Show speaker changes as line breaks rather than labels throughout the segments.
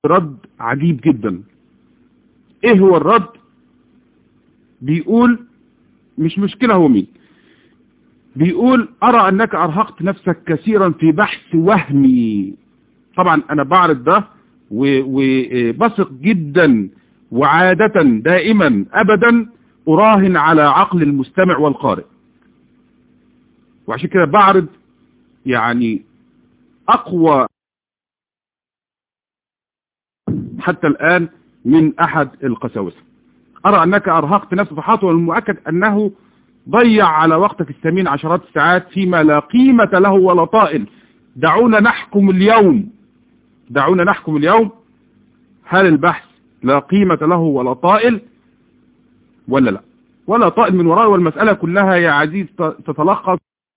رد عجيب جدا ايه هو الرد بيقول مش مشكلة هو مين بيقول ارى انك ارهقت نفسك كثيرا في بحث وهمي طبعا انا بعرض ده وبثق جدا وعادة دائما ابدا اراهن على عقل المستمع والقارئ وعشان كده بعرض يعني اقوى حتى الان من احد القساوسة ارى انك ارهقت نفسك فحاط والمؤكد انه ضيع على وقتك الثمين عشرات الساعات فيما لا قيمة له ولا طائل دعونا نحكم اليوم دعونا نحكم اليوم هل البحث لا قيمة له ولا طائل ولا لا ولا طائل من وراء والمسألة كلها يا عزيز تتلخص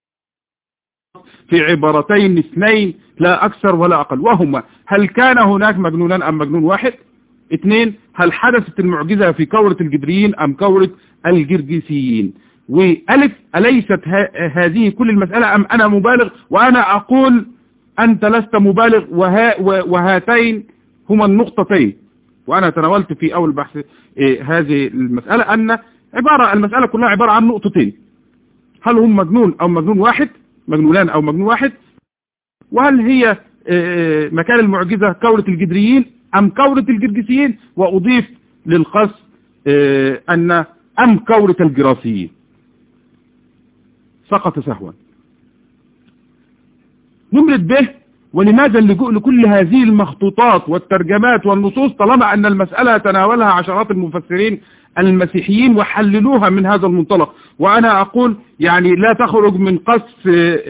في عبارتين اثنين لا أكثر ولا أقل وهما هل كان هناك مجنونان أم مجنون واحد اثنين هل حدثت المعجزة في كورة الجدريين أم كورة الجرجسيين وألف أليست هذه كل المسألة أم أنا مبالغ وأنا أقول أنت لست مبالغ وها وهاتين هما النقطتين وأنا تناولت في أول بحث إيه هذه المسألة أن عبارة المسألة كلها عبارة عن نقطتين هل هم مجنون أو مجنون واحد مجنونان أو مجنون واحد وهل هي إيه مكان المعجزة كورة الجدريين أم كورة الجرجسيين وأضيف للقص إيه أن أم كورة الجراسيين سقط سهوا نمرة به ولماذا اللجوء لكل هذه المخطوطات والترجمات والنصوص طالما أن المسألة تناولها عشرات المفسرين المسيحيين وحللوها من هذا المنطلق وأنا أقول يعني لا تخرج من قص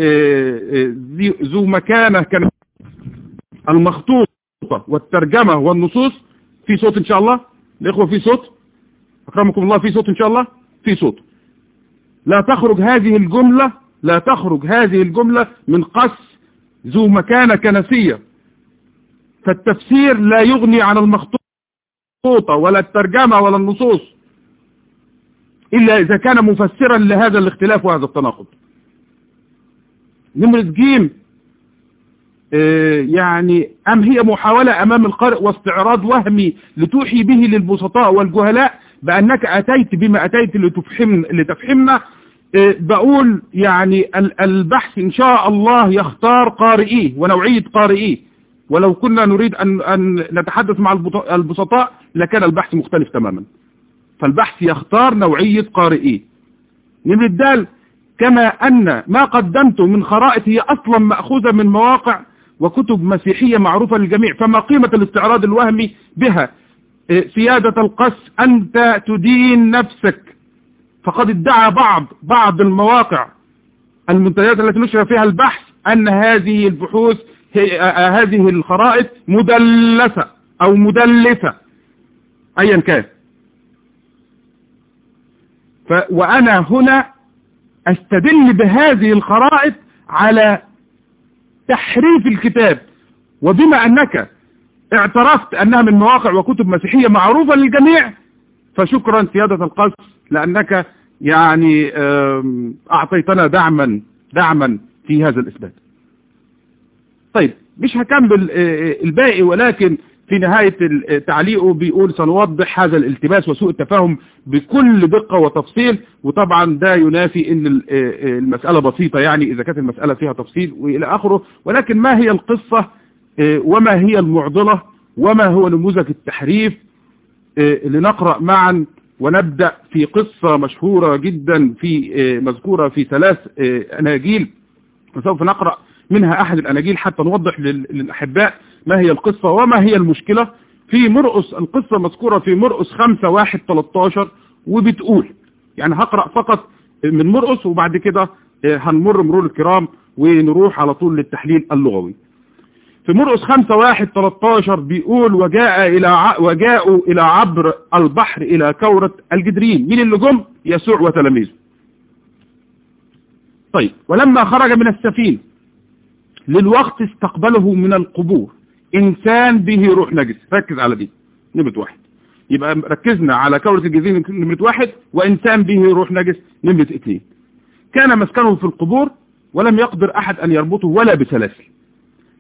ذو مكانة كان المخطوطة والترجمة والنصوص في صوت إن شاء الله الإخوة في صوت أكرمكم الله في صوت إن شاء الله في صوت لا تخرج هذه الجملة لا تخرج هذه الجملة من قص ذو مكانة كنسية فالتفسير لا يغني عن المخطوطة ولا الترجمة ولا النصوص إلا إذا كان مفسرا لهذا الاختلاف وهذا التناقض نمرة جيم يعني أم هي محاولة أمام القارئ واستعراض وهمي لتوحي به للبسطاء والجهلاء بأنك أتيت بما أتيت لتفهم لتفهمنا بقول يعني البحث إن شاء الله يختار قارئيه ونوعية قارئيه ولو كنا نريد أن, أن نتحدث مع البسطاء لكان البحث مختلف تماما فالبحث يختار نوعية قارئيه نمرة الدال كما أن ما قدمته من خرائط هي أصلا مأخوذة من مواقع وكتب مسيحية معروفة للجميع فما قيمة الاستعراض الوهمي بها سيادة القس أنت تدين نفسك فقد ادعى بعض بعض المواقع المنتديات التي نشر فيها البحث أن هذه البحوث هذه الخرائط مدلسة أو مدلسة أيا كان ف وأنا هنا أستدل بهذه الخرائط على تحريف الكتاب وبما أنك اعترفت أنها من مواقع وكتب مسيحية معروفة للجميع فشكرا سيادة القص لأنك يعني أعطيتنا دعما دعما في هذا الإثبات طيب مش هكمل الباقي ولكن في نهاية تعليقه بيقول سنوضح هذا الالتباس وسوء التفاهم بكل دقة وتفصيل وطبعا ده ينافي ان المسألة بسيطة يعني اذا كانت المسألة فيها تفصيل والى اخره ولكن ما هي القصة وما هي المعضلة وما هو نموذج التحريف لنقرأ معا ونبدأ في قصة مشهورة جدا في مذكورة في ثلاث أناجيل وسوف نقرأ منها أحد الأناجيل حتى نوضح للأحباء ما هي القصة وما هي المشكلة في مرقس القصة مذكورة في مرقس 5 1 13 وبتقول يعني هقرأ فقط من مرقس وبعد كده هنمر مرور الكرام ونروح على طول للتحليل اللغوي في مرقس 5 1 13 بيقول وجاء إلى ع... وجاءوا إلى عبر البحر إلى كورة الجدرين مين اللي جم يسوع وتلاميذه طيب ولما خرج من السفينة للوقت استقبله من القبور إنسان به روح نجس ركز على دي نمرة واحد يبقى ركزنا على كورة الجزيرة نمرة واحد وإنسان به روح نجس نمرة اثنين كان مسكنه في القبور ولم يقدر أحد أن يربطه ولا بسلاسل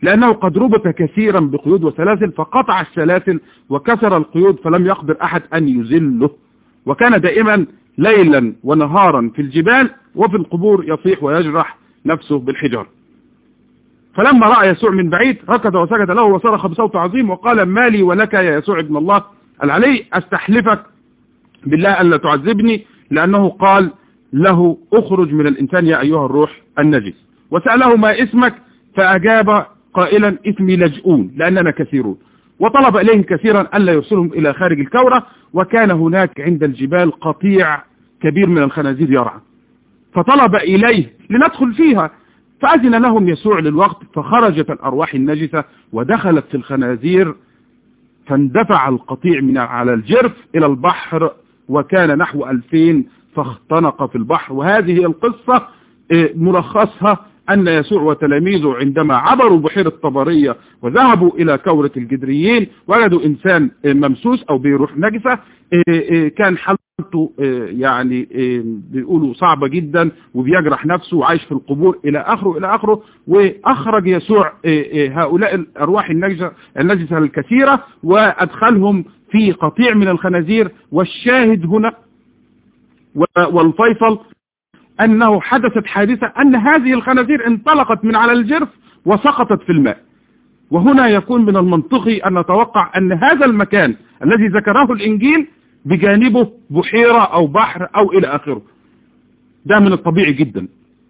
لأنه قد ربط كثيرا بقيود وسلاسل فقطع السلاسل وكسر القيود فلم يقدر أحد أن يذله وكان دائما ليلا ونهارا في الجبال وفي القبور يصيح ويجرح نفسه بالحجار فلما رأى يسوع من بعيد ركض وسجد له وصرخ بصوت عظيم وقال ما لي ولك يا يسوع ابن الله العلي استحلفك بالله ألا تعذبني لأنه قال له اخرج من الإنسان يا أيها الروح النجس وسأله ما اسمك فأجاب قائلا اسمي لجؤون لأننا كثيرون وطلب إليهم كثيرا ألا يرسلهم إلى خارج الكورة وكان هناك عند الجبال قطيع كبير من الخنازير يرعى فطلب إليه لندخل فيها فأذن لهم يسوع للوقت فخرجت الأرواح النجسة ودخلت في الخنازير فاندفع القطيع من على الجرف إلى البحر وكان نحو ألفين فاختنق في البحر وهذه القصة ملخصها أن يسوع وتلاميذه عندما عبروا بحيرة طبرية وذهبوا إلى كورة الجدريين وجدوا إنسان ممسوس أو بروح نجسة كان حالته يعني بيقولوا صعبة جدا وبيجرح نفسه وعايش في القبور إلى آخره إلى آخره وأخرج يسوع هؤلاء الأرواح النجسة, النجسة الكثيرة وأدخلهم في قطيع من الخنازير والشاهد هنا والفيصل أنه حدثت حادثة أن هذه الخنازير انطلقت من على الجرف وسقطت في الماء وهنا يكون من المنطقي أن نتوقع أن هذا المكان الذي ذكره الإنجيل بجانبه بحيرة أو بحر أو إلى آخره ده من الطبيعي جدا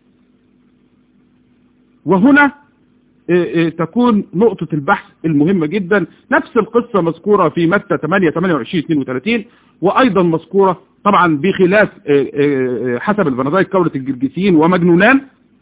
وهنا تكون نقطة البحث المهمة جدا نفس القصة مذكورة في متى 8 28 32 وأيضا مذكورة طبعا بخلاف حسب البنادايك كورة الجرجسيين ومجنونان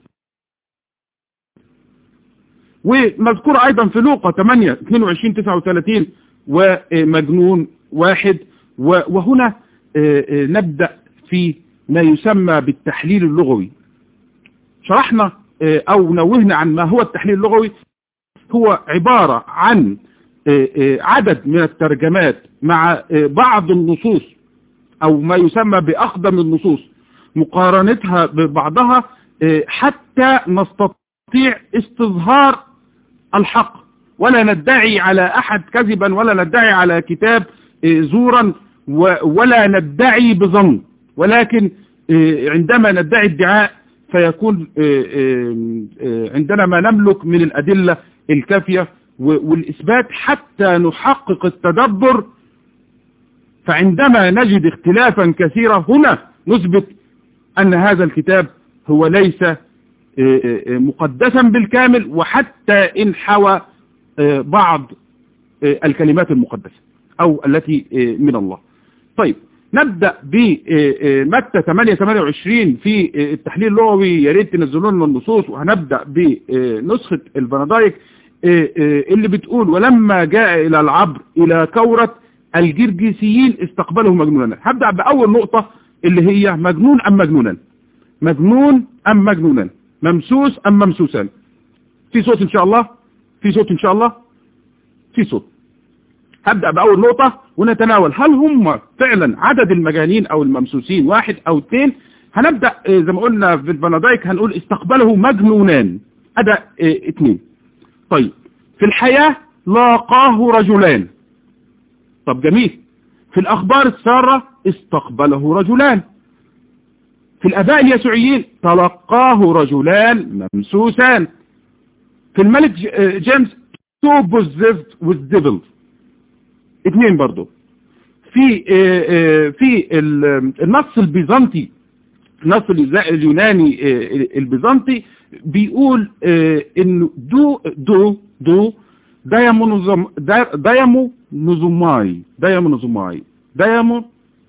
ومذكورة أيضا في لوقا 8 22 39 ومجنون واحد وهنا نبدأ في ما يسمى بالتحليل اللغوي شرحنا أو نوهنا عن ما هو التحليل اللغوي هو عبارة عن عدد من الترجمات مع بعض النصوص أو ما يسمى بأقدم النصوص مقارنتها ببعضها حتى نستطيع استظهار الحق ولا ندعي على أحد كذبا ولا ندعي على كتاب زورا ولا ندعي بظن ولكن عندما ندعي ادعاء فيكون عندنا ما نملك من الأدلة الكافية والإثبات حتى نحقق التدبر فعندما نجد اختلافا كثيرا هنا نثبت أن هذا الكتاب هو ليس مقدسا بالكامل وحتى إن حوى بعض الكلمات المقدسة أو التي من الله طيب نبدأ بمتى 8 28 في التحليل اللغوي يا ريت تنزلوا لنا النصوص وهنبدأ بنسخة البنادايك اللي بتقول ولما جاء إلى العبر إلى كورة الجرجسيين استقبله مجنونا هبدأ بأول نقطة اللي هي مجنون أم مجنونا مجنون أم مجنونا ممسوس أم ممسوسا في صوت إن شاء الله في صوت إن شاء الله في صوت هبدأ بأول نقطة ونتناول هل هم فعلا عدد المجانين أو الممسوسين واحد أو اثنين هنبدأ زي ما قلنا في البنادايك هنقول استقبله مجنونان هذا اثنين طيب في الحياة لاقاه رجلان طب جميل في الأخبار السارة استقبله رجلان في الأباء اليسوعيين تلقاه رجلان ممسوسان في الملك جيمس تو بوزيفد with devils اثنين برضو في في النص البيزنطي النص اليوناني البيزنطي بيقول انه دو دو دو دايمو دايمو نوزوماي دايمو نوزوماي دايمو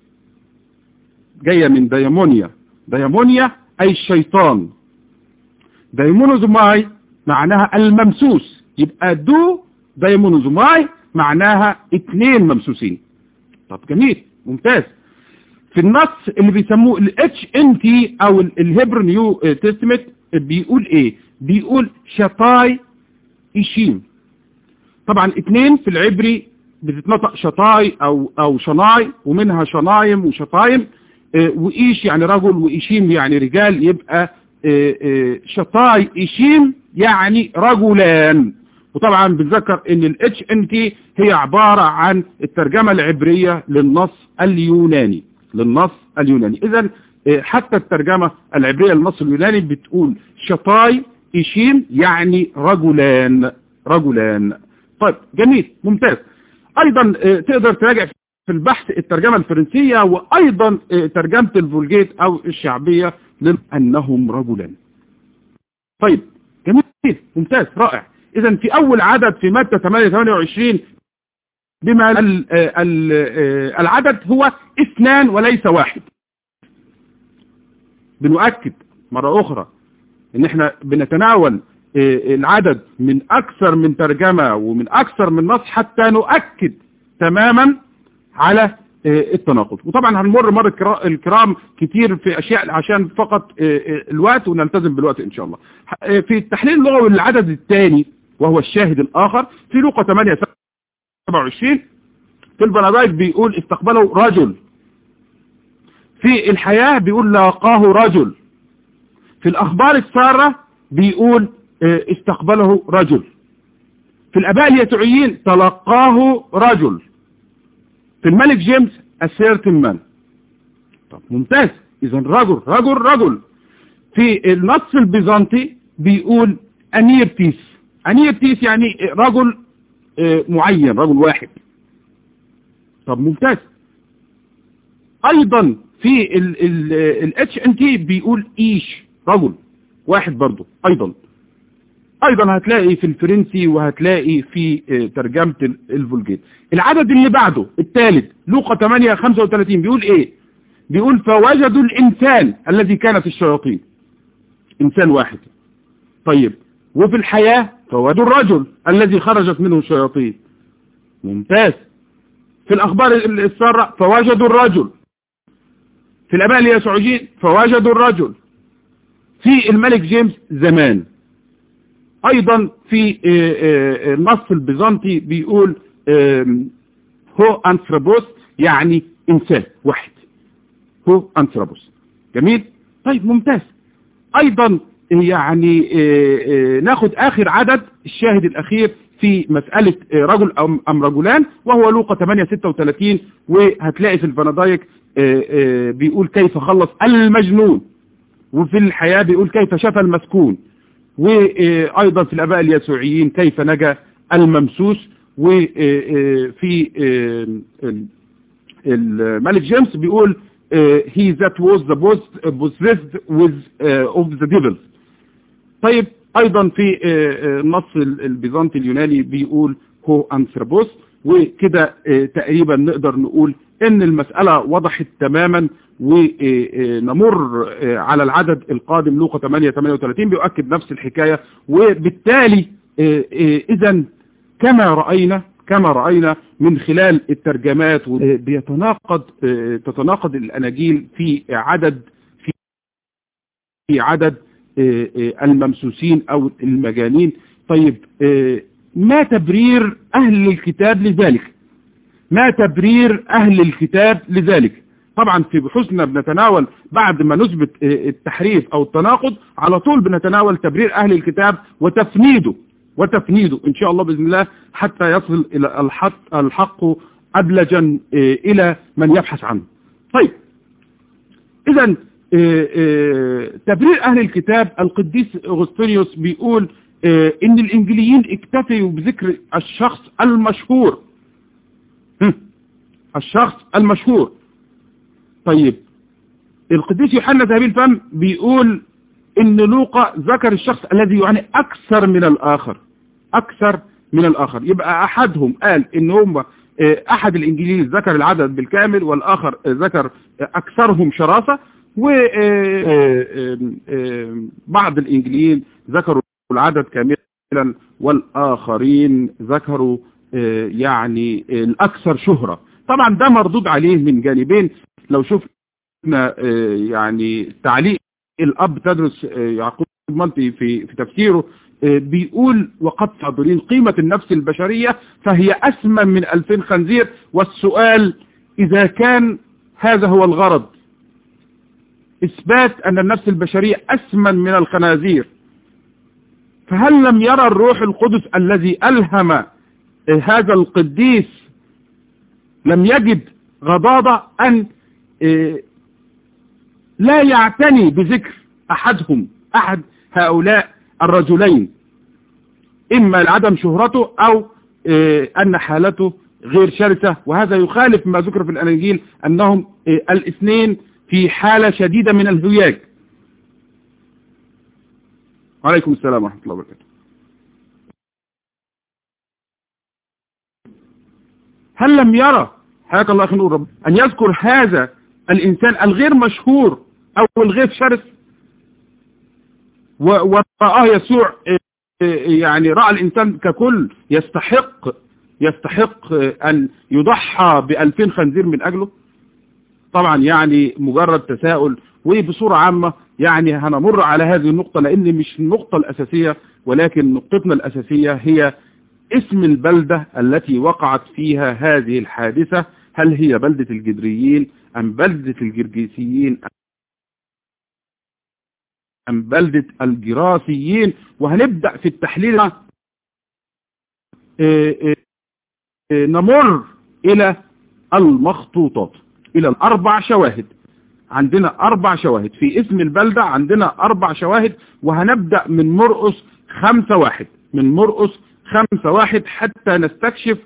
جاية من دايمونيا دايمونيا أي الشيطان دايمونوزوماي معناها الممسوس يبقى دو دايمونوزوماي معناها اتنين ممسوسين طب جميل ممتاز في النص اللي بيسموه الاتش ان تي او الهبر نيو تستمت بيقول ايه بيقول شطاي ايشيم طبعا اتنين في العبري بتتنطق شطاي او او شناي ومنها شنايم وشطايم اه وايش يعني رجل وايشيم يعني رجال يبقى اه اه شطاي ايشيم يعني رجلان وطبعا بنذكر ان ال HNT هي عبارة عن الترجمة العبرية للنص اليوناني للنص اليوناني اذا حتى الترجمة العبرية للنص اليوناني بتقول شطاي إيشين يعني رجلان رجلان طيب جميل ممتاز ايضا تقدر تراجع في البحث الترجمة الفرنسية وايضا ترجمة الفولجيت او الشعبية لأنهم رجلان طيب جميل ممتاز رائع اذا في اول عدد في مادة 28 بما ال ال العدد هو اثنان وليس واحد بنؤكد مرة اخرى ان احنا بنتناول العدد من اكثر من ترجمة ومن اكثر من نص حتى نؤكد تماما على التناقض وطبعا هنمر مر الكرام كتير في اشياء عشان فقط الوقت ونلتزم بالوقت ان شاء الله في التحليل اللغوي للعدد الثاني وهو الشاهد الاخر في لوقا 8 27 في البنادايك بيقول استقبله رجل في الحياة بيقول لاقاه رجل في الاخبار السارة بيقول استقبله رجل في الاباء اليسوعيين تلقاه رجل في الملك جيمس ascertain man طب ممتاز اذا رجل رجل رجل في النص البيزنطي بيقول انيرتيس انيرتيس يعني رجل معين رجل واحد طب ممتاز ايضا في الاتش ان تي بيقول ايش رجل واحد برضو ايضا ايضا هتلاقي في الفرنسي وهتلاقي في ترجمة الفولجيت العدد اللي بعده الثالث لوقا 8 35 بيقول ايه بيقول فوجدوا الانسان الذي كان في الشياطين انسان واحد طيب وفي الحياة فوجدوا الرجل الذي خرجت منه الشياطين ممتاز في الاخبار السارة فوجدوا الرجل في الاباء اليسوعيين فوجدوا الرجل في الملك جيمس زمان ايضا في النص البيزنطي بيقول هو انثروبوس يعني انسان واحد هو انثروبوس جميل طيب ممتاز ايضا يعني ناخد اخر عدد الشاهد الاخير في مسألة رجل ام رجلان وهو لوقا 8 36 وهتلاقي في الفنادايك بيقول كيف خلص المجنون وفي الحياة بيقول كيف شفى المسكون وايضا في الاباء اليسوعيين كيف نجا الممسوس وفي الملك جيمس بيقول he that was the possessed with of the devils طيب ايضا في النص البيزنطي اليوناني بيقول هو انثروبوس وكده تقريبا نقدر نقول ان المسألة وضحت تماما ونمر على العدد القادم لوقا 8 38 بيؤكد نفس الحكاية وبالتالي اذا كما رأينا كما رأينا من خلال الترجمات بيتناقض تتناقض الأناجيل في عدد في عدد الممسوسين أو المجانين طيب ما تبرير أهل الكتاب لذلك ما تبرير أهل الكتاب لذلك طبعا في بحوثنا بنتناول بعد ما نثبت التحريف أو التناقض على طول بنتناول تبرير أهل الكتاب وتفنيده وتفنيده إن شاء الله بإذن الله حتى يصل إلى الحق, الحق أبلجا إلى من يبحث عنه طيب إذا تبرير أهل الكتاب القديس أغسطينيوس بيقول إن الإنجليين اكتفوا بذكر الشخص المشهور الشخص المشهور طيب القديس يوحنا ذهبي الفم بيقول ان لوقا ذكر الشخص الذي يعني اكثر من الاخر اكثر من الاخر يبقى احدهم قال ان هم احد الانجيليين ذكر العدد بالكامل والاخر ذكر اكثرهم شراسة وبعض الانجيليين ذكروا العدد كاملا والاخرين ذكروا يعني الاكثر شهرة طبعا ده مردود عليه من جانبين لو شفنا يعني تعليق الاب تدرس يعقوب مالتي في في تفسيره بيقول وقد حاضرين قيمة النفس البشرية فهي أسمى من ألفين خنزير والسؤال إذا كان هذا هو الغرض إثبات أن النفس البشرية أسمن من الخنازير فهل لم يرى الروح القدس الذي ألهم هذا القديس لم يجد غضاضة أن لا يعتني بذكر أحدهم أحد هؤلاء الرجلين إما لعدم شهرته أو أن حالته غير شرسة وهذا يخالف ما ذكر في الأناجيل أنهم الاثنين في حالة شديدة من الهياج وعليكم السلام ورحمة الله وبركاته هل لم يرى حياك الله أخي نور رب أن يذكر هذا الإنسان الغير مشهور أو الغير شرس ورآه يسوع يعني رأى الإنسان ككل يستحق يستحق أن يضحى بألفين خنزير من أجله طبعا يعني مجرد تساؤل وبصورة عامة يعني هنمر على هذه النقطة لأن مش النقطة الأساسية ولكن نقطتنا الأساسية هي اسم البلدة التي وقعت فيها هذه الحادثة هل هي بلدة الجدريين أم بلدة الجرجيسيين أم بلدة الجراسيين وهنبدأ في التحليل نمر إلى المخطوطات إلى الأربع شواهد عندنا أربع شواهد في اسم البلدة عندنا أربع شواهد وهنبدأ من مرقس خمسة واحد من مرقس خمسة واحد حتى نستكشف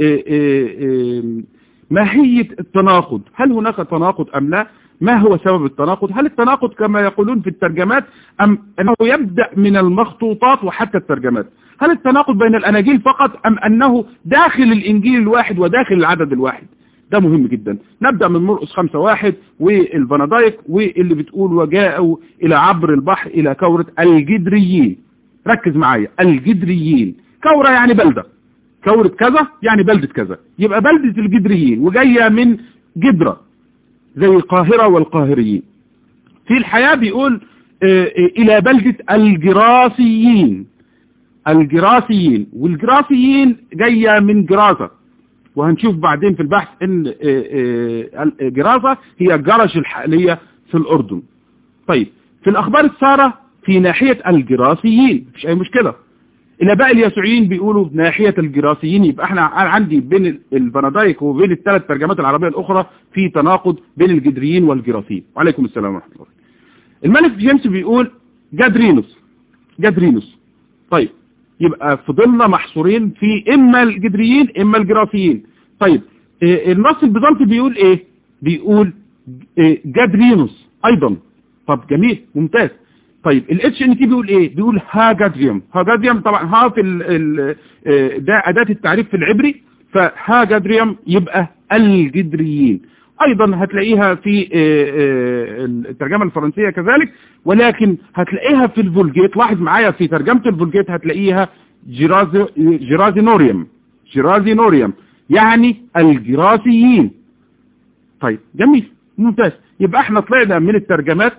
ماهية التناقض هل هناك تناقض أم لا ما هو سبب التناقض هل التناقض كما يقولون في الترجمات أم أنه يبدأ من المخطوطات وحتى الترجمات هل التناقض بين الأناجيل فقط أم أنه داخل الإنجيل الواحد وداخل العدد الواحد ده مهم جدا نبدأ من مرقس خمسة واحد والبنادايك واللي بتقول وجاءوا إلى عبر البحر إلى كورة الجدريين ركز معايا الجدريين كورة يعني بلدة كورة كذا يعني بلدة كذا يبقى بلدة الجدريين وجاية من جدرة زي القاهرة والقاهريين في الحياة بيقول إلى بلدة الجراسيين الجراسيين والجراسيين جاية من جراسة وهنشوف بعدين في البحث ان جراسة هي الجرش الحالية في الأردن طيب في الأخبار السارة في ناحية الجراسيين مفيش أي مشكلة الاباء اليسوعيين بيقولوا ناحية الجراسيين يبقى احنا عندي بين البنادايك وبين الثلاث ترجمات العربية الاخرى في تناقض بين الجدريين والجراسيين وعليكم السلام ورحمة الله الملك جيمس بيقول جادرينوس جادرينوس طيب يبقى فضلنا محصورين في اما الجدريين اما الجراسيين طيب النص البيزنطي بيقول ايه بيقول جادرينوس ايضا طب جميل ممتاز طيب الاتش ان تي بيقول ايه بيقول هاجادريوم هاجادريوم طبعا ها في ال ال ده اداة التعريف في العبري فهاجادريوم يبقى الجدريين ايضا هتلاقيها في الترجمة الفرنسية كذلك ولكن هتلاقيها في الفولجيت لاحظ معايا في ترجمة الفولجيت هتلاقيها جرازي جرازينوريوم جرازينوريوم يعني الجراسيين طيب جميل ممتاز يبقى احنا طلعنا من الترجمات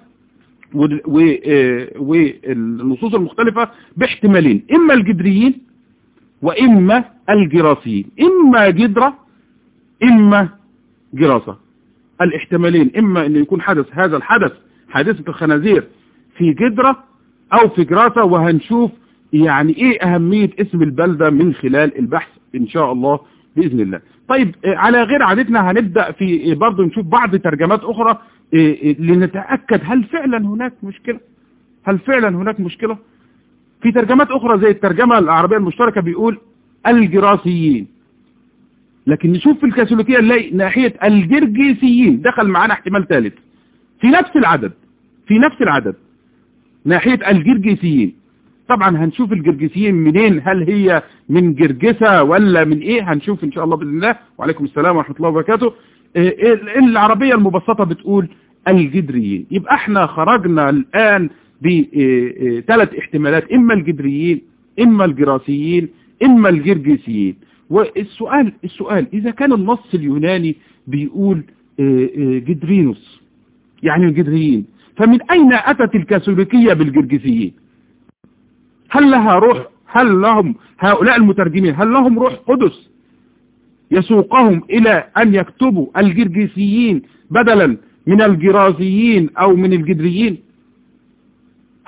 والنصوص المختلفة باحتمالين اما الجدريين واما الجراسيين اما جدرة اما جراسة الاحتمالين اما ان يكون حدث هذا الحدث حادثة الخنازير في جدرة او في جراسة وهنشوف يعني ايه اهمية اسم البلدة من خلال البحث ان شاء الله بإذن الله طيب على غير عادتنا هنبدأ في برضه نشوف بعض ترجمات اخرى لنتأكد هل فعلا هناك مشكلة هل فعلا هناك مشكلة في ترجمات اخرى زي الترجمة العربية المشتركة بيقول الجراسيين لكن نشوف في الكاثوليكية نلاقي ناحية الجرجيسيين دخل معانا احتمال ثالث في نفس العدد في نفس العدد ناحية الجرجيسيين طبعا هنشوف الجرجسيين منين هل هي من جرجسة ولا من ايه هنشوف ان شاء الله بإذن الله وعليكم السلام ورحمة الله وبركاته العربية المبسطة بتقول الجدريين يبقى احنا خرجنا الآن بثلاث احتمالات اما الجدريين اما الجراسيين اما الجرجسيين والسؤال السؤال اذا كان النص اليوناني بيقول جدرينوس يعني الجدريين فمن اين اتت الكاثوليكية بالجرجسيين هل لها روح هل لهم هؤلاء المترجمين هل لهم روح قدس يسوقهم إلى أن يكتبوا الجرجسيين بدلا من الجرازيين أو من الجدريين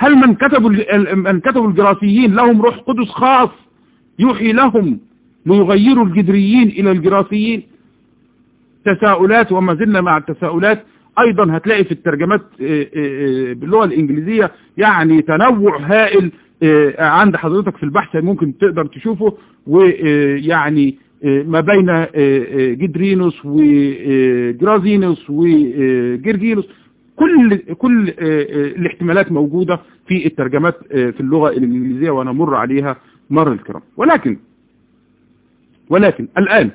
هل من كتبوا من كتبوا الجراسيين لهم روح قدس خاص يوحي لهم ليغيروا الجدريين إلى الجراسيين تساؤلات وما زلنا مع التساؤلات أيضا هتلاقي في الترجمات باللغة الإنجليزية يعني تنوع هائل عند حضرتك في البحث ممكن تقدر تشوفه ويعني ما بين جدرينوس وجرازينوس وجرجينوس كل كل الاحتمالات موجودة في الترجمات في اللغة الإنجليزية ونمر عليها مر الكرام ولكن ولكن الآن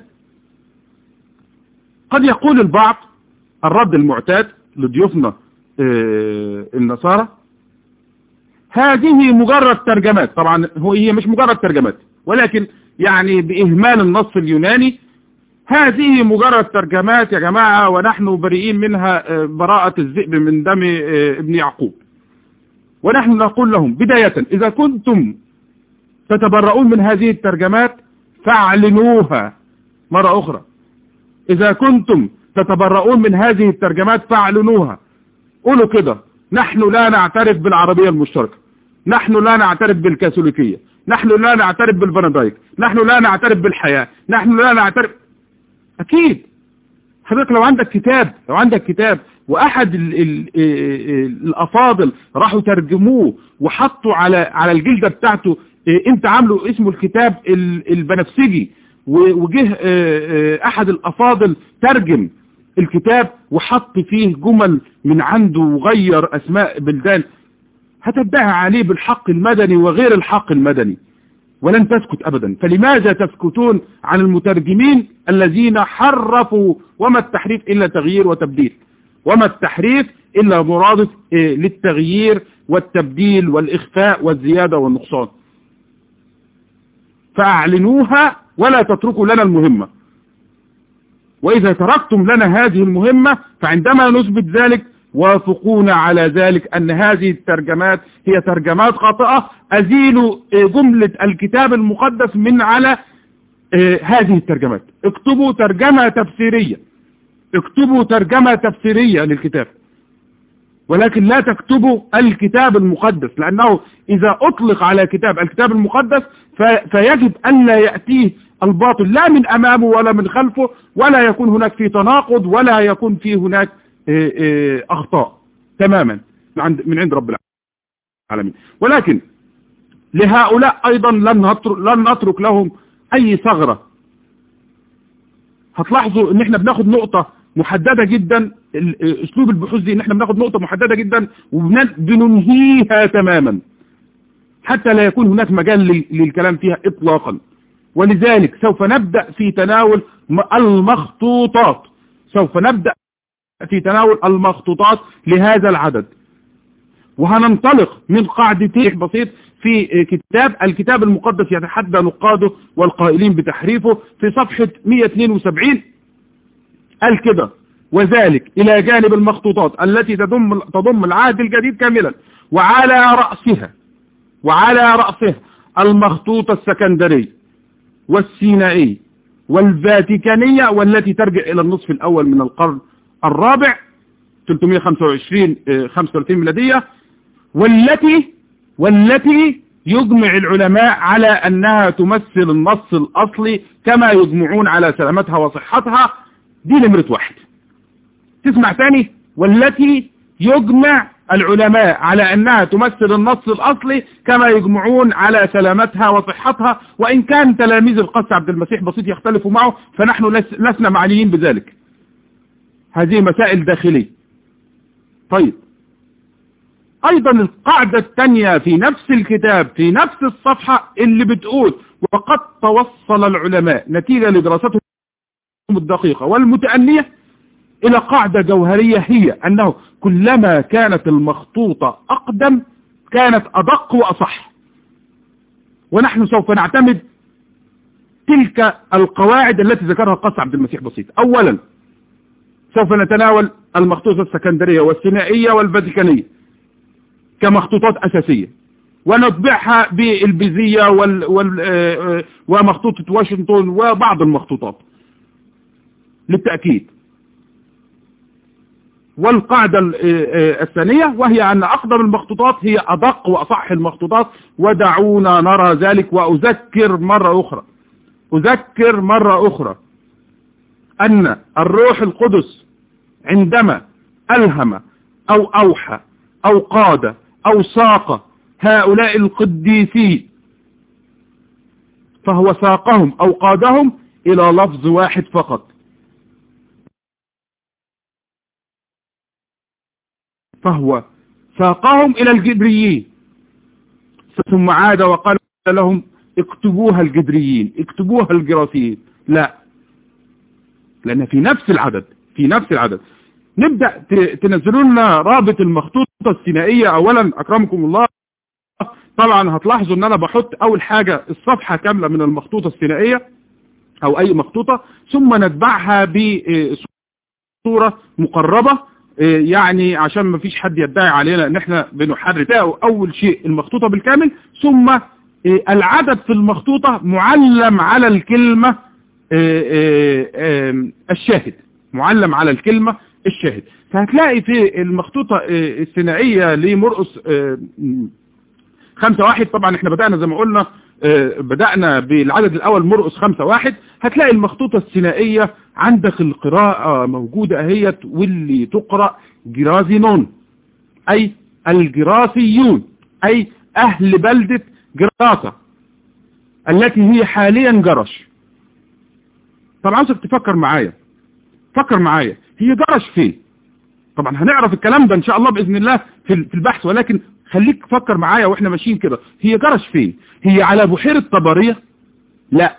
قد يقول البعض الرد المعتاد لضيوفنا النصارى هذه مجرد ترجمات طبعا هو هي مش مجرد ترجمات ولكن يعني بإهمال النص اليوناني هذه مجرد ترجمات يا جماعة ونحن بريئين منها براءة الذئب من دم ابن يعقوب ونحن نقول لهم بداية إذا كنتم تتبرؤون من هذه الترجمات فاعلنوها مرة أخرى إذا كنتم تتبرؤون من هذه الترجمات فاعلنوها قولوا كده نحن لا نعترف بالعربية المشتركة نحن لا نعترف بالكاثوليكية نحن لا نعترف بالبندايك نحن لا نعترف بالحياة نحن لا نعترف أكيد حضرتك لو عندك كتاب لو عندك كتاب وأحد ال ال الأفاضل راحوا ترجموه وحطوا على على الجلدة بتاعته انت عامله اسمه الكتاب البنفسجي وجه أحد الأفاضل ترجم الكتاب وحط فيه جمل من عنده وغير أسماء بلدان هتدعي عليه بالحق المدني وغير الحق المدني ولن تسكت أبدا فلماذا تسكتون عن المترجمين الذين حرفوا وما التحريف إلا تغيير وتبديل وما التحريف إلا مرادف للتغيير والتبديل والإخفاء والزيادة والنقصان فأعلنوها ولا تتركوا لنا المهمة وإذا تركتم لنا هذه المهمة فعندما نثبت ذلك وافقونا على ذلك أن هذه الترجمات هي ترجمات خاطئة أزيلوا جملة الكتاب المقدس من على هذه الترجمات اكتبوا ترجمة تفسيرية اكتبوا ترجمة تفسيرية للكتاب ولكن لا تكتبوا الكتاب المقدس لأنه إذا أطلق على كتاب الكتاب المقدس فيجب أن لا يأتيه الباطل لا من أمامه ولا من خلفه ولا يكون هناك في تناقض ولا يكون في هناك أخطاء تماما من عند رب العالمين ولكن لهؤلاء أيضا لن نترك, لن نترك لهم أي ثغرة هتلاحظوا ان احنا بناخد نقطة محددة جدا اسلوب البحوث دي ان احنا بناخد نقطة محددة جدا وبننهيها تماما حتى لا يكون هناك مجال للكلام فيها اطلاقا ولذلك سوف نبدأ في تناول المخطوطات سوف نبدأ في تناول المخطوطات لهذا العدد وهننطلق من قاعدتين بسيط في كتاب الكتاب المقدس يتحدى نقاده والقائلين بتحريفه في صفحة 172 قال كده وذلك إلى جانب المخطوطات التي تضم تضم العهد الجديد كاملا وعلى رأسها وعلى رأسها المخطوطة السكندري والسينائي والفاتيكانية والتي ترجع إلى النصف الأول من القرن الرابع 325 35 ميلادية والتي والتي يجمع العلماء على أنها تمثل النص الأصلي كما يجمعون على سلامتها وصحتها دي نمرة واحد تسمع تاني والتي يجمع العلماء على أنها تمثل النص الأصلي كما يجمعون على سلامتها وصحتها وإن كان تلاميذ القس عبد المسيح بسيط يختلفوا معه فنحن لسنا معنيين بذلك هذه مسائل داخلية طيب ايضا القاعدة الثانية في نفس الكتاب في نفس الصفحة اللي بتقول وقد توصل العلماء نتيجة لدراستهم الدقيقة والمتأنية الى قاعدة جوهرية هي انه كلما كانت المخطوطة اقدم كانت ادق واصح ونحن سوف نعتمد تلك القواعد التي ذكرها القص عبد المسيح بسيط اولا سوف نتناول المخطوطة السكندرية والسينائية والفاتيكانية كمخطوطات أساسية ونطبعها بالبيزية وال وال ومخطوطة واشنطن وبعض المخطوطات للتأكيد والقاعدة الثانية وهي أن أقدم المخطوطات هي أدق وأصح المخطوطات ودعونا نرى ذلك وأذكر مرة أخرى أذكر مرة أخرى أن الروح القدس عندما ألهم أو أوحى أو قاد أو ساق هؤلاء القديسين فهو ساقهم أو قادهم إلى لفظ واحد فقط فهو ساقهم إلى الجبريين ثم عاد وقال لهم اكتبوها الجدريين اكتبوها الجراسيين لا لأن في نفس العدد في نفس العدد نبدأ تنزلوا لنا رابط المخطوطة السينائية أولا أكرمكم الله طبعا هتلاحظوا ان انا بحط اول حاجة الصفحة كاملة من المخطوطة السينائية او اي مخطوطة ثم نتبعها بصورة مقربة يعني عشان ما فيش حد يدعي علينا ان احنا بنحرر اول شيء المخطوطة بالكامل ثم العدد في المخطوطة معلم على الكلمة الشاهد معلم على الكلمة الشاهد فهتلاقي في المخطوطة الثنائية لمرقس خمسة واحد طبعا احنا بدأنا زي ما قلنا بدأنا بالعدد الأول مرقس خمسة واحد هتلاقي المخطوطة الثنائية عندك القراءة موجودة اهيت واللي تقرأ جرازينون أي الجراسيون أي أهل بلدة جراسة التي هي حاليا جرش طبعا عاوزك تفكر معايا فكر معايا هي جرش فين طبعا هنعرف الكلام ده ان شاء الله بإذن الله في البحث ولكن خليك فكر معايا واحنا ماشيين كده هي جرش فين هي على بحيرة طبرية لا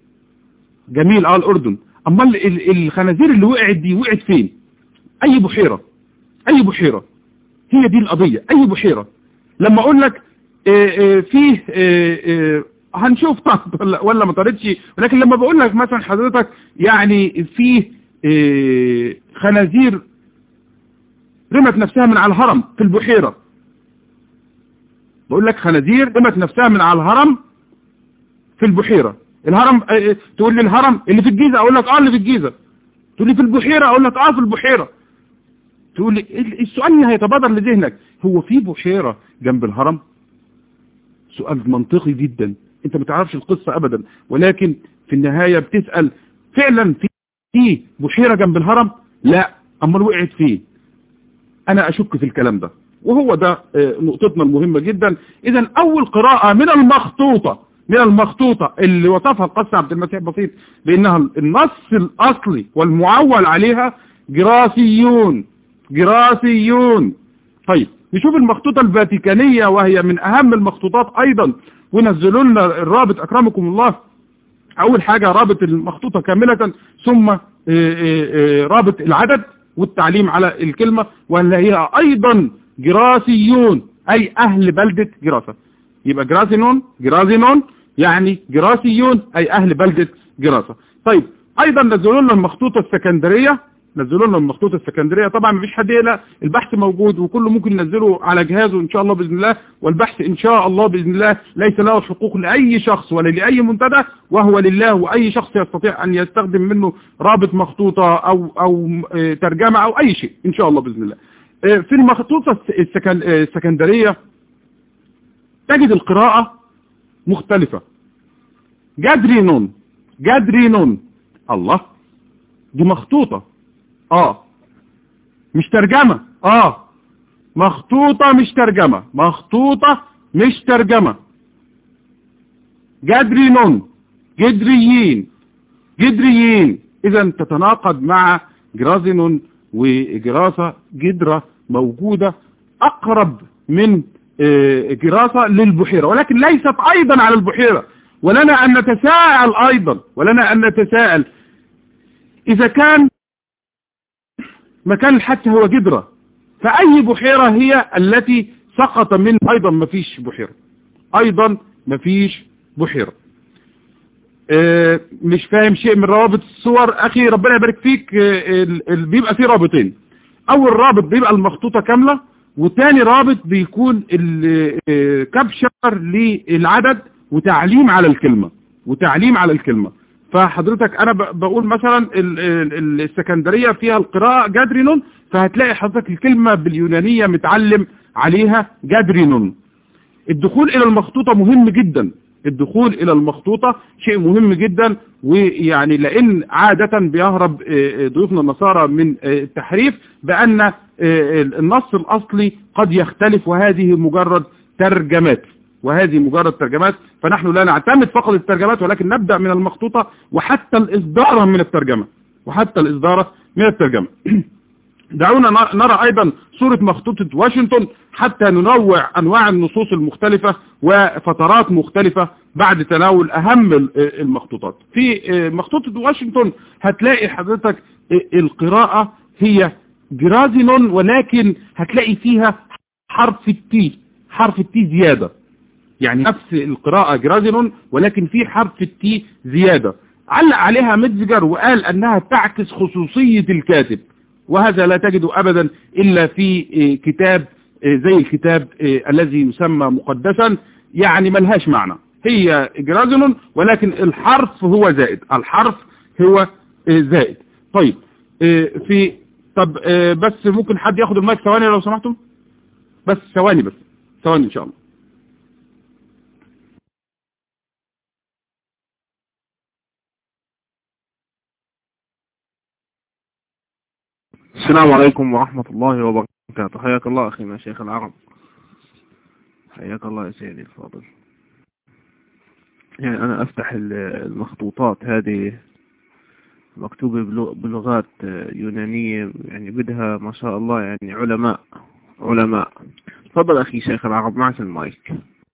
جميل اه الاردن اما الخنازير اللي وقعت دي وقعت فين اي بحيرة اي بحيرة هي دي القضية اي بحيرة لما اقول لك فيه هنشوف طرد ولا, ولا ما طردش ولكن لما بقول لك مثلا حضرتك يعني فيه خنازير رمت نفسها من على الهرم في البحيرة بقول لك خنازير رمت نفسها من على الهرم في البحيرة الهرم اه تقول لي الهرم اللي في الجيزة اقول لك اه اللي في الجيزة تقول لي في البحيرة اقول لك اه في البحيرة تقول لي السؤال اللي هيتبادر لذهنك هو في بحيرة جنب الهرم سؤال منطقي جدا انت ما تعرفش القصة ابدا ولكن في النهاية بتسأل فعلا في بحيرة جنب الهرم لا امال وقعت فين انا اشك في الكلام ده وهو ده نقطتنا المهمة جدا اذا اول قراءة من المخطوطة من المخطوطة اللي وصفها القس عبد المسيح بسيط بانها النص الاصلي والمعول عليها جراسيون جراسيون طيب نشوف المخطوطة الفاتيكانية وهي من اهم المخطوطات ايضا ونزلوا لنا الرابط اكرمكم الله اول حاجة رابط المخطوطة كاملة ثم رابط العدد والتعليم على الكلمة ولا هي ايضا جراسيون اي اهل بلدة جراسة يبقى جراسينون جراسينون يعني جراسيون اي اهل بلدة جراسة طيب ايضا نزلوا لنا المخطوطة السكندرية نزلوا لنا المخطوطة السكندرية طبعا مفيش حد يقلق البحث موجود وكله ممكن ينزله على جهازه ان شاء الله باذن الله والبحث ان شاء الله باذن الله ليس له حقوق لاي شخص ولا لاي منتدى وهو لله واي شخص يستطيع ان يستخدم منه رابط مخطوطة او او ترجمة او اي شيء ان شاء الله باذن الله في المخطوطة السكندرية تجد القراءة مختلفة جدرينون جدرينون الله دي مخطوطة اه مش ترجمة اه مخطوطة مش ترجمة مخطوطة مش ترجمة جدرينون جدريين جدريين اذا تتناقض مع جرازينون وجراسة جدرة موجودة اقرب من جراسة للبحيرة ولكن ليست ايضا على البحيرة ولنا ان نتساءل ايضا ولنا ان نتساءل اذا كان مكان الحث هو جدرة فاي بحيرة هي التي سقط من ايضا مفيش بحيرة ايضا مفيش بحيرة اه مش فاهم شيء من روابط الصور اخي ربنا يبارك فيك اه بيبقى فيه رابطين اول رابط بيبقى المخطوطة كاملة وتاني رابط بيكون الكابشر للعدد وتعليم على الكلمة وتعليم على الكلمة فحضرتك انا بقول مثلا السكندرية فيها القراءة جادرينون فهتلاقي حضرتك الكلمة باليونانية متعلم عليها جادرينون الدخول الى المخطوطة مهم جدا الدخول الى المخطوطة شيء مهم جدا ويعني لان عادة بيهرب ضيوفنا النصارى من التحريف بان النص الاصلي قد يختلف وهذه مجرد ترجمات وهذه مجرد ترجمات فنحن لا نعتمد فقط الترجمات ولكن نبدأ من المخطوطة وحتى الإصدار من الترجمة وحتى الإصدار من الترجمة دعونا نرى أيضا صورة مخطوطة واشنطن حتى ننوع أنواع النصوص المختلفة وفترات مختلفة بعد تناول أهم المخطوطات في مخطوطة واشنطن هتلاقي حضرتك القراءة هي جرازينون ولكن هتلاقي فيها حرف التي حرف التي زيادة يعني نفس القراءة جرازينون ولكن في حرف التي زيادة علق عليها متزجر وقال أنها تعكس خصوصية الكاتب وهذا لا تجد أبدا إلا في كتاب زي الكتاب الذي يسمى مقدسا يعني ملهاش معنى هي جرازينون ولكن الحرف هو زائد الحرف هو زائد طيب في طب بس ممكن حد ياخد المايك ثواني لو سمحتم بس ثواني بس ثواني ان شاء الله
السلام عليكم ورحمة الله وبركاته حياك الله أخينا شيخ العرب حياك الله يا سيدي الفاضل يعني أنا أفتح المخطوطات هذه مكتوبة بلغات يونانية يعني بدها ما شاء الله يعني علماء علماء تفضل أخي شيخ العرب معك المايك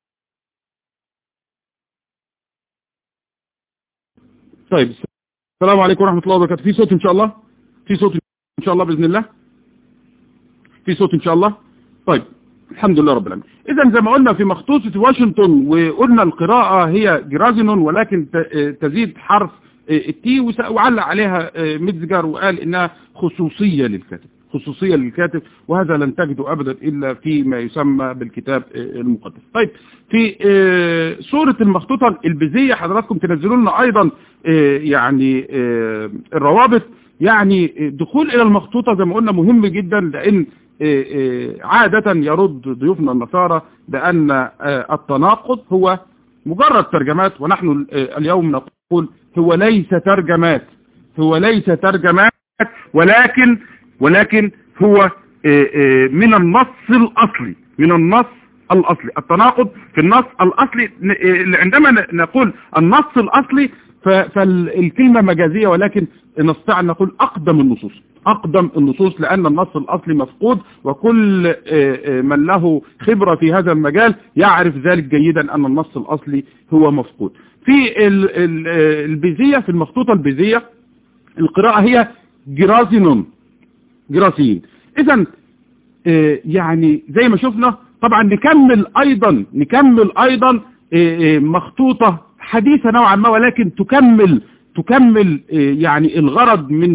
طيب السلام عليكم ورحمة الله وبركاته في صوت إن شاء الله في صوت إن شاء الله بإذن الله في صوت إن شاء الله طيب الحمد لله رب العالمين إذا زي ما قلنا في مخطوطة واشنطن وقلنا القراءة هي جرازينون ولكن تزيد حرف التي وعلق عليها متزجر وقال إنها خصوصية للكاتب خصوصية للكاتب وهذا لن تجده أبدا إلا في ما يسمى بالكتاب المقدس طيب في صورة المخطوطة البيزية حضراتكم تنزلوا لنا أيضا يعني الروابط يعني دخول إلى المخطوطة زي ما قلنا مهم جدا لأن عادة يرد ضيوفنا النصارى بأن التناقض هو مجرد ترجمات ونحن اليوم نقول هو ليس ترجمات هو ليس ترجمات ولكن ولكن هو من النص الأصلي من النص الأصلي التناقض في النص الأصلي عندما نقول النص الأصلي فالكلمة مجازية ولكن نستطيع أن نقول أقدم النصوص أقدم النصوص لأن النص الأصلي مفقود وكل من له خبرة في هذا المجال يعرف ذلك جيدا أن النص الأصلي هو مفقود في البيزية في المخطوطة البيزية القراءة هي جرازينون جراسيين إذا يعني زي ما شفنا طبعا نكمل أيضا نكمل أيضا مخطوطة حديثة نوعا ما ولكن تكمل تكمل يعني الغرض من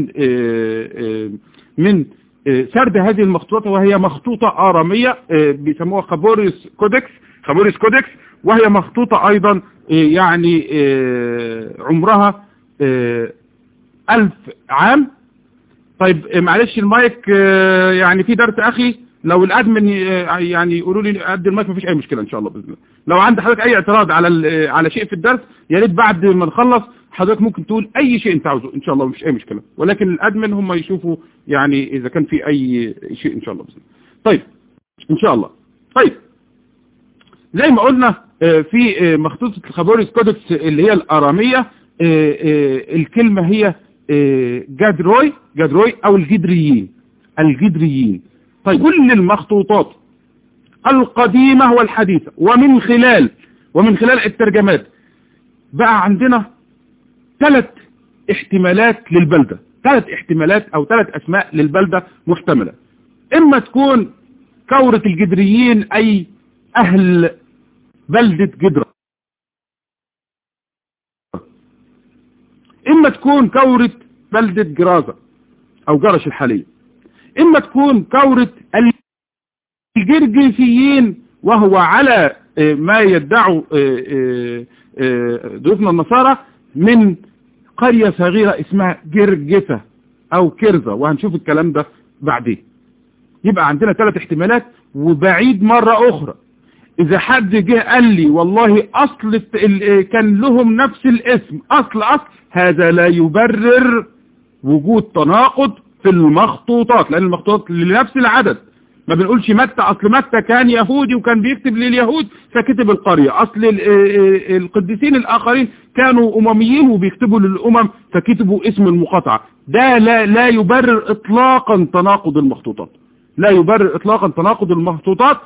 من سرد هذه المخطوطة وهي مخطوطة آرامية بيسموها خابوريس كودكس خابوريس كودكس وهي مخطوطة أيضا يعني عمرها ألف عام طيب معلش المايك يعني في درس أخي لو الادمن يعني يقولوا لي قد المايك مفيش اي مشكله ان شاء الله باذن الله لو عند حضرتك اي اعتراض على على شيء في الدرس يا ريت بعد ما نخلص حضرتك ممكن تقول اي شيء انت عاوزه ان شاء الله مفيش اي مشكله ولكن الادمن هم يشوفوا يعني اذا كان في اي شيء ان شاء الله باذن الله طيب ان شاء الله طيب زي ما قلنا في مخطوطه الخبوريس كودكس اللي هي الاراميه الكلمه هي جادروي جادروي او الجدريين الجدريين طيب كل المخطوطات القديمة والحديثة ومن خلال ومن خلال الترجمات بقى عندنا ثلاث احتمالات للبلدة ثلاث احتمالات او ثلاث اسماء للبلدة محتملة اما تكون كورة الجدريين اي اهل بلدة جدرة اما تكون كورة بلدة جرازة او جرش الحالية اما تكون كورة الجرجسيين وهو على ما يدعوا ضيوفنا النصارى من قرية صغيرة اسمها جرجسة او كرزة وهنشوف الكلام ده بعدين يبقى عندنا ثلاث احتمالات وبعيد مرة اخرى اذا حد جه قال لي والله اصل كان لهم نفس الاسم اصل اصل هذا لا يبرر وجود تناقض في المخطوطات لان المخطوطات لنفس العدد ما بنقولش متى اصل متى كان يهودي وكان بيكتب لليهود فكتب القرية اصل القديسين الاخرين كانوا امميين وبيكتبوا للامم فكتبوا اسم المقاطعة ده لا, لا يبرر اطلاقا تناقض المخطوطات لا يبرر اطلاقا تناقض المخطوطات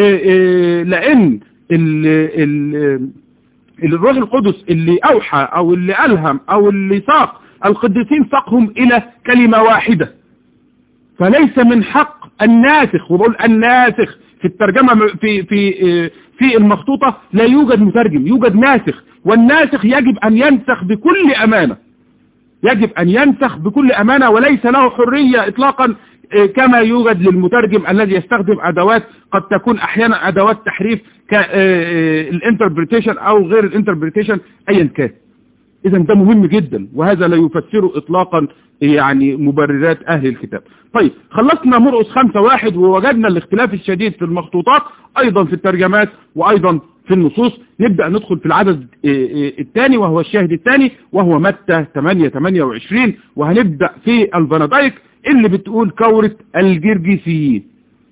لان ال ال الروح القدس اللي اوحى او اللي الهم او اللي ساق القديسين ساقهم الى كلمة واحدة فليس من حق الناسخ وبقول الناسخ في الترجمة في في في المخطوطة لا يوجد مترجم يوجد ناسخ والناسخ يجب أن ينسخ بكل أمانة يجب أن ينسخ بكل أمانة وليس له حرية إطلاقا كما يوجد للمترجم الذي يستخدم أدوات قد تكون أحيانا أدوات تحريف كالانتربريتيشن أو غير الانتربريتيشن أيا كان إذا ده مهم جدا وهذا لا يفسر إطلاقا يعني مبررات أهل الكتاب طيب خلصنا مرقس خمسة واحد ووجدنا الاختلاف الشديد في المخطوطات أيضا في الترجمات وأيضا في النصوص نبدأ ندخل في العدد الثاني وهو الشاهد الثاني وهو متى 8 28 وهنبدأ في الفنادايك اللي بتقول كورة الجرجسيين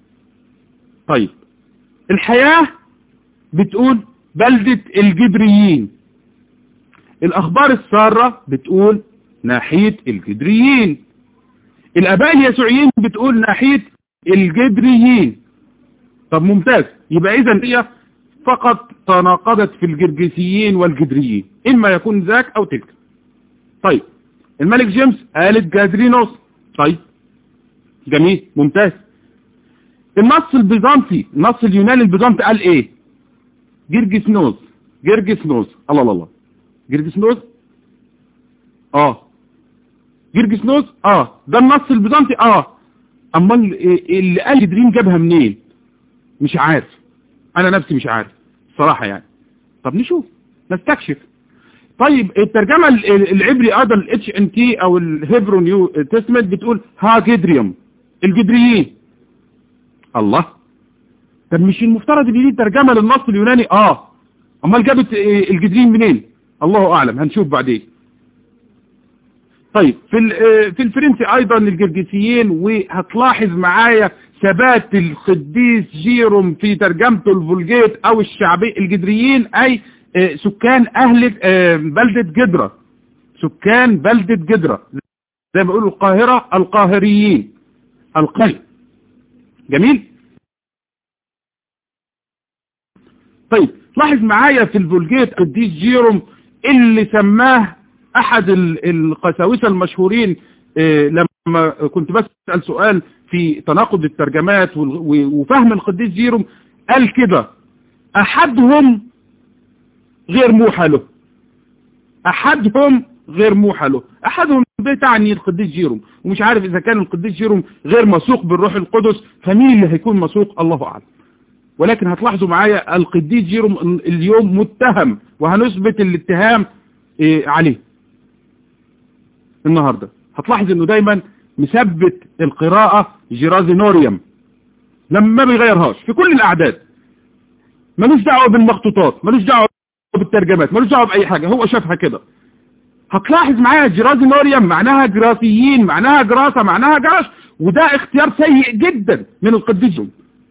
طيب الحياة بتقول بلدة الجبريين الأخبار السارة بتقول ناحية الجدريين الآباء اليسوعيين بتقول ناحية الجدريين طب ممتاز يبقى إذا هي فقط تناقضت في الجرجسيين والجدريين إما يكون ذاك أو تلك طيب الملك جيمس قالت جادرينوس طيب جميل ممتاز النص البيزنطي النص اليوناني البيزنطي قال ايه جرجسنوز جرجسنوز الله الله الله جرجسنوز اه جرجسنوز اه ده النص البيزنطي اه اما اللي قال جدرين جابها منين مش عارف انا نفسي مش عارف صراحة يعني طب نشوف نستكشف طيب الترجمة العبري ايضا الاتش ان تي او الهيبرو نيو تستمنت بتقول ها جدريوم الجدريين الله طب مش المفترض ان دي ترجمة للنص اليوناني اه امال جابت الجدريين منين الله اعلم هنشوف بعدين طيب في في الفرنسي ايضا الجرجسيين وهتلاحظ معايا ثبات القديس جيروم في ترجمته الفولجيت او الشعبي الجدريين اي سكان اهل بلدة جدرة سكان بلدة جدرة زي ما بيقولوا القاهرة القاهريين القاهرة جميل طيب لاحظ معايا في الفولجيت قديس جيروم اللي سماه احد القساوسة المشهورين لما كنت بسأل سؤال في تناقض الترجمات وفهم القديس جيروم قال كده احدهم غير موحى له احدهم غير موحى له احدهم بتعني القديس جيروم ومش عارف اذا كان القديس جيروم غير مسوق بالروح القدس فمين اللي هيكون مسوق الله اعلم ولكن هتلاحظوا معايا القديس جيروم اليوم متهم وهنثبت الاتهام عليه النهاردة هتلاحظ انه دايما مثبت القراءة جيرازينوريوم لما ما بيغيرهاش في كل الاعداد ملوش دعوة بالمخطوطات ملوش دعوة بالترجمات ملوش دعوة باي حاجة هو شافها كده هتلاحظ معايا جيرازينوريوم معناها جراسيين معناها جراسة معناها جرش وده اختيار سيء جدا من القديس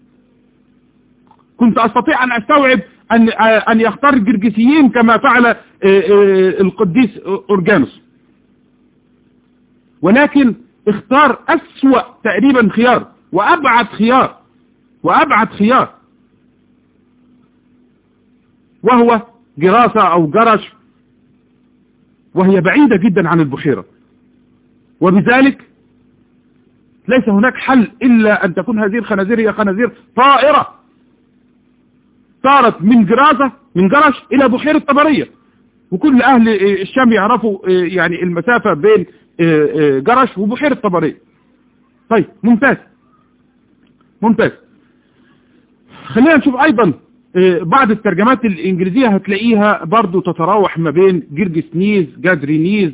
كنت استطيع ان استوعب ان ان يختار الجرجسيين كما فعل القديس اورجانوس ولكن اختار اسوأ تقريبا خيار وابعد خيار وابعد خيار وهو جراسة او جرش وهي بعيدة جدا عن البحيرة وبذلك ليس هناك حل الا ان تكون هذه الخنازير هي خنازير طائرة صارت من جراسة من جرش الى بحيرة طبرية وكل اهل الشام يعرفوا يعني المسافة بين جرش وبحيرة طبرية طيب ممتاز ممتاز خلينا نشوف ايضا بعض الترجمات الإنجليزية هتلاقيها برضو تتراوح ما بين جرجس نيز جادري نيز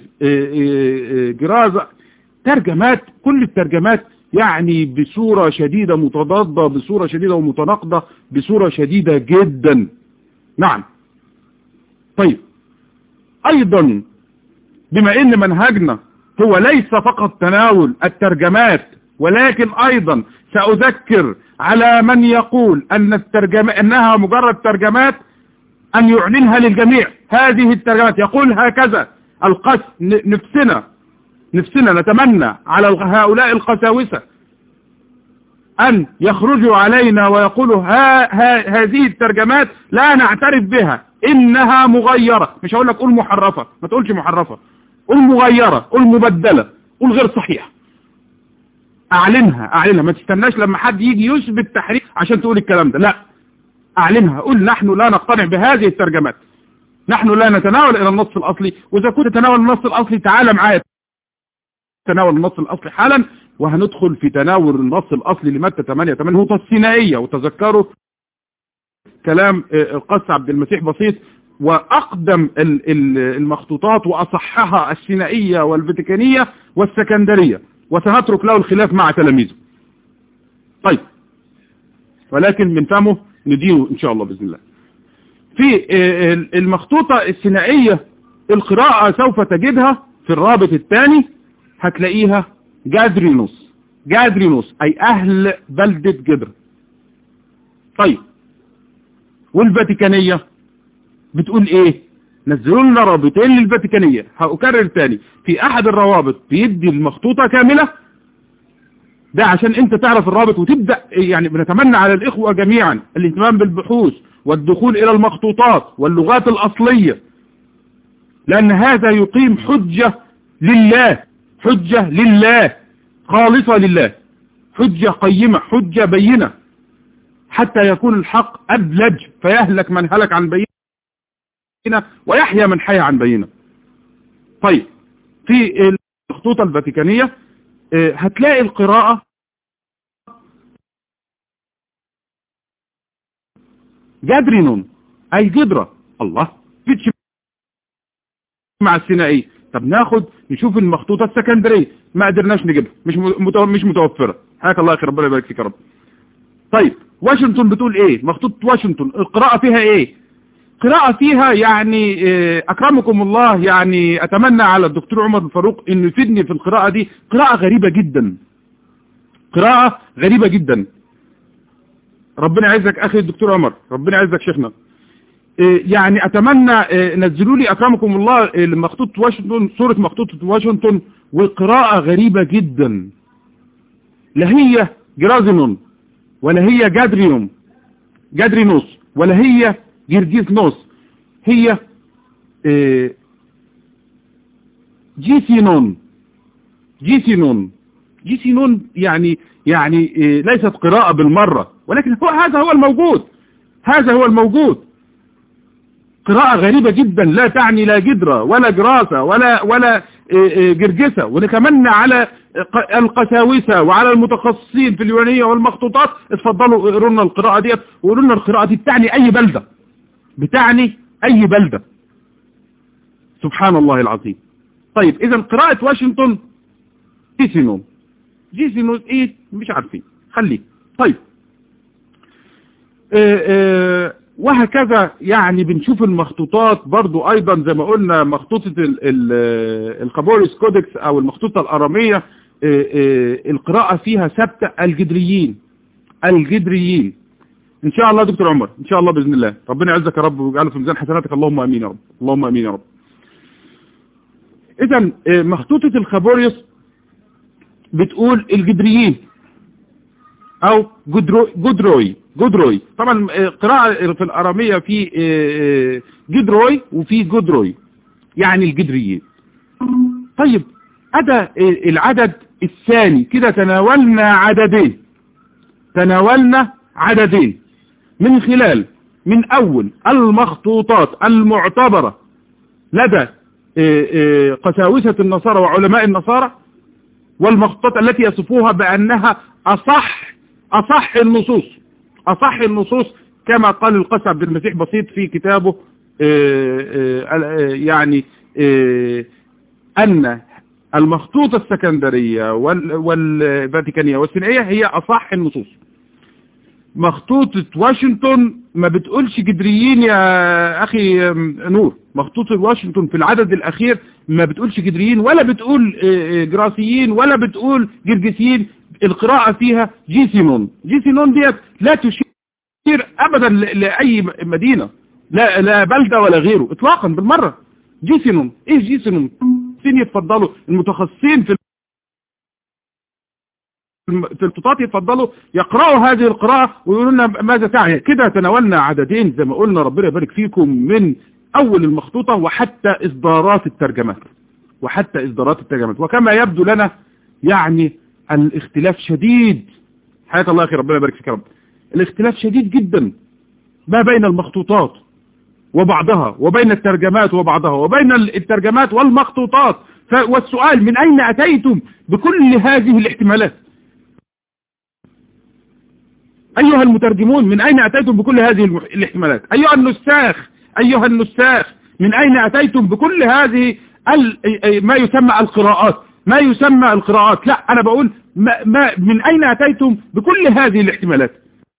جرازة ترجمات كل الترجمات يعني بصورة شديدة متضادة بصورة شديدة ومتناقضة بصورة شديدة جدا نعم طيب ايضا بما ان منهجنا هو ليس فقط تناول الترجمات ولكن ايضا ساذكر على من يقول ان الترجمة انها مجرد ترجمات ان يعلنها للجميع هذه الترجمات يقول هكذا القس نفسنا نفسنا نتمنى على هؤلاء القساوسة أن يخرجوا علينا ويقولوا ها ها هذه الترجمات لا نعترف بها إنها مغيرة مش هقول لك قول محرفة ما تقولش محرفة قول مغيرة قول مبدلة قول غير صحيح أعلنها أعلنها ما تستناش لما حد يجي يثبت تحريف عشان تقول الكلام ده لا أعلنها قول نحن لا نقتنع بهذه الترجمات نحن لا نتناول إلى النص الأصلي وإذا كنت تناول النص الأصلي تعال معايا تناول النص الأصلي حالا وهندخل في تناول النص الأصلي لمادة 8 8 هو السينائية وتذكروا كلام القس عبد المسيح بسيط وأقدم المخطوطات وأصحها السينائية والفاتيكانية والسكندرية وسنترك له الخلاف مع تلاميذه طيب ولكن من فهمه ندينه إن شاء الله بإذن الله في المخطوطة السينائية القراءة سوف تجدها في الرابط الثاني هتلاقيها جادرينوس جادرينوس أي أهل بلدة جدر طيب والفاتيكانية بتقول ايه نزلوا لنا رابطين للفاتيكانية هأكرر تاني في احد الروابط بيدي المخطوطة كاملة ده عشان انت تعرف الرابط وتبدأ يعني بنتمنى على الاخوة جميعا الاهتمام بالبحوث والدخول الى المخطوطات واللغات الاصلية لان هذا يقيم حجة لله حجة لله خالصة لله حجة قيمة حجة بينة حتى يكون الحق أبلج فيهلك من هلك عن بينة ويحيى من حي عن بينة طيب في الخطوط الفاتيكانية هتلاقي القراءة جادرينون أي جدرة الله فيتش مع السينائي طب ناخد نشوف المخطوطة السكندرية ما قدرناش نجيبها مش مش متوفرة حياك الله يا اخي ربنا يبارك فيك يا رب طيب واشنطن بتقول ايه مخطوطة واشنطن القراءة فيها ايه قراءة فيها يعني اكرمكم الله يعني اتمنى على الدكتور عمر الفاروق انه يفيدني في القراءة دي قراءة غريبة جدا قراءة غريبة جدا ربنا يعزك اخي الدكتور عمر ربنا يعزك شيخنا يعني اتمنى نزلوا لي اكرمكم الله مخطوطة واشنطن صورة مخطوطة واشنطن والقراءة غريبة جدا لا هي جرازينون ولا هي جادريوم جادرينوس ولا هي جرجيسنوس هي جيسينون جيسينون جيسينون يعني يعني ليست قراءة بالمرة ولكن هو هذا هو الموجود هذا هو الموجود قراءة غريبة جدا لا تعني لا جدرة ولا جراسة ولا ولا جرجسة ونتمنى على القساوسة وعلى المتخصصين في اليونانية والمخطوطات اتفضلوا اقروا لنا القراءة ديت وقولوا لنا القراءة دي بتعني اي بلدة بتعني اي بلدة سبحان الله العظيم طيب اذا قراءة واشنطن جيسينون جيسينون ايه مش عارفين خليه طيب اه اه وهكذا يعني بنشوف المخطوطات برضو ايضا زي ما قلنا مخطوطة الخابوريس كودكس او المخطوطة الارامية القراءة فيها ثابتة الجدريين الجدريين ان شاء الله دكتور عمر ان شاء الله باذن الله ربنا يعزك يا رب ويجعله في ميزان حسناتك اللهم امين يا رب اللهم امين يا رب اذا مخطوطة الخابوريوس بتقول الجدريين او جدرو جدروي جدروي طبعا قراءة في الارامية في جدروي وفي جدروي يعني الجدريين طيب ادى العدد الثاني كده تناولنا عددين تناولنا عددين من خلال من اول المخطوطات المعتبرة لدى قساوسة النصارى وعلماء النصارى والمخطوطات التي يصفوها بانها اصح اصح النصوص اصح النصوص كما قال القاسم عبد المسيح بسيط في كتابه آه، آه، يعني آه، أن المخطوطة السكندرية وال- والفاتيكانية والسينائية هي أصح النصوص مخطوطة واشنطن ما بتقولش جدريين يا أخي نور مخطوطة واشنطن في العدد الأخير ما بتقولش جدريين ولا بتقول آه، آه، جراسيين ولا بتقول جرجسيين القراءة فيها جيسينون جيسينون ديت لا تشير أبدا ل- لأي م- مدينة لا, لا بلدة ولا غيره إطلاقا بالمرة جيسينون إيه جيسينون فين يتفضلوا المتخصصين في الم- في الخطاط يتفضلوا يقرأوا هذه القراءة ويقولوا لنا ماذا تعني كده تناولنا عددين زي ما قلنا ربنا يبارك فيكم من أول المخطوطة وحتى إصدارات الترجمات وحتى إصدارات الترجمات وكما يبدو لنا يعني الاختلاف شديد حياة الله يا أخي ربنا يبارك فيك يا رب الاختلاف شديد جدا ما بين المخطوطات وبعضها وبين الترجمات وبعضها وبين الترجمات والمخطوطات ف- والسؤال من أين أتيتم بكل هذه الاحتمالات أيها المترجمون من أين أتيتم بكل هذه المح- الاحتمالات أيها النساخ أيها النساخ من أين أتيتم بكل هذه ال- أي- ما يسمى القراءات ما يسمى القراءات لا أنا بقول ما ما من أين أتيتم بكل هذه الاحتمالات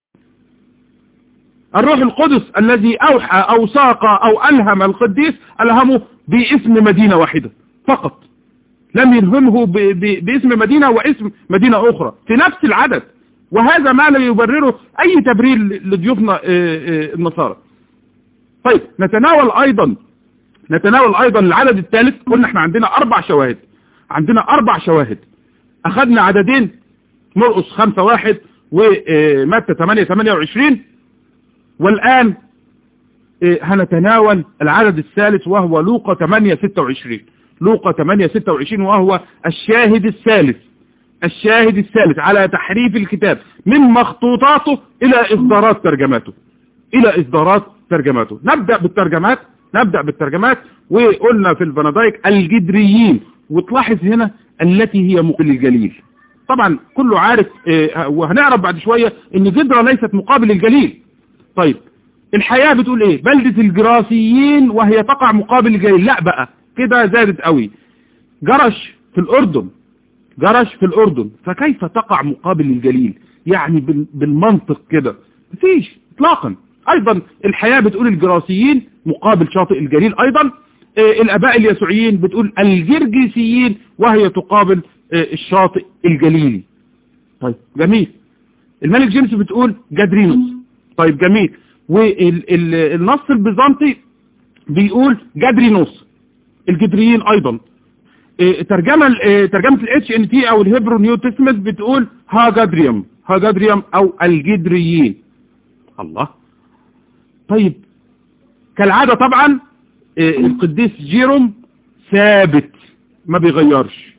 الروح القدس الذي أوحى أو ساق أو ألهم القديس ألهمه باسم مدينة واحدة فقط لم يلهمه ب- ب- باسم مدينة واسم مدينة أخرى في نفس العدد وهذا ما لا يبرره أي تبرير لضيوفنا آه، آه، النصارى طيب نتناول أيضا نتناول أيضا العدد الثالث قلنا احنا عندنا أربع شواهد عندنا أربع شواهد أخذنا عددين مرقس خمسة واحد ومتى ثمانية ثمانية وعشرين والآن آه، هنتناول العدد الثالث وهو لوقا 8 26 لوقا 8 26 وهو الشاهد الثالث الشاهد الثالث على تحريف الكتاب من مخطوطاته إلى إصدارات ترجماته إلى إصدارات ترجماته نبدأ بالترجمات نبدأ بالترجمات وقلنا في الفنادايك الجدريين وتلاحظ هنا التي هي مقابل الجليل طبعا كله عارف آه، وهنعرف بعد شوية ان جدرة ليست مقابل الجليل طيب الحياة بتقول ايه بلدة الجراسيين وهي تقع مقابل الجليل لا بقى كده زادت قوي جرش في الاردن جرش في الاردن فكيف تقع مقابل الجليل يعني بال- بالمنطق كده مفيش اطلاقا ايضا الحياة بتقول الجراسيين مقابل شاطئ الجليل ايضا آه، الاباء اليسوعيين بتقول الجرجسيين وهي تقابل آه، الشاطئ الجليلي طيب جميل الملك جيمس بتقول جادرينوس طيب جميل والنص البيزنطي بيقول جادرينوس الجدريين ايضا إيه، ترجمة ال- إيه، ترجمة الاتش ان تي او الهيبرو نيو تستمنت بتقول هاجادريوم هاجادريوم او الجدريين الله طيب كالعادة طبعا إيه، القديس جيروم ثابت ما بيغيرش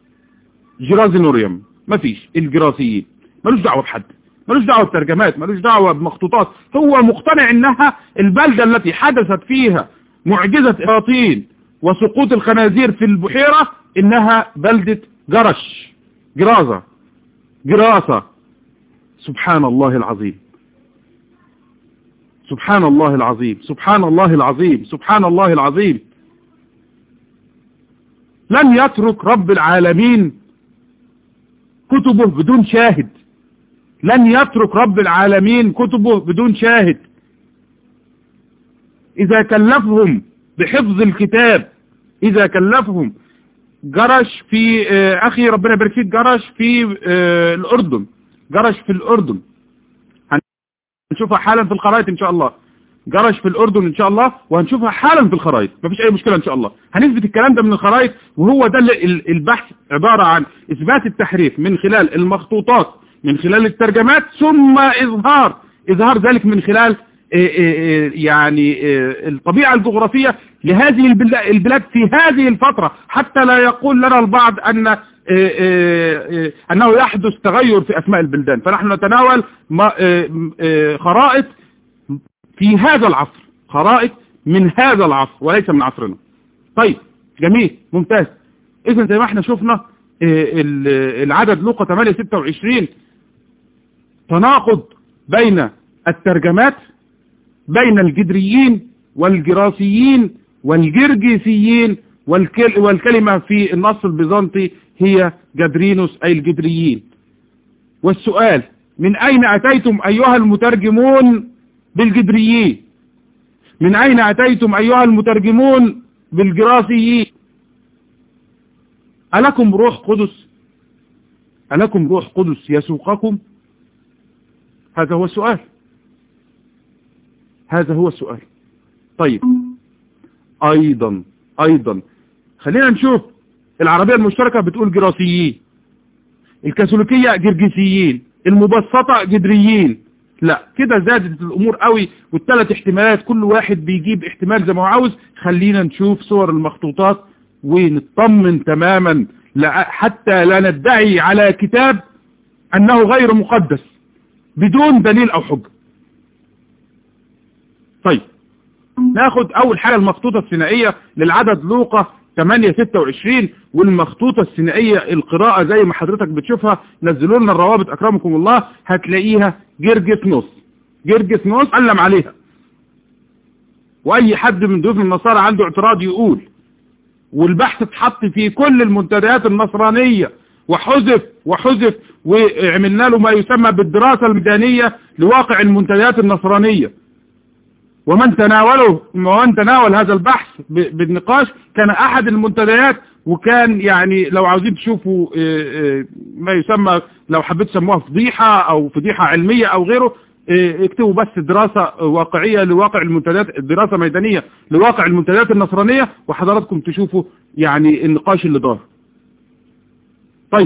جرازينوريوم مفيش الجراسيين ملوش دعوة بحد ملوش دعوة بترجمات ملوش دعوة بمخطوطات هو مقتنع انها البلدة التي حدثت فيها معجزة اراطين وسقوط الخنازير في البحيرة انها بلدة جرش جرازة جراسة سبحان الله العظيم سبحان الله العظيم سبحان الله العظيم سبحان الله العظيم لن يترك رب العالمين كتبه بدون شاهد لن يترك رب العالمين كتبه بدون شاهد إذا كلفهم بحفظ الكتاب إذا كلفهم جرش في آه، أخي ربنا يبارك فيك جرش في آه، الأردن جرش في الأردن هنشوفها حالا في الخرائط إن شاء الله جرش في الأردن إن شاء الله وهنشوفها حالا في الخرائط مفيش أي مشكلة إن شاء الله هنثبت الكلام ده من الخرائط وهو ده اللي- ال- البحث عبارة عن إثبات التحريف من خلال المخطوطات من خلال الترجمات ثم إظهار إظهار ذلك من خلال إيه إيه إيه يعني إيه الطبيعة الجغرافية لهذه البلا- البلاد في هذه الفترة حتى لا يقول لنا البعض أن إيه إيه إيه أنه يحدث تغير في أسماء البلدان فنحن نتناول ما- إيه إيه خرائط في هذا العصر خرائط من هذا العصر وليس من عصرنا طيب جميل ممتاز اذا زي ما احنا شفنا آه، ال- العدد لوقا 8 26 تناقض بين الترجمات بين الجدريين والجراسيين والجرجسيين والكل والكلمة في النص البيزنطي هي جدرينوس أي الجدريين والسؤال من أين أتيتم أيها المترجمون بالجدريين من أين أتيتم أيها المترجمون بالجراسيين ألكم روح قدس ألكم روح قدس يسوقكم هذا هو السؤال هذا هو السؤال طيب أيضا أيضا خلينا نشوف العربية المشتركة بتقول جراسيين الكاثوليكية جرجسيين المبسطة جدريين لا كده زادت الامور قوي والثلاث احتمالات كل واحد بيجيب احتمال زي ما هو عاوز خلينا نشوف صور المخطوطات ونطمن تماما لا حتى لا ندعي على كتاب انه غير مقدس بدون دليل او حجة طيب ناخد اول حاجة المخطوطة الثنائية للعدد لوقا 8 26 والمخطوطة الثنائية القراءة زي ما حضرتك بتشوفها نزلوا لنا الروابط اكرمكم الله هتلاقيها جرجس نص جرجس نص علم عليها واي حد من ضيوف النصارى عنده اعتراض يقول والبحث اتحط في كل المنتديات النصرانية وحذف وحذف وعملنا له ما يسمى بالدراسة الميدانية لواقع المنتديات النصرانية ومن تناوله ومن تناول هذا البحث بالنقاش كان احد المنتديات وكان يعني لو عاوزين تشوفوا ما يسمى لو حبيت تسموها فضيحة او فضيحة علمية او غيره اكتبوا بس دراسة واقعية لواقع المنتديات دراسة ميدانية لواقع المنتديات النصرانية وحضراتكم تشوفوا يعني النقاش اللي دار طيب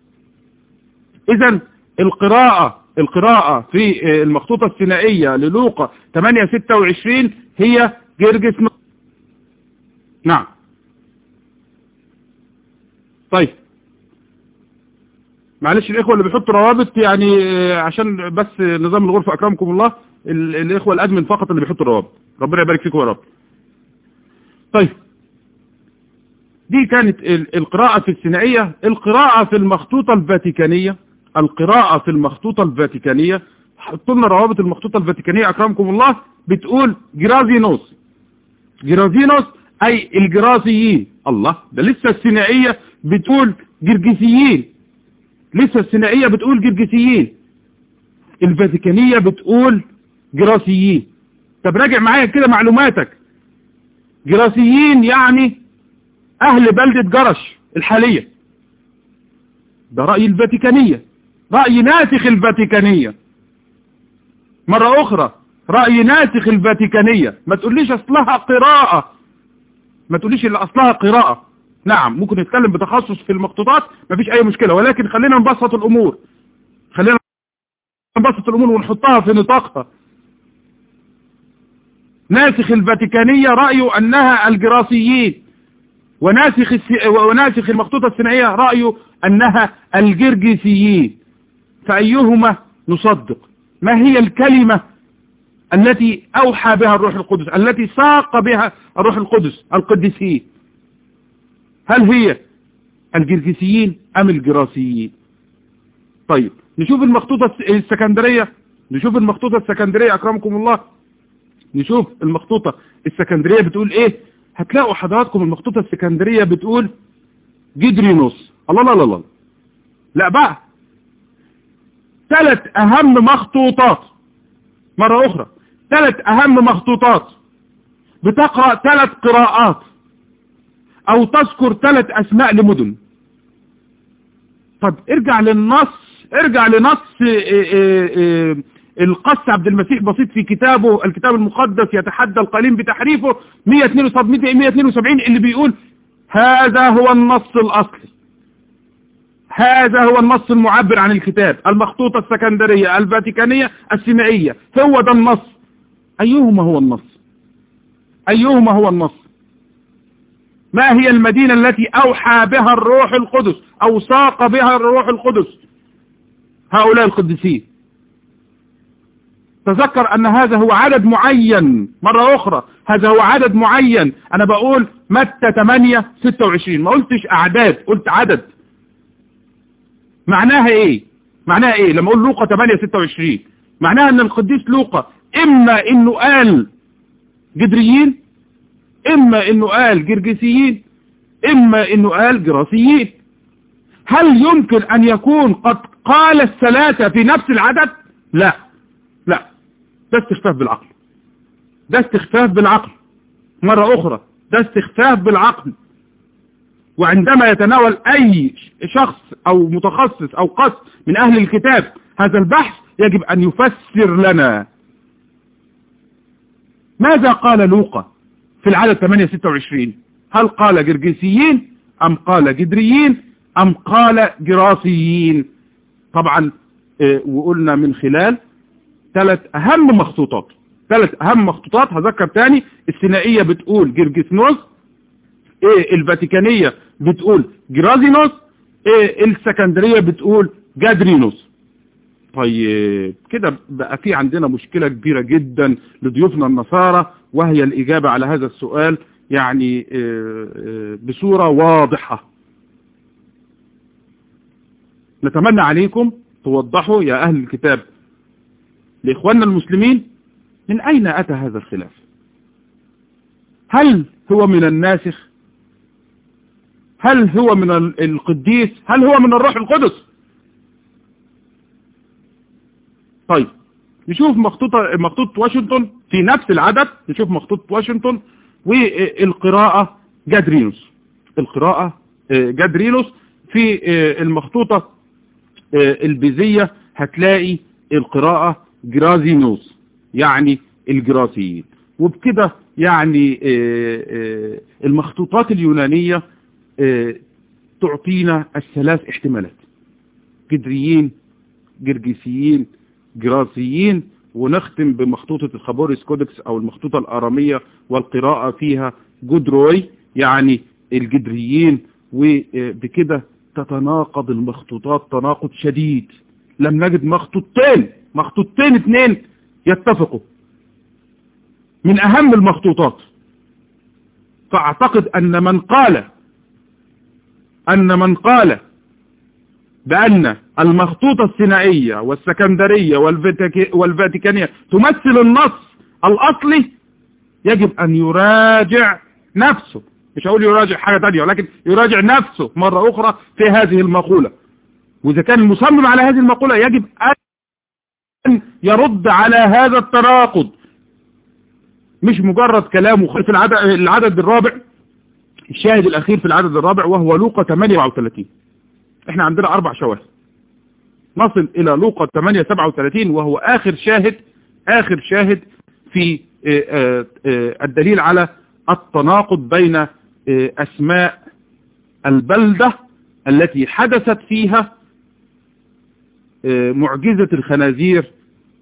اذا القراءة القراءة في المخطوطة الثنائية للوقا 8 26 هي جرجس نعم طيب معلش الاخوة اللي بيحطوا روابط يعني عشان بس نظام الغرفة اكرمكم الله الاخوة الادمن فقط اللي بيحطوا روابط ربنا يبارك فيكم يا رب طيب دي كانت القراءة في الثنائية القراءة في المخطوطة الفاتيكانية القراءة في المخطوطة الفاتيكانية حطوا لنا روابط المخطوطة الفاتيكانية أكرمكم الله بتقول جرازينوس جرازينوس أي الجراسيين الله ده لسه الثنائية بتقول جرجسيين لسه الثنائية بتقول جرجسيين الفاتيكانية بتقول جراسيين طب راجع معايا كده معلوماتك جراسيين يعني أهل بلدة جرش الحالية ده رأي الفاتيكانية رأي ناسخ الفاتيكانية مرة أخرى رأي ناسخ الفاتيكانية ما تقوليش أصلها قراءة ما تقوليش اللي أصلها قراءة نعم ممكن نتكلم بتخصص في المخطوطات ما فيش أي مشكلة ولكن خلينا نبسط الأمور خلينا نبسط الأمور ونحطها في نطاقها ناسخ الفاتيكانية رأيه أنها الجراسيين وناسخ الس... وناسخ المخطوطة الثنائية رأيه أنها الجرجسيين فأيهما نصدق ما هي الكلمة التي أوحى بها الروح القدس التي ساق بها الروح القدس القدسيين هل هي الجرجسيين أم الجراسيين طيب نشوف المخطوطة السكندرية نشوف المخطوطة السكندرية أكرمكم الله نشوف المخطوطة السكندرية بتقول إيه هتلاقوا حضراتكم المخطوطة السكندرية بتقول جدرينوس الله لا لا لا لا بقى ثلاث اهم مخطوطات مرة اخرى ثلاث اهم مخطوطات بتقرأ ثلاث قراءات او تذكر ثلاث اسماء لمدن طب ارجع للنص ارجع لنص القس عبد المسيح بسيط في كتابه الكتاب المقدس يتحدى القليل بتحريفه 172 اللي بيقول هذا هو النص الأصلي هذا هو النص المعبر عن الكتاب المخطوطة السكندرية الفاتيكانية السمائية هو ده النص أيهما هو النص أيهما هو النص ما هي المدينة التي أوحى بها الروح القدس أو ساق بها الروح القدس هؤلاء القديسين تذكر أن هذا هو عدد معين مرة أخرى هذا هو عدد معين أنا بقول متى 8 26 ما قلتش أعداد قلت عدد معناها إيه معناها إيه لما أقول لوقا 8 26 معناها أن القديس لوقا اما انه قال جدريين اما انه قال جرجسيين اما انه قال جراسيين هل يمكن ان يكون قد قال الثلاثة في نفس العدد لا لا ده استخفاف بالعقل ده استخفاف بالعقل مرة اخرى ده استخفاف بالعقل وعندما يتناول اي شخص او متخصص او قص من اهل الكتاب هذا البحث يجب ان يفسر لنا ماذا قال لوقا في العدد 826 هل قال جرجسيين ام قال جدريين ام قال جراسيين طبعا اه وقلنا من خلال ثلاث اهم مخطوطات ثلاث اهم مخطوطات هذكر تاني السينائية بتقول جرجسنوس ايه الفاتيكانية بتقول جرازينوس ايه السكندرية بتقول جادرينوس طيب كده بقى في عندنا مشكلة كبيرة جدا لضيوفنا النصارى وهي الإجابة على هذا السؤال يعني بصورة واضحة نتمنى عليكم توضحوا يا أهل الكتاب لإخواننا المسلمين من أين أتى هذا الخلاف هل هو من الناسخ هل هو من القديس هل هو من الروح القدس طيب نشوف مخطوطة مخطوطة واشنطن في نفس العدد نشوف مخطوطة واشنطن والقراءة جادرينوس القراءة جادرينوس في المخطوطة البيزية هتلاقي القراءة جرازينوس يعني الجراسيين وبكده يعني المخطوطات اليونانية تعطينا الثلاث احتمالات جدريين جرجسيين جراسيين ونختم بمخطوطة الخبوريس كودكس او المخطوطة الارامية والقراءة فيها جدروي يعني الجدريين وبكده تتناقض المخطوطات تناقض شديد لم نجد مخطوطتين مخطوطتين اثنين يتفقوا من اهم المخطوطات فاعتقد ان من قال ان من قال بأن المخطوطة السينائية والسكندرية والفاتيكانية تمثل النص الأصلي يجب أن يراجع نفسه مش هقول يراجع حاجة تانية ولكن يراجع نفسه مرة أخرى في هذه المقولة وإذا كان المصمم على هذه المقولة يجب أن يرد على هذا التناقض مش مجرد كلامه في العدد, العدد الرابع الشاهد الأخير في العدد الرابع وهو لوقا 38 احنا عندنا اربع شواهد نصل الى لوقا 8 37 وهو اخر شاهد اخر شاهد في الدليل على التناقض بين اسماء البلدة التي حدثت فيها معجزة الخنازير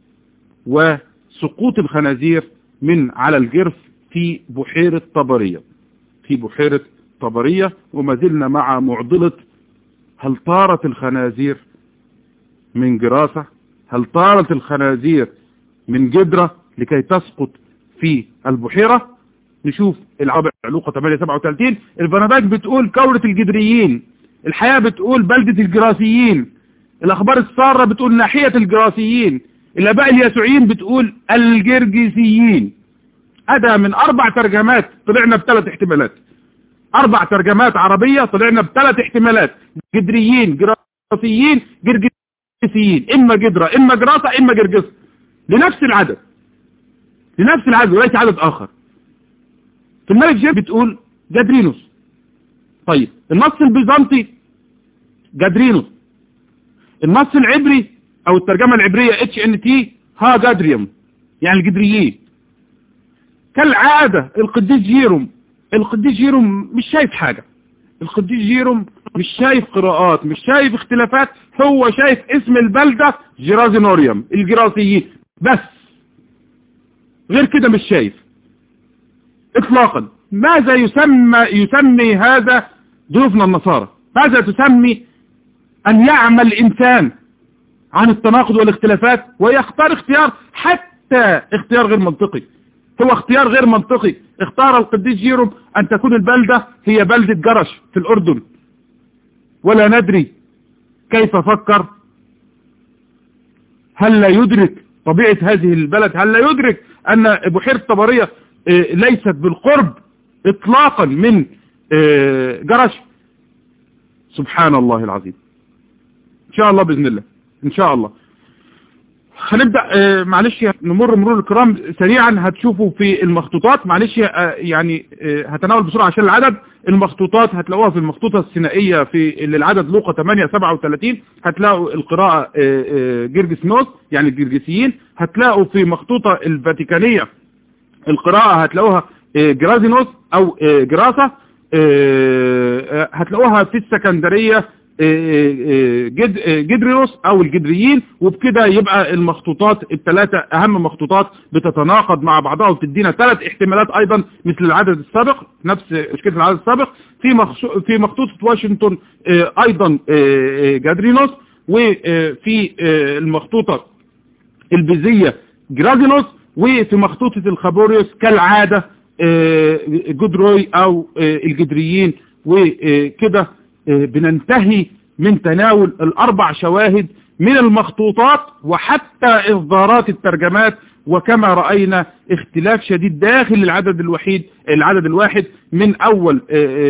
وسقوط الخنازير من على الجرف في بحيرة طبرية في بحيرة طبرية وما زلنا مع معضلة هل طارت الخنازير من جراسة هل طارت الخنازير من جدرة لكي تسقط في البحيرة نشوف العربع لوقا 837 البنباك بتقول كورة الجدريين الحياة بتقول بلدة الجراسيين الاخبار السارة بتقول ناحية الجراسيين الاباء اليسوعيين بتقول الجرجسيين هذا من اربع ترجمات طلعنا بثلاث احتمالات اربع ترجمات عربية طلعنا بثلاث احتمالات جدريين جراسيين جرجسيين اما جدرة اما جراسة اما جرجس لنفس العدد لنفس العدد وليس عدد اخر في الملك جيب بتقول جادرينوس طيب النص البيزنطي جادرينوس النص العبري او الترجمة العبرية اتش ان تي ها جادريوم يعني الجدريين كالعادة القديس جيروم القديس جيروم مش شايف حاجة القديس جيروم مش شايف قراءات مش شايف اختلافات هو شايف اسم البلدة جرازينوريوم الجراسيين بس غير كده مش شايف اطلاقا ماذا يسمى يسمي هذا ضيوفنا النصارى ماذا تسمي ان يعمل انسان عن التناقض والاختلافات ويختار اختيار حتى اختيار غير منطقي هو اختيار غير منطقي اختار القديس جيروم ان تكون البلدة هي بلدة جرش في الاردن ولا ندري كيف فكر هل لا يدرك طبيعة هذه البلد هل لا يدرك أن بحيرة طبرية ليست بالقرب إطلاقا من جرش سبحان الله العظيم إن شاء الله بإذن الله إن شاء الله هنبدأ معلش نمر مرور الكرام سريعا هتشوفوا في المخطوطات معلش يعني هتناول بسرعة عشان العدد المخطوطات هتلاقوها في المخطوطة السينائية في للعدد لوقا 8 37 هتلاقوا القراءة جرجس نوس يعني الجرجسيين هتلاقوا في مخطوطة الفاتيكانية القراءة هتلاقوها جرازينوس او جراسة هتلاقوها في السكندرية جد جدريوس او الجدريين وبكده يبقى المخطوطات الثلاثة اهم مخطوطات بتتناقض مع بعضها وتدينا ثلاث احتمالات ايضا مثل العدد السابق نفس مشكلة العدد السابق في في مخطوطة واشنطن ايضا جادرينوس وفي المخطوطة البيزية جرازينوس وفي مخطوطة الخابوريوس كالعادة جدروي او الجدريين وكده بننتهي من تناول الاربع شواهد من المخطوطات وحتى اصدارات الترجمات وكما رأينا اختلاف شديد داخل العدد الوحيد العدد الواحد من اول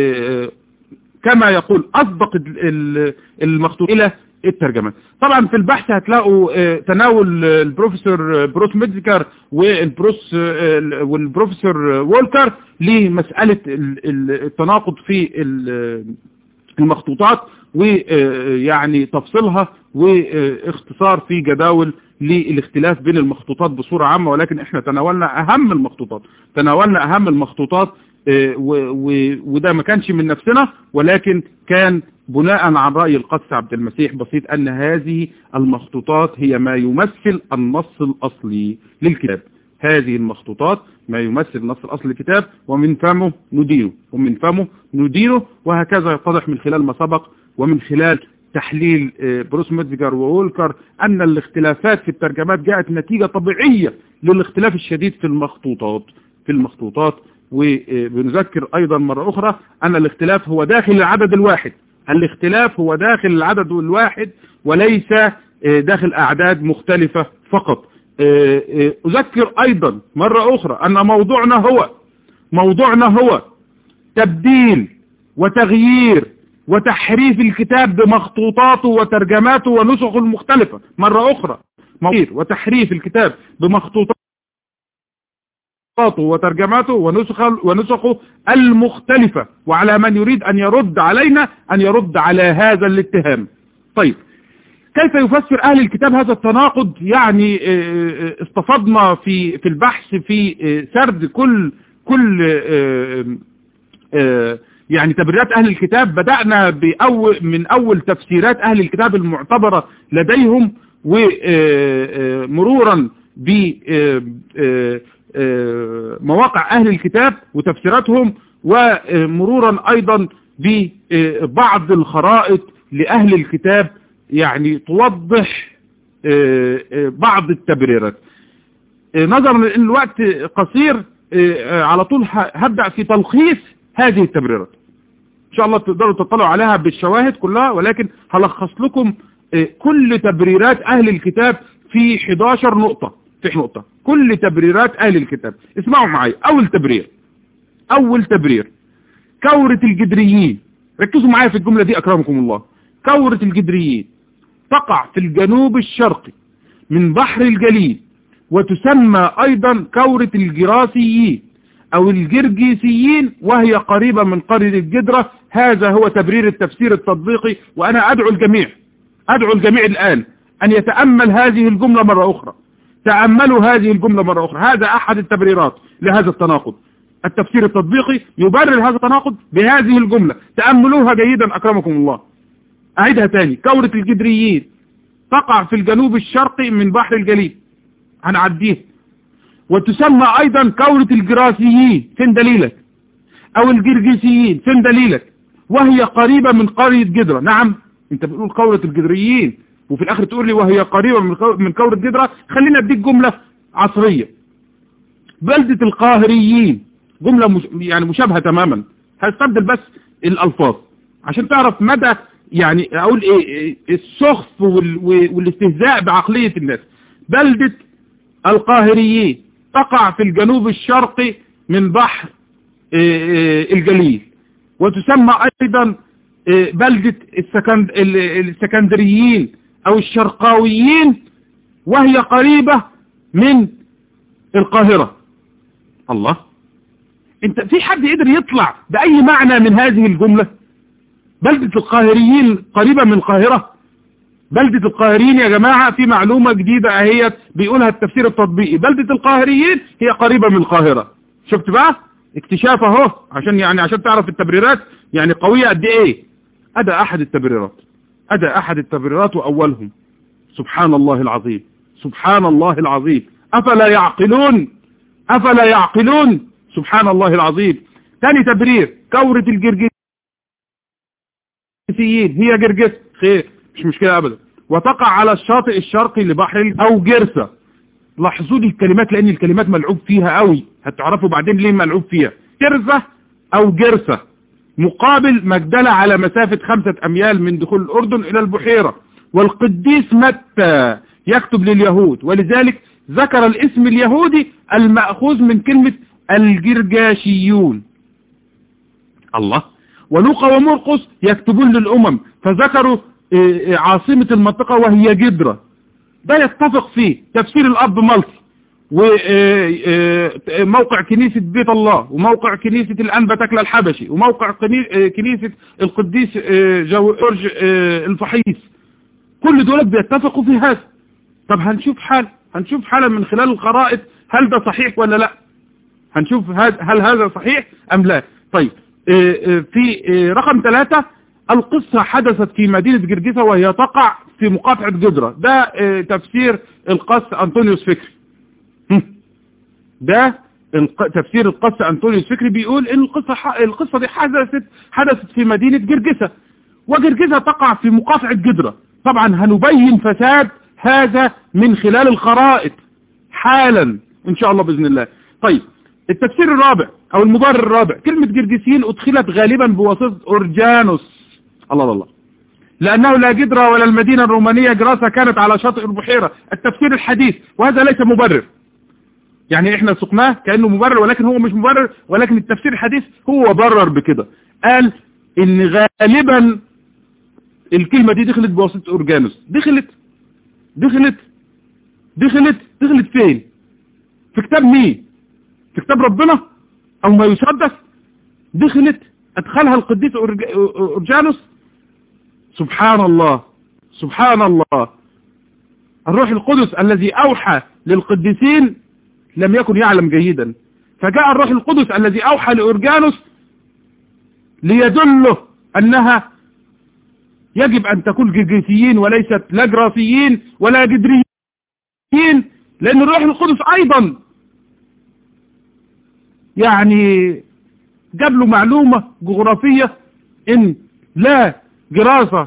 كما يقول اصدق المخطوط الى الترجمات طبعا في البحث هتلاقوا تناول البروفيسور بروس ميدزكر والبروس والبروفيسور وولكر لمسألة التناقض في المخطوطات ويعني تفصيلها واختصار في جداول للاختلاف بين المخطوطات بصورة عامة ولكن احنا تناولنا اهم المخطوطات تناولنا اهم المخطوطات وده ما كانش من نفسنا ولكن كان بناء عن رأي القدس عبد المسيح بسيط ان هذه المخطوطات هي ما يمثل النص الاصلي للكتاب هذه المخطوطات ما يمثل النص الاصلي للكتاب ومن فمه ندينه ومن فمه ندينه وهكذا يتضح من خلال ما سبق ومن خلال تحليل بروس ميدزجر وولكر أن الاختلافات في الترجمات جاءت نتيجة طبيعية للاختلاف الشديد في المخطوطات في المخطوطات وبنذكر أيضا مرة أخرى أن الاختلاف هو داخل العدد الواحد الاختلاف هو داخل العدد الواحد وليس داخل أعداد مختلفة فقط أذكر أيضا مرة أخرى أن موضوعنا هو موضوعنا هو تبديل وتغيير وتحريف الكتاب بمخطوطاته وترجماته ونسخه المختلفة مرة أخرى موضوع وتحريف الكتاب بمخطوطاته وترجماته ونسخه, ونسخه المختلفة وعلى من يريد أن يرد علينا أن يرد على هذا الاتهام طيب كيف يفسر أهل الكتاب هذا التناقض يعني استفضنا في في البحث في سرد كل كل يعني تبريرات أهل الكتاب بدأنا بأول من أول تفسيرات أهل الكتاب المعتبرة لديهم ومرورا بمواقع أهل الكتاب وتفسيراتهم ومرورا أيضا ببعض الخرائط لأهل الكتاب يعني توضح بعض التبريرات نظرا لأن الوقت قصير على طول هبدأ في تلخيص هذه التبريرات ان شاء الله تقدروا تطلعوا عليها بالشواهد كلها ولكن هلخص لكم كل تبريرات اهل الكتاب في 11 نقطة في نقطة كل تبريرات اهل الكتاب اسمعوا معي اول تبرير اول تبرير كورة الجدريين ركزوا معايا في الجملة دي اكرمكم الله كورة الجدريين تقع في الجنوب الشرقي من بحر الجليل وتسمى ايضا كورة الجراسيين او الجرجيسيين وهي قريبة من قرية الجدرة هذا هو تبرير التفسير التطبيقي وانا ادعو الجميع ادعو الجميع الان ان يتأمل هذه الجملة مرة اخرى تأملوا هذه الجملة مرة اخرى هذا احد التبريرات لهذا التناقض التفسير التطبيقي يبرر هذا التناقض بهذه الجملة تأملوها جيدا اكرمكم الله اعيدها تاني كورة الجدريين تقع في الجنوب الشرقي من بحر الجليل هنعديها وتسمى ايضا كورة الجراسيين فين دليلك او الجرجسيين فين دليلك وهي قريبة من قرية جدرة نعم انت بتقول كورة الجدريين وفي الاخر تقول لي وهي قريبة من كورة جدرة خلينا اديك جملة عصرية بلدة القاهريين جملة مش يعني مشابهة تماما هستبدل بس الالفاظ عشان تعرف مدى يعني اقول ايه السخف والاستهزاء بعقلية الناس بلدة القاهريين تقع في الجنوب الشرقي من بحر الجليل وتسمى أيضا بلدة السكندريين أو الشرقاويين وهي قريبة من القاهرة الله انت في حد قدر يطلع بأي معنى من هذه الجملة بلدة القاهريين قريبة من القاهرة بلدة القاهريين يا جماعة في معلومة جديدة اهيت بيقولها التفسير التطبيقي بلدة القاهريين هي قريبة من القاهرة شفت بقى اكتشاف اهو عشان يعني عشان تعرف التبريرات يعني قوية قد ايه ادى احد التبريرات ادى احد التبريرات واولهم سبحان الله العظيم سبحان الله العظيم افلا يعقلون افلا يعقلون سبحان الله العظيم ثاني تبرير كورة الجرجسيين هي جرجس خير مش مشكلة ابدا وتقع على الشاطئ الشرقي لبحر او جرسة لاحظوا لي الكلمات لان الكلمات ملعوب فيها قوي هتعرفوا بعدين ليه ملعوب فيها جرسة او جرسة مقابل مجدلة على مسافة خمسة اميال من دخول الاردن الى البحيرة والقديس متى يكتب لليهود ولذلك ذكر الاسم اليهودي المأخوذ من كلمة الجرجاشيون الله ولوقا ومرقس يكتبون للأمم فذكروا عاصمة المنطقة وهي جدرة ده يتفق فيه تفسير الأب ملطي وموقع كنيسة بيت الله وموقع كنيسة الأنبا تكلا الحبشي وموقع كنيسة القديس جورج الفحيص كل دول بيتفقوا في هذا طب هنشوف حال هنشوف حالا من خلال الخرائط هل ده صحيح ولا لا هنشوف هل هذا صحيح أم لا طيب في رقم ثلاثة القصة حدثت في مدينة جرجسة وهي تقع في مقاطعة جدرة ده تفسير القس أنطونيوس فكري ده تفسير القس أنطونيوس فكري بيقول إن القصة القصة دي حدثت حدثت في مدينة جرجسة وجرجسة تقع في مقاطعة جدرة طبعا هنبين فساد هذا من خلال الخرائط حالا إن شاء الله بإذن الله طيب التفسير الرابع أو المبرر الرابع كلمة جرجسيين أدخلت غالبا بواسطة أورجانوس الله الله الله لأنه لا جدرة ولا المدينة الرومانية جراسة كانت على شاطئ البحيرة التفسير الحديث وهذا ليس مبرر يعني احنا سقناه كأنه مبرر ولكن هو مش مبرر ولكن التفسير الحديث هو برر بكده قال ان غالبا الكلمة دي دخلت بواسطة أورجانوس دخلت دخلت دخلت دخلت فين في كتاب مين في كتاب ربنا او ما يصدق دخلت ادخلها القديس أورجانوس سبحان الله سبحان الله الروح القدس الذي أوحى للقديسين لم يكن يعلم جيدا فجاء الروح القدس الذي أوحى لأورجانوس ليدله أنها يجب أن تكون جرجسيين وليست لا جراسيين ولا جدريين لأن الروح القدس أيضا يعني جاب له معلومة جغرافية ان لا جراسة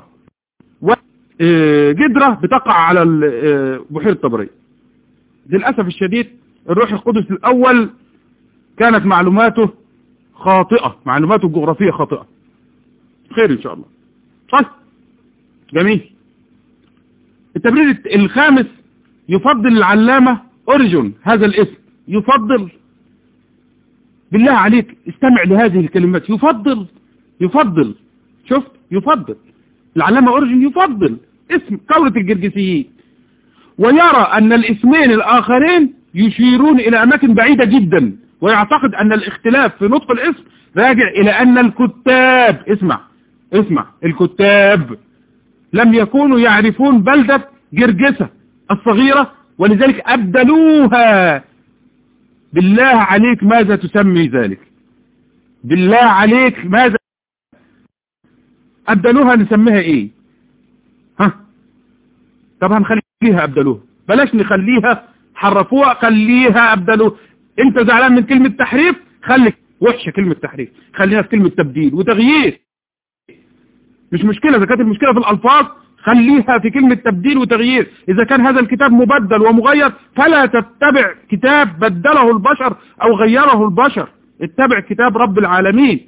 وجدرة بتقع على بحيرة طبرية للأسف الشديد الروح القدس الأول كانت معلوماته خاطئة معلوماته الجغرافية خاطئة خير إن شاء الله طيب جميل التبرير الخامس يفضل العلامة أوريجون هذا الاسم يفضل بالله عليك استمع لهذه الكلمات يفضل يفضل شفت يفضل العلامة أورجن يفضل اسم قولة الجرجسيين ويرى أن الاسمين الآخرين يشيرون إلى أماكن بعيدة جدا ويعتقد أن الاختلاف في نطق الاسم راجع إلى أن الكتاب اسمع اسمع الكتاب لم يكونوا يعرفون بلدة جرجسة الصغيرة ولذلك أبدلوها بالله عليك ماذا تسمي ذلك بالله عليك ماذا أبدلوها نسميها ايه ها طب هنخليها أبدلوها بلاش نخليها حرفوها خليها أبدلوها انت زعلان من كلمة تحريف خليك وحشة كلمة تحريف خليها في كلمة تبديل وتغيير مش مشكلة إذا كانت المشكلة في الألفاظ خليها في كلمة تبديل وتغيير إذا كان هذا الكتاب مبدل ومغير فلا تتبع كتاب بدله البشر أو غيره البشر اتبع كتاب رب العالمين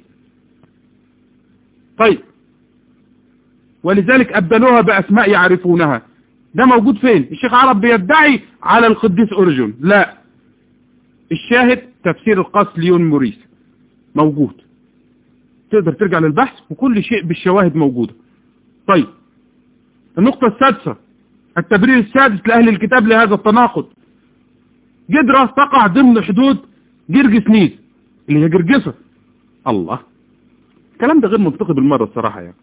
طيب ولذلك أبدلوها بأسماء يعرفونها ده موجود فين الشيخ عرب بيدعي على القديس أورجون لا الشاهد تفسير القاس ليون موريس موجود تقدر ترجع للبحث وكل شيء بالشواهد موجودة طيب النقطة السادسة التبرير السادس لأهل الكتاب لهذا التناقض جدرة تقع ضمن حدود جرجس نيز اللي هي جرجسة الله الكلام ده غير منطقي بالمرة الصراحة يعني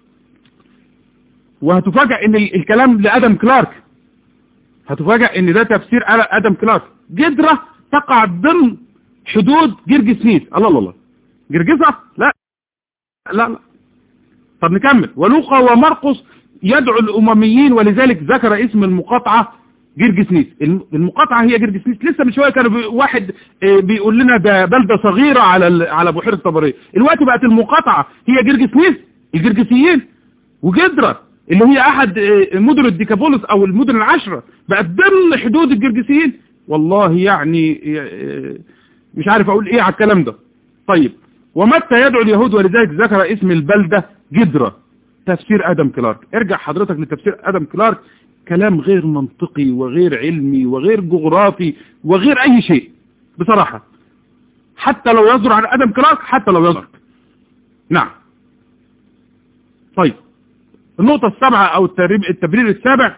وهتفاجأ ان الكلام لأدم كلارك هتفاجأ ان ده تفسير أدم كلارك جدرة تقع ضمن حدود جرجس نيز الله الله الله جرجسة لا لا لا طب نكمل ولوقا ومرقس يدعو الأمميين ولذلك ذكر اسم المقاطعة جرجسنيس المقاطعة هي جرجسنيس لسه من شوية كان واحد بيقول لنا ده بلدة صغيرة على على بحيرة طبرية الوقت بقت المقاطعة هي جرجسنيس الجرجسيين وجدرة اللي هي احد مدن الديكابولس او المدن العشرة بقت ضمن حدود الجرجسيين والله يعني مش عارف اقول ايه على الكلام ده طيب ومتى يدعو اليهود ولذلك ذكر اسم البلدة جدرة تفسير ادم كلارك ارجع حضرتك لتفسير ادم كلارك كلام غير منطقي وغير علمي وغير جغرافي وغير اي شيء بصراحة حتى لو يصدر عن ادم كلارك حتى لو يصدر نعم طيب النقطة السابعة او التبرير السابع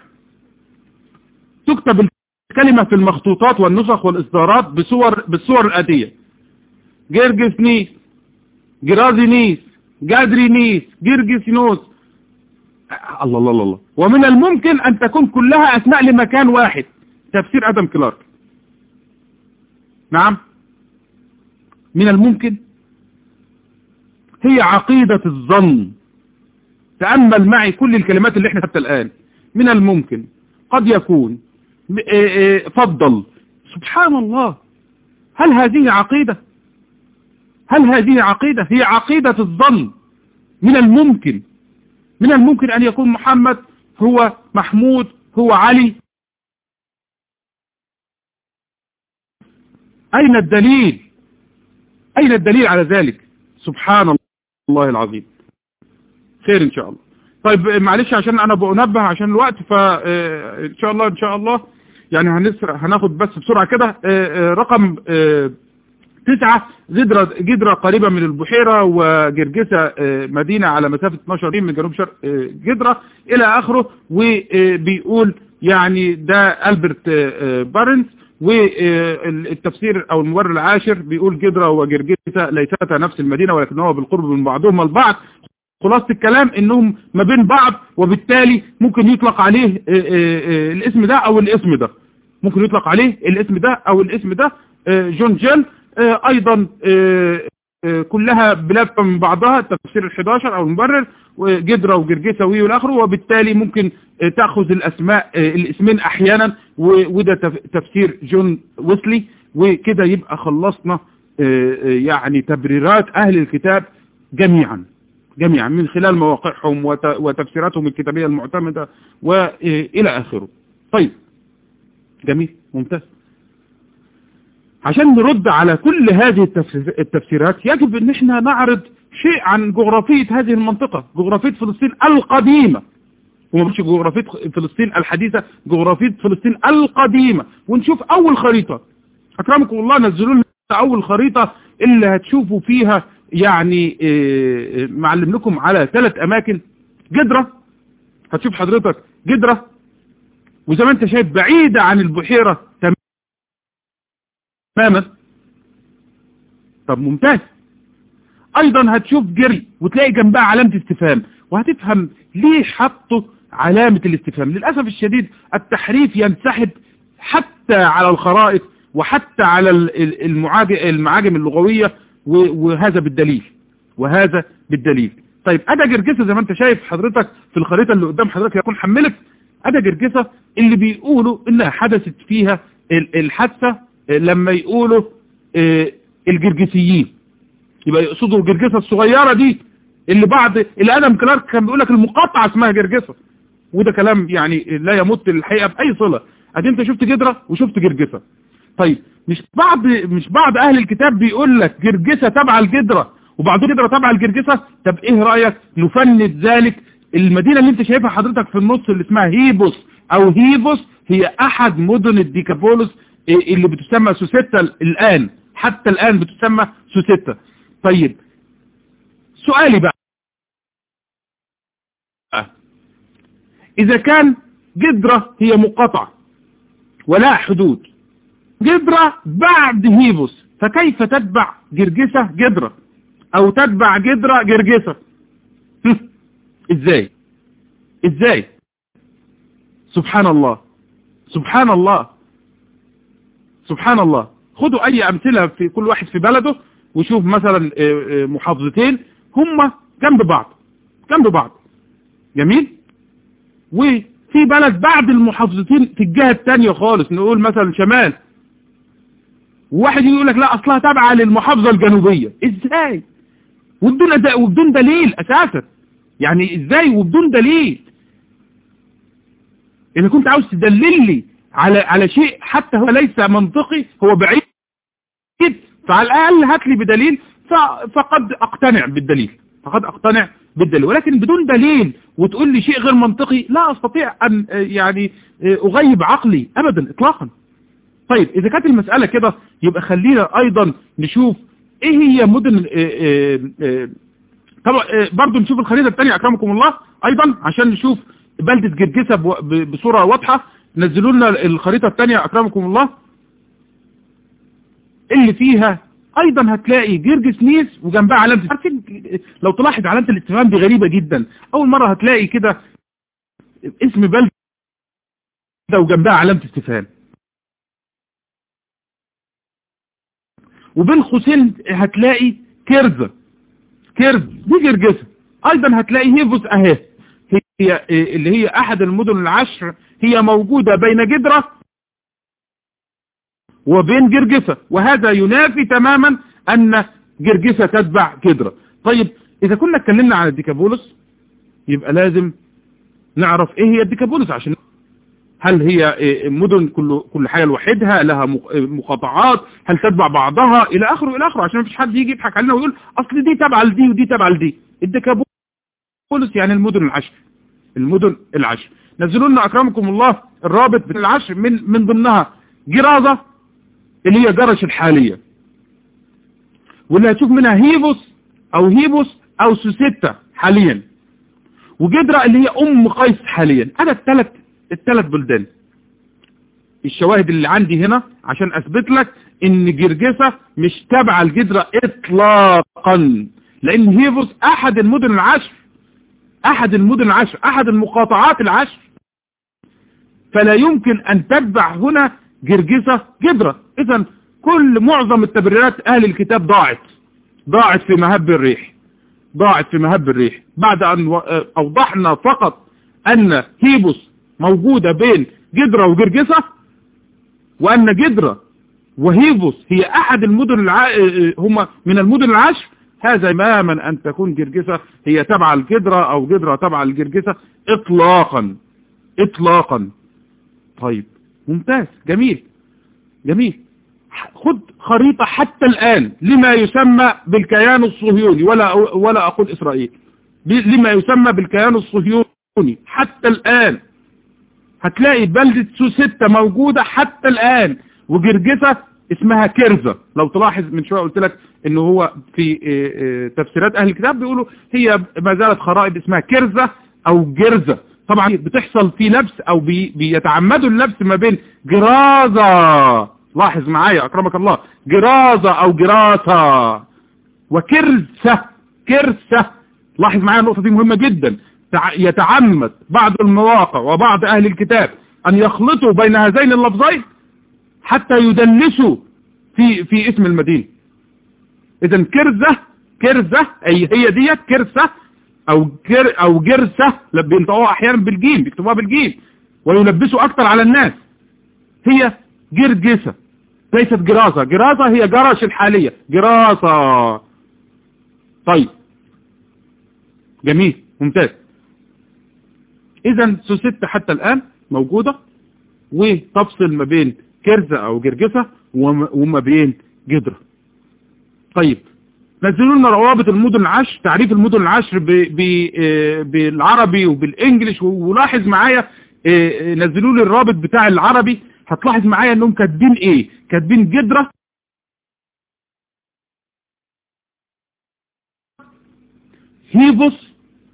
تكتب الكلمة في المخطوطات والنسخ والاصدارات بصور بالصور الاتية جرجس نيس جرازي نيس جادري نيس جرجس نوس الله الله الله ومن الممكن أن تكون كلها أسماء لمكان واحد تفسير أدم كلارك نعم من الممكن هي عقيدة الظن تأمل معي كل الكلمات اللي احنا حتى الآن من الممكن قد يكون فضل سبحان الله هل هذه عقيدة هل هذه عقيدة هي عقيدة الظن من الممكن من الممكن أن يكون محمد هو محمود هو علي أين الدليل أين الدليل على ذلك سبحان الله العظيم خير إن شاء الله طيب معلش عشان أنا بنبه عشان الوقت فإن شاء الله إن شاء الله يعني هنسرع هناخد بس بسرعة كده رقم تسعة جدرة, جدرة قريبة من البحيرة وجرجسة مدينة على مسافة 12 ميل من جنوب شرق جدرة إلى آخره وبيقول يعني ده ألبرت بارنز والتفسير أو المورد العاشر بيقول جدرة وجرجسة ليستا نفس المدينة ولكنهما بالقرب من بعضهما البعض خلاصة الكلام انهم ما بين بعض وبالتالي ممكن يطلق عليه الاسم ده او الاسم ده ممكن يطلق عليه الاسم ده او الاسم ده جون جيل ايضا كلها بلاد من بعضها التفسير ال11 او المبرر وجدرة وجرجسة وي والاخر وبالتالي ممكن تأخذ الاسماء الاسمين احيانا وده تفسير جون ويسلي وكده يبقى خلصنا يعني تبريرات اهل الكتاب جميعا جميعا من خلال مواقعهم وتفسيراتهم الكتابية المعتمدة والى اخره طيب جميل ممتاز عشان نرد على كل هذه التفسيرات يجب ان احنا نعرض شيء عن جغرافية هذه المنطقة جغرافية فلسطين القديمة وما مش جغرافية فلسطين الحديثة جغرافية فلسطين القديمة ونشوف اول خريطة اكرمكم الله نزلوا لنا اول خريطة اللي هتشوفوا فيها يعني معلم لكم على ثلاث اماكن جدرة هتشوف حضرتك جدرة وزي ما انت شايف بعيدة عن البحيرة تماما طب ممتاز ايضا هتشوف جري وتلاقي جنبها علامة استفهام وهتفهم ليه حطوا علامة الاستفهام للأسف الشديد التحريف ينسحب حتى على الخرائط وحتى على المعاجم اللغوية وهذا بالدليل وهذا بالدليل طيب أدا جرجسة زي ما انت شايف حضرتك في الخريطة اللي قدام حضرتك يكون حملت أدا جرجسة اللي بيقولوا انها حدثت فيها الحادثة لما يقولوا الجرجسيين يبقى يقصدوا الجرجسة الصغيرة دي اللي بعد اللي ادم كلارك كان بيقول لك المقاطعة اسمها جرجسة وده كلام يعني لا يمت الحقيقة بأي صلة ادي انت شفت جدرة وشفت جرجسة طيب مش بعض مش بعض اهل الكتاب بيقول لك جرجسة تبع الجدرة وبعض جدرة تبع الجرجسة طب ايه رأيك نفند ذلك المدينة اللي انت شايفها حضرتك في النص اللي اسمها هيبوس او هيفوس هي احد مدن الديكابولس اللي بتسمى سوسيتا الان حتى الان بتسمى سوسيتا طيب سؤالي بقى اذا كان جدرة هي مقاطعة ولا حدود جدرة بعد هيفوس فكيف تتبع جرجسة جدرة او تتبع جدرة جرجسة ازاي ازاي سبحان الله سبحان الله سبحان الله خدوا اي امثلة في كل واحد في بلده وشوف مثلا محافظتين هم جنب بعض جنب بعض جميل وفي بلد بعد المحافظتين في الجهة التانية خالص نقول مثلا شمال وواحد يقول لك لا اصلها تابعة للمحافظة الجنوبية ازاي وبدون وبدون دليل اساسا يعني ازاي وبدون دليل اذا كنت عاوز تدلل لي على على شيء حتى هو ليس منطقي هو بعيد فعلى الاقل هات لي بدليل فقد اقتنع بالدليل فقد اقتنع بالدليل ولكن بدون دليل وتقول لي شيء غير منطقي لا استطيع ان يعني اغيب عقلي ابدا اطلاقا طيب اذا كانت المسألة كده يبقى خلينا ايضا نشوف ايه هي مدن طبعا برضو نشوف الخريطة الثانية اكرمكم الله ايضا عشان نشوف بلدة جرجسة بصورة واضحة نزلوا لنا الخريطة الثانية اكرمكم الله اللي فيها ايضا هتلاقي جرجس نيس وجنبها علامة عارفين لو تلاحظ علامة الاستفهام دي غريبة جدا اول مرة هتلاقي كده اسم بلدة وجنبها علامة استفهام وبين قوسين هتلاقي كيرزة كيرز دي جرجسة ايضا هتلاقي هيفوس اهي هي اللي هي احد المدن العشر هي موجودة بين جدرة وبين جرجسة وهذا ينافي تماما ان جرجسة تتبع جدرة طيب اذا كنا اتكلمنا عن الديكابولس يبقى لازم نعرف ايه هي الديكابولس عشان هل هي مدن كل كل حاجه لوحدها لها مقاطعات هل تتبع بعضها الى اخره الى اخره عشان مفيش حد يجي يضحك علينا ويقول اصل دي تابعه لدي ودي تابعه لدي الديكابولس يعني المدن العشر المدن العشر نزلوا لنا اكرمكم الله الرابط بين العشر من من ضمنها جرازه اللي هي جرش الحاليه واللي هتشوف منها هيبوس او هيبوس او سوسيتا حاليا وجدرة اللي هي ام قيس حاليا انا الثلاث الثلاث بلدان الشواهد اللي عندي هنا عشان اثبت لك ان جرجسة مش تابعة الجدرة اطلاقا لان هيفوس احد المدن العشر احد المدن العشر احد المقاطعات العشر فلا يمكن ان تتبع هنا جرجسة جدرة اذا كل معظم التبريرات اهل الكتاب ضاعت ضاعت في مهب الريح ضاعت في مهب الريح بعد ان اوضحنا فقط ان هيبوس موجودة بين جدرة وجرجسة وأن جدرة وهيفوس هي أحد المدن الع... هم من المدن العشر هذا تماما أن تكون جرجسة هي تبع الجدرة أو جدرة تبع الجرجسة إطلاقا إطلاقا طيب ممتاز جميل جميل خد خريطة حتى الآن لما يسمى بالكيان الصهيوني ولا ولا أقول إسرائيل لما يسمى بالكيان الصهيوني حتى الآن هتلاقي بلدة سوستة موجودة حتى الآن وجرجسة اسمها كرزة لو تلاحظ من شوية قلت لك انه هو في تفسيرات اهل الكتاب بيقولوا هي ما زالت خرائط اسمها كرزة او جرزة طبعا بتحصل في لبس او بي بيتعمدوا اللبس ما بين جرازة لاحظ معايا اكرمك الله جرازة او جراسة وكرسة كرسة لاحظ معايا النقطة دي مهمة جدا يتعمد بعض المواقع وبعض أهل الكتاب أن يخلطوا بين هذين اللفظين حتى يدلسوا في في اسم المدينة إذا كرزة كرزة أي هي ديت كرسة أو كر أو جرسة بينطقوها أحيانا بالجيم بيكتبوها بالجيم ويلبسوا أكثر على الناس هي جرجسة ليست جراسة جراسة هي جرش الحالية جراسة طيب جميل ممتاز اذا سوستة حتى الان موجودة وتفصل ما بين كرزة او جرجسة وما بين جدرة طيب نزلوا لنا روابط المدن العشر تعريف المدن العشر بالعربي وبالانجليش ولاحظ معايا إيه نزلوا لي الرابط بتاع العربي هتلاحظ معايا انهم كاتبين ايه كاتبين جدرة هيبوس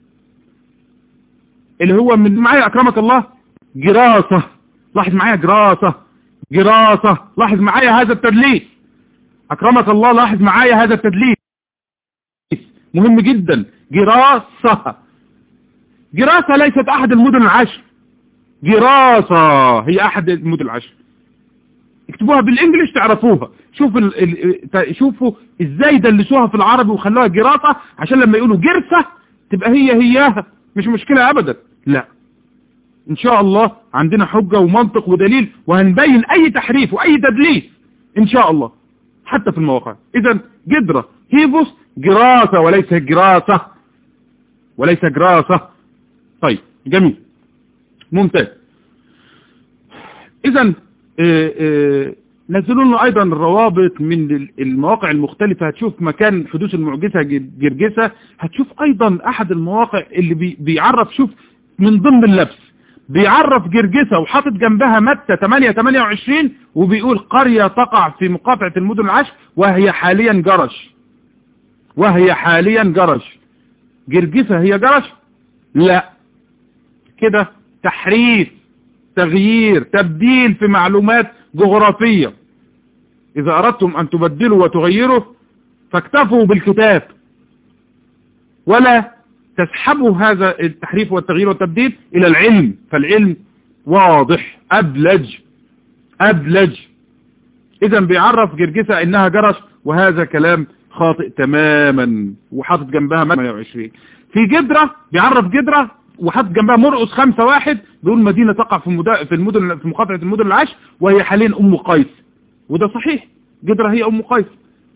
اللي هو من معايا اكرمك الله جراسة لاحظ معايا جراسة جراسة لاحظ معايا هذا التدليس اكرمك الله لاحظ معايا هذا التدليس مهم جدا جراسة جراسة ليست احد المدن العشر جراسة هي احد المدن العشر اكتبوها بالانجلش تعرفوها شوف ال... ال... شوفوا ازاي دلسوها في العربي وخلوها جراسة عشان لما يقولوا جرسة تبقى هي هياها مش مشكلة ابدا لا ان شاء الله عندنا حجة ومنطق ودليل وهنبين اي تحريف واي تدليس ان شاء الله حتى في المواقع اذا جدرة هيبوس جراسة وليس جراسة وليس جراسة طيب جميل ممتاز اذا نزلوا لنا ايضا الروابط من المواقع المختلفة هتشوف مكان حدوث المعجزة جرجسة هتشوف ايضا احد المواقع اللي بي بيعرف شوف من ضمن اللبس بيعرف جرجسة وحاطط جنبها متى 8 28 وبيقول قرية تقع في مقاطعة المدن العشر وهي حاليا جرش وهي حاليا جرش جرجسة هي جرش لا كده تحريف تغيير تبديل في معلومات جغرافية إذا أردتم أن تبدلوا وتغيروا فاكتفوا بالكتاب ولا تسحبوا هذا التحريف والتغيير والتبديل إلى العلم فالعلم واضح أبلج أبلج إذا بيعرف جرجسة إنها جرش وهذا كلام خاطئ تماما وحاطط جنبها 28 في جدرة بيعرف جدرة وحط جنبها مرقص خمسة واحد بيقول مدينة تقع في المدا... في المدن في مقاطعة المدن العشر وهي حاليا أم قيس وده صحيح جدرة هي أم قيس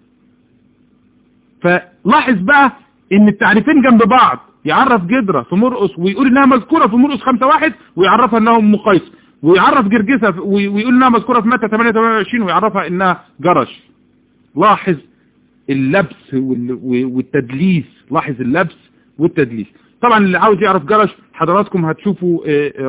فلاحظ بقى ان التعريفين جنب بعض يعرف جدرة في مرقص ويقول انها مذكورة في مرقص خمسة واحد ويعرفها انها أم قيس ويعرف جرجسة ويقول انها مذكورة في متى 28 ويعرفها انها جرش لاحظ اللبس والتدليس لاحظ اللبس والتدليس طبعا اللي عاوز يعرف جرش حضراتكم هتشوفوا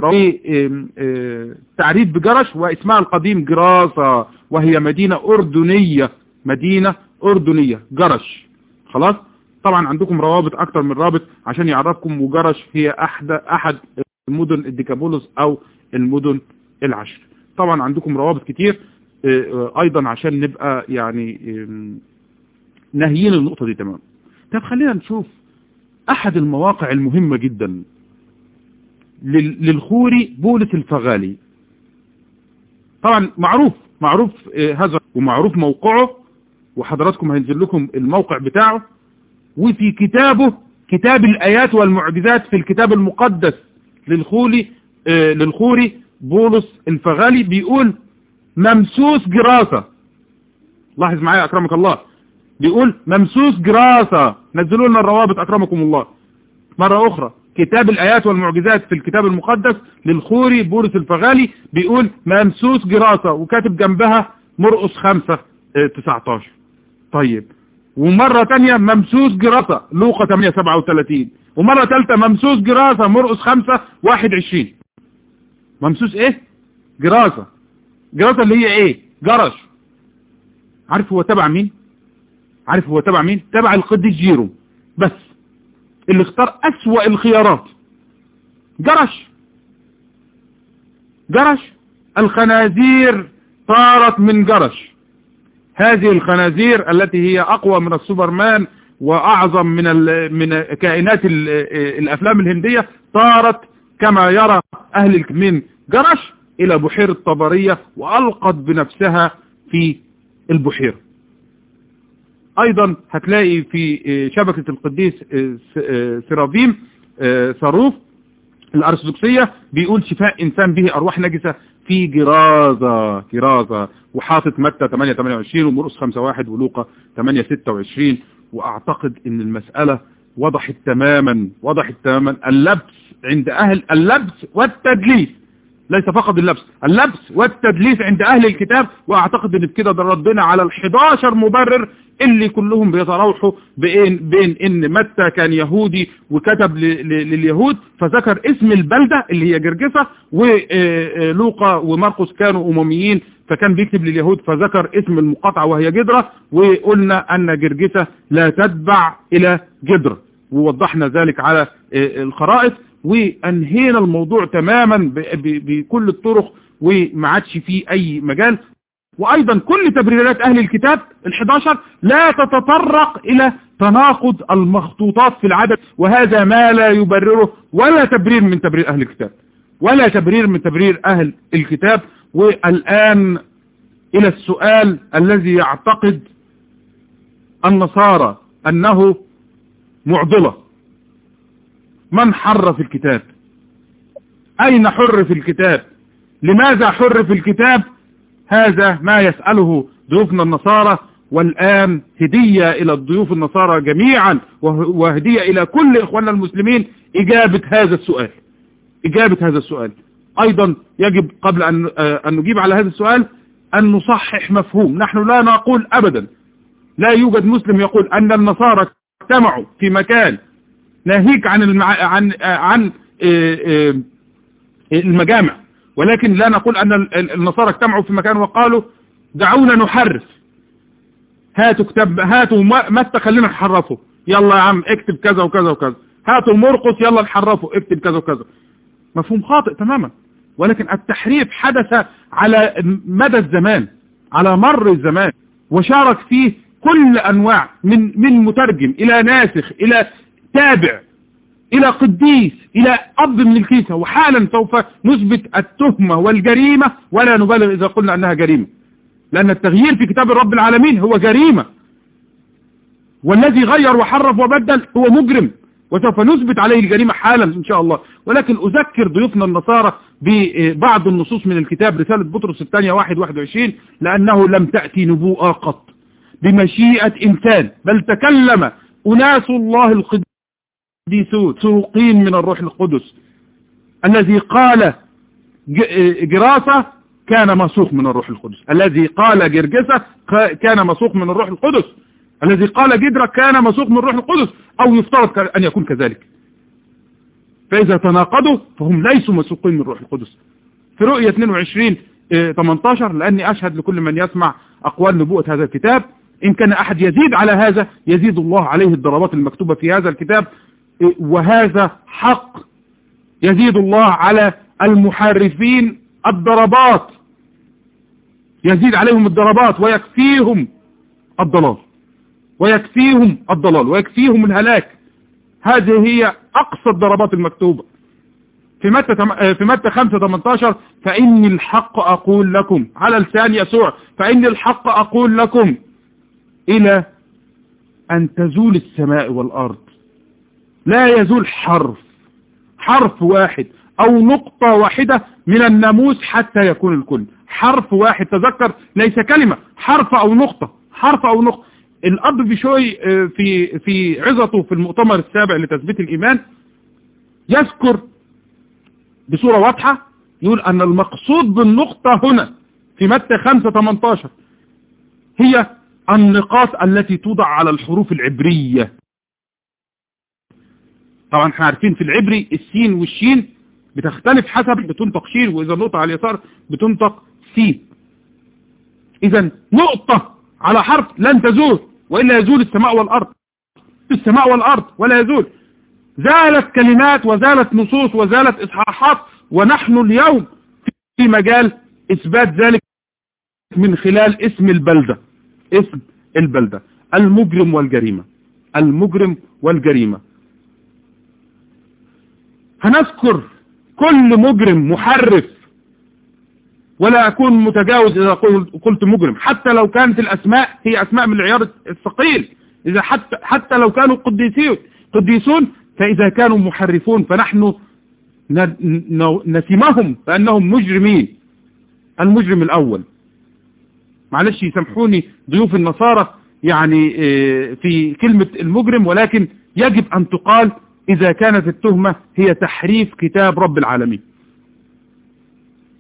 تعريف بجرش واسمها القديم جراسة وهي مدينة أردنية مدينة أردنية جرش خلاص طبعا عندكم روابط أكتر من رابط عشان يعرفكم وجرش هي أحد أحد المدن الديكابولوس أو المدن العشر طبعا عندكم روابط كتير أيضا عشان نبقى يعني ناهيين النقطة دي تمام طب خلينا نشوف احد المواقع المهمة جدا للخوري بولس الفغالي طبعا معروف معروف هذا ومعروف موقعه وحضراتكم هينزل لكم الموقع بتاعه وفي كتابه كتاب الايات والمعجزات في الكتاب المقدس للخولي للخوري بولس الفغالي بيقول ممسوس جراسة لاحظ معايا اكرمك الله بيقول ممسوس جراسة نزلوا لنا الروابط أكرمكم الله مرة أخرى كتاب الآيات والمعجزات في الكتاب المقدس للخوري بورس الفغالي بيقول ممسوس جراسة وكاتب جنبها مرقص خمسة اه 19 طيب ومرة تانية ممسوس جراسة لوقا 8 37 ومرة تالتة ممسوس جراسة مرقص خمسة 21 ممسوس ايه جراسة جراسة اللي هي ايه جرش عارف هو تبع مين عارف هو تبع مين تبع القديس جيرو بس اللي اختار اسوأ الخيارات جرش جرش الخنازير طارت من جرش هذه الخنازير التي هي اقوى من السوبرمان واعظم من من كائنات الافلام الهندية طارت كما يرى اهل من جرش الى بحيرة طبرية والقت بنفسها في البحيره ايضا هتلاقي في شبكة القديس سرافيم صاروف الارثوذكسية بيقول شفاء انسان به ارواح نجسة في جرازة جرازة وحاطط متى 8 28 ومرقس 5 1 ولوقا 8 26 واعتقد ان المسألة وضحت تماما وضحت تماما اللبس عند اهل اللبس والتدليس ليس فقط اللبس اللبس والتدليس عند أهل الكتاب وأعتقد أن بكده ده ردنا على ال11 مبرر اللي كلهم بيتراوحوا بين, بين ان متى كان يهودي وكتب لليهود فذكر اسم البلدة اللي هي جرجسة ولوقا وماركوس كانوا أمميين فكان بيكتب لليهود فذكر اسم المقاطعة وهي جدرة وقلنا أن جرجسة لا تتبع إلى جدرة ووضحنا ذلك على الخرائط وأنهينا الموضوع تماما بكل الطرق وما عادش فيه أي مجال وأيضا كل تبريرات أهل الكتاب ال11 لا تتطرق إلى تناقض المخطوطات في العدد وهذا ما لا يبرره ولا تبرير من تبرير أهل الكتاب ولا تبرير من تبرير أهل الكتاب والآن إلى السؤال الذي يعتقد النصارى أنه معضلة من حرف الكتاب أين حرف الكتاب لماذا حرف الكتاب هذا ما يسأله ضيوفنا النصارى والآن هدية إلى الضيوف النصارى جميعا وهدية إلى كل إخواننا المسلمين إجابة هذا السؤال إجابة هذا السؤال أيضا يجب قبل أن, أن نجيب على هذا السؤال أن نصحح مفهوم نحن لا نقول أبدا لا يوجد مسلم يقول أن النصارى اجتمعوا في مكان ناهيك عن المع... عن عن المجامع ولكن لا نقول أن النصارى اجتمعوا في مكان وقالوا دعونا نحرف هاتوا كتاب هاتوا متى خلينا نحرفه يلا يا عم اكتب كذا وكذا وكذا هاتوا مرقس يلا نحرفه اكتب كذا وكذا مفهوم خاطئ تماما ولكن التحريف حدث على مدى الزمان على مر الزمان وشارك فيه كل أنواع من من مترجم إلى ناسخ إلى تابع إلى قديس إلى أب من الكنيسة وحالا سوف نثبت التهمة والجريمة ولا نبالغ إذا قلنا أنها جريمة لأن التغيير في كتاب الرب العالمين هو جريمة والذي غير وحرف وبدل هو مجرم وسوف نثبت عليه الجريمة حالا إن شاء الله ولكن أذكر ضيوفنا النصارى ببعض النصوص من الكتاب رسالة بطرس الثانية واحد واحد وعشرين لأنه لم تأتي نبوءة قط بمشيئة إنسان بل تكلم أناس الله القديسون سروقين من الروح القدس الذي قال جراسة كان مسوق من الروح القدس الذي قال جرجسة كان مسوق من الروح القدس الذي قال جدرة كان مسوق من الروح القدس أو يفترض أن يكون كذلك فإذا تناقضوا فهم ليسوا مسوقين من الروح القدس في رؤية 22 18 لأني أشهد لكل من يسمع أقوال نبوءة هذا الكتاب إن كان أحد يزيد على هذا يزيد الله عليه الضربات المكتوبة في هذا الكتاب وهذا حق يزيد الله على المحرفين الضربات يزيد عليهم الضربات ويكفيهم الضلال ويكفيهم الضلال ويكفيهم الهلاك هذه هي أقصى الضربات المكتوبة في متى في متى 5 18 فإني الحق أقول لكم على لسان يسوع فإني الحق أقول لكم إلى أن تزول السماء والأرض لا يزول حرف حرف واحد أو نقطة واحدة من الناموس حتى يكون الكل حرف واحد تذكر ليس كلمة حرف أو نقطة حرف أو نقطة الأب بشوي في في عظته في المؤتمر السابع لتثبيت الإيمان يذكر بصورة واضحة يقول أن المقصود بالنقطة هنا في متى 5 18 هي النقاط التي توضع على الحروف العبرية طبعا احنا عارفين في العبري السين والشين بتختلف حسب بتنطق شين وإذا النقطة على اليسار بتنطق سين إذا نقطة على حرف لن تزول وإلا يزول السماء والأرض السماء والأرض ولا يزول زالت كلمات وزالت نصوص وزالت إصحاحات ونحن اليوم في مجال إثبات ذلك من خلال اسم البلدة اسم البلدة المجرم والجريمة المجرم والجريمة هنذكر كل مجرم محرف ولا أكون متجاوز إذا قلت مجرم حتى لو كانت الأسماء هي أسماء من العيار الثقيل إذا حتى, حتى لو كانوا قديسون قديسون فإذا كانوا محرفون فنحن نسمهم بأنهم مجرمين المجرم الأول معلش يسامحوني ضيوف النصارى يعني في كلمة المجرم ولكن يجب أن تقال إذا كانت التهمة هي تحريف كتاب رب العالمين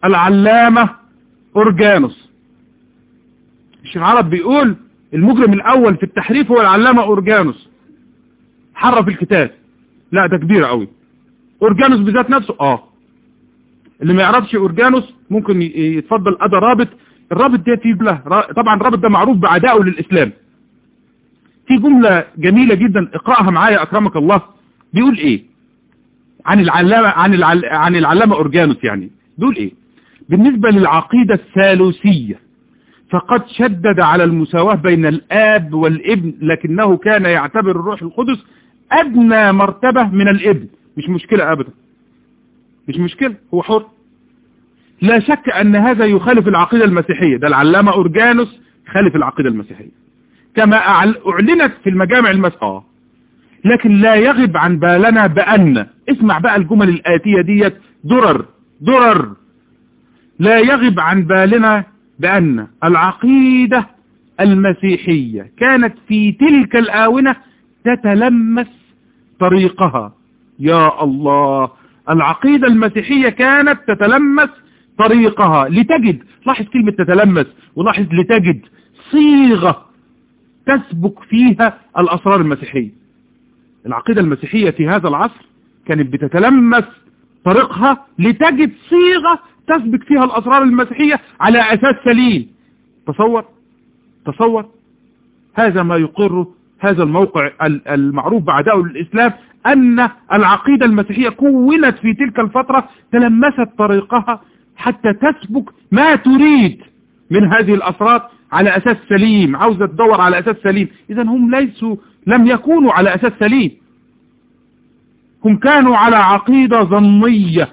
العلامة أورجانوس الشيخ عرب بيقول المجرم الأول في التحريف هو العلامة أورجانوس حرف الكتاب لا ده كبير قوي أورجانوس بذات نفسه اه اللي ما يعرفش أورجانوس ممكن يتفضل أدا رابط الرابط ده فيه جملة طبعا الرابط ده معروف بعدائه للإسلام في جملة جميلة جدا اقرأها معايا أكرمك الله بيقول ايه عن العلامة عن العل... عن العلامة أورجانوس يعني بيقول ايه بالنسبة للعقيدة الثالوثية فقد شدد على المساواة بين الآب والابن لكنه كان يعتبر الروح القدس أدنى مرتبة من الابن مش مشكلة أبدا مش مشكلة هو حر لا شك أن هذا يخالف العقيدة المسيحية ده العلامة أورجانوس خالف العقيدة المسيحية كما أعلنت في المجامع المسيحية لكن لا يغب عن بالنا بأن اسمع بقى الجمل الآتية ديت درر درر لا يغب عن بالنا بأن العقيدة المسيحية كانت في تلك الآونة تتلمس طريقها يا الله العقيدة المسيحية كانت تتلمس طريقها لتجد لاحظ كلمة تتلمس ولاحظ لتجد صيغة تسبك فيها الأسرار المسيحية العقيدة المسيحية في هذا العصر كانت بتتلمس طريقها لتجد صيغة تسبك فيها الأسرار المسيحية على أساس سليم تصور تصور هذا ما يقر هذا الموقع المعروف بعداء للإسلام أن العقيدة المسيحية كونت في تلك الفترة تلمست طريقها حتى تسبك ما تريد من هذه الأسرار على أساس سليم عاوزة تدور على أساس سليم إذا هم ليسوا لم يكونوا على أساس سليم هم كانوا على عقيدة ظنية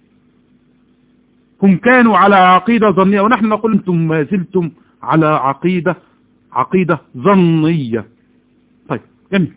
هم كانوا على عقيدة ظنية ونحن نقول أنتم ما زلتم على عقيدة عقيدة ظنية طيب جميل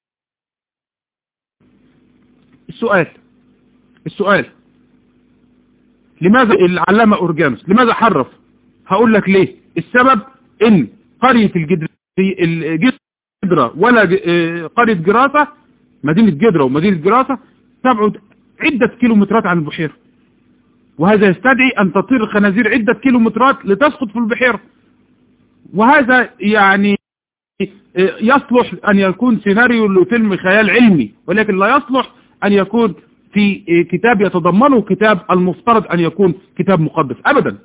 السؤال السؤال لماذا العلامة أورجانوس لماذا حرف هقول لك ليه السبب ان قرية الجدرة ولا قرية جراسة مدينة جدرة ومدينة جراسة تبعد عدة كيلومترات عن البحيرة وهذا يستدعي أن تطير الخنازير عدة كيلومترات لتسقط في البحيرة وهذا يعني يصلح أن يكون سيناريو لفيلم خيال علمي ولكن لا يصلح أن يكون في كتاب يتضمنه كتاب المفترض أن يكون كتاب مقدس أبدا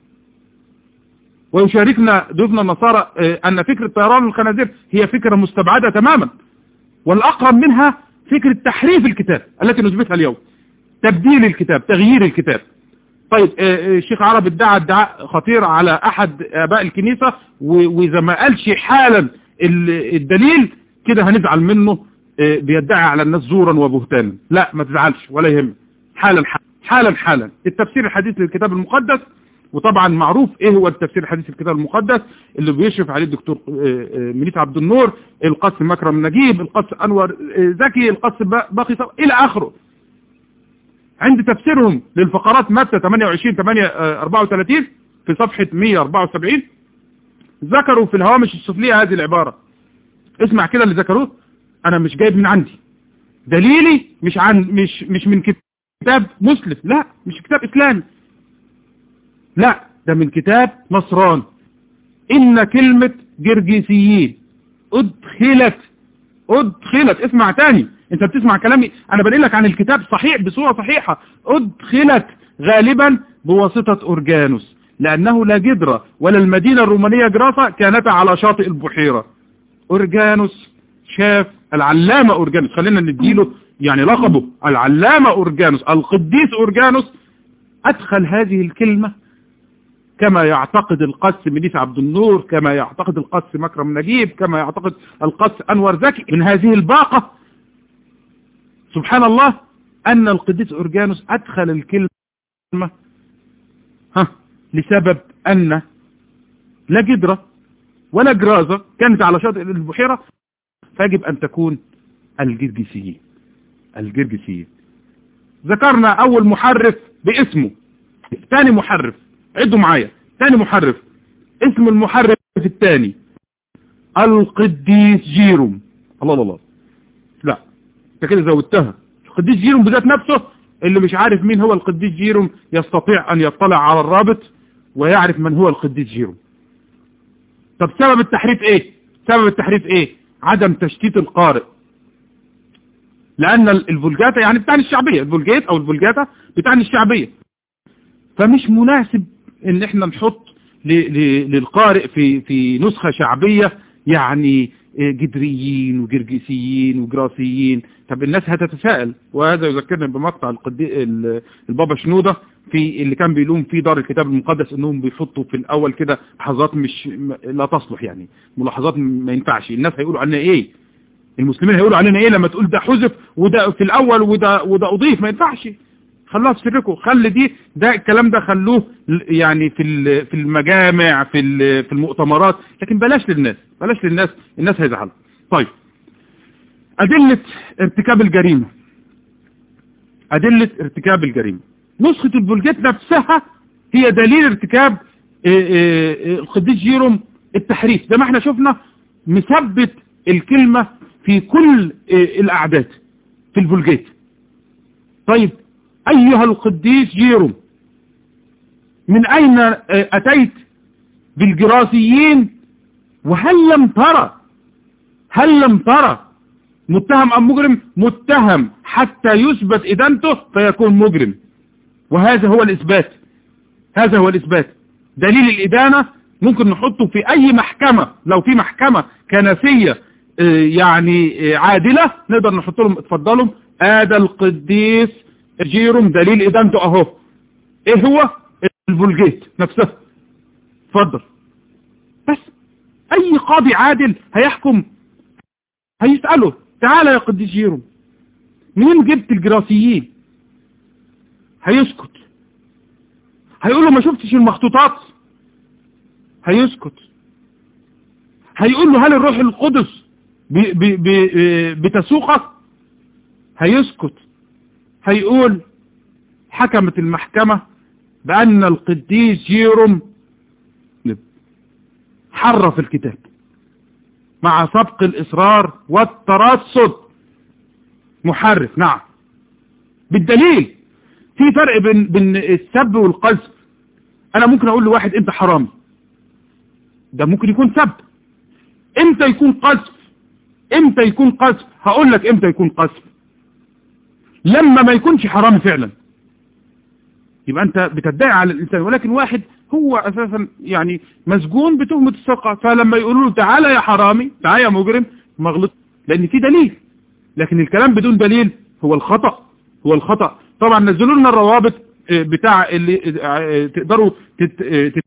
ويشاركنا ضيوفنا النصارى أن فكرة طيران الخنازير هي فكرة مستبعدة تماما والأقرب منها فكرة تحريف الكتاب التي نثبتها اليوم تبديل الكتاب تغيير الكتاب طيب الشيخ عرب ادعى ادعاء خطير على أحد آباء الكنيسة وإذا ما قالش حالا الدليل كده هنزعل منه بيدعي على الناس زورا وبهتانا لا ما تزعلش ولا يهم حالا حالا حالا التفسير الحديث للكتاب المقدس وطبعا معروف ايه هو التفسير الحديث الكتاب المقدس اللي بيشرف عليه الدكتور منيس عبد النور القس مكرم نجيب القس انور زكي القس باقي الى اخره عند تفسيرهم للفقرات متى 28 8 34 في صفحة 174 ذكروا في الهوامش السفلية هذه العبارة اسمع كده اللي ذكروه انا مش جايب من عندي دليلي مش عن مش مش من كتاب مسلم لا مش كتاب اسلامي لا ده من كتاب نصران إن كلمة جرجسيين أدخلت أدخلت اسمع تاني انت بتسمع كلامي انا بنقل لك عن الكتاب صحيح بصورة صحيحة أدخلت غالبا بواسطة أورجانوس لأنه لا جدرة ولا المدينة الرومانية جراسة كانتا على شاطئ البحيرة أورجانوس شاف العلامة أورجانوس خلينا نديله يعني لقبه العلامة أورجانوس القديس أورجانوس أدخل هذه الكلمة كما يعتقد القس منيس عبد النور كما يعتقد القس مكرم نجيب كما يعتقد القس أنور زكي من هذه الباقة سبحان الله أن القديس أورجانوس أدخل الكلمة ها لسبب أن لا جدرة ولا جرازة كانت على شاطئ البحيرة فيجب أن تكون الجرجسيين الجرجسيين ذكرنا أول محرف باسمه ثاني محرف عدوا معايا ثاني محرف اسم المحرف الثاني القديس جيروم الله الله الله لا انت كده زودتها القديس جيروم بذات نفسه اللي مش عارف مين هو القديس جيروم يستطيع ان يطلع على الرابط ويعرف من هو القديس جيروم طب سبب التحريف ايه سبب التحريف ايه عدم تشتيت القارئ لان الفولجاتا يعني بتعني الشعبية الفولجيت او الفولجاتا بتعني الشعبية فمش مناسب ان احنا نحط للقارئ في في نسخة شعبية يعني جدريين وجرجسيين وجراسيين طب الناس هتتساءل وهذا يذكرني بمقطع البابا شنودة في اللي كان بيلوم في دار الكتاب المقدس انهم بيحطوا في الاول كده لحظات مش لا تصلح يعني ملاحظات ما ينفعش الناس هيقولوا عنها ايه المسلمين هيقولوا علينا ايه لما تقول ده حذف وده في الاول وده وده اضيف ما ينفعش خلوها في سركم خلي دي ده الكلام ده خلوه يعني في في المجامع في في المؤتمرات لكن بلاش للناس بلاش للناس الناس هيزعلوا طيب أدلة ارتكاب الجريمة أدلة ارتكاب الجريمة نسخة البولجيت نفسها هي دليل ارتكاب القديس جيروم التحريف زي ما احنا شفنا مثبت الكلمة في كل الأعداد في البولجيت طيب أيها القديس جيروم من أين أتيت بالجراسيين وهل لم ترى هل لم ترى متهم أم مجرم متهم حتى يثبت إدانته فيكون مجرم وهذا هو الإثبات هذا هو الإثبات دليل الإدانة ممكن نحطه في أي محكمة لو في محكمة كنسية يعني عادلة نقدر نحط لهم اتفضلوا آدى القديس جيروم دليل إدانته أهو إيه هو الفولجيت نفسه اتفضل بس أي قاضي عادل هيحكم هيسأله تعالى يا قديس جيروم منين جبت الجراسيين هيسكت هيقول له ما شفتش المخطوطات هيسكت هيقول له هل الروح القدس بي بي بي بتسوقك هيسكت هيقول حكمت المحكمة بأن القديس جيروم حرف الكتاب مع سبق الإصرار والترصد محرف نعم بالدليل في فرق بين, بين السب والقذف أنا ممكن أقول لواحد أنت حرامي ده ممكن يكون سب امتى يكون قذف امتى يكون قذف هقول لك امتى يكون قذف لما ما يكونش حرامي فعلا يبقى انت بتدعي على الانسان ولكن واحد هو اساسا يعني مسجون بتهمة السرقة فلما يقولوا له تعالى يا حرامي تعالى يا مجرم مغلط لان في دليل لكن الكلام بدون دليل هو الخطأ هو الخطأ طبعا نزلوا لنا الروابط بتاع اللي تقدروا تت...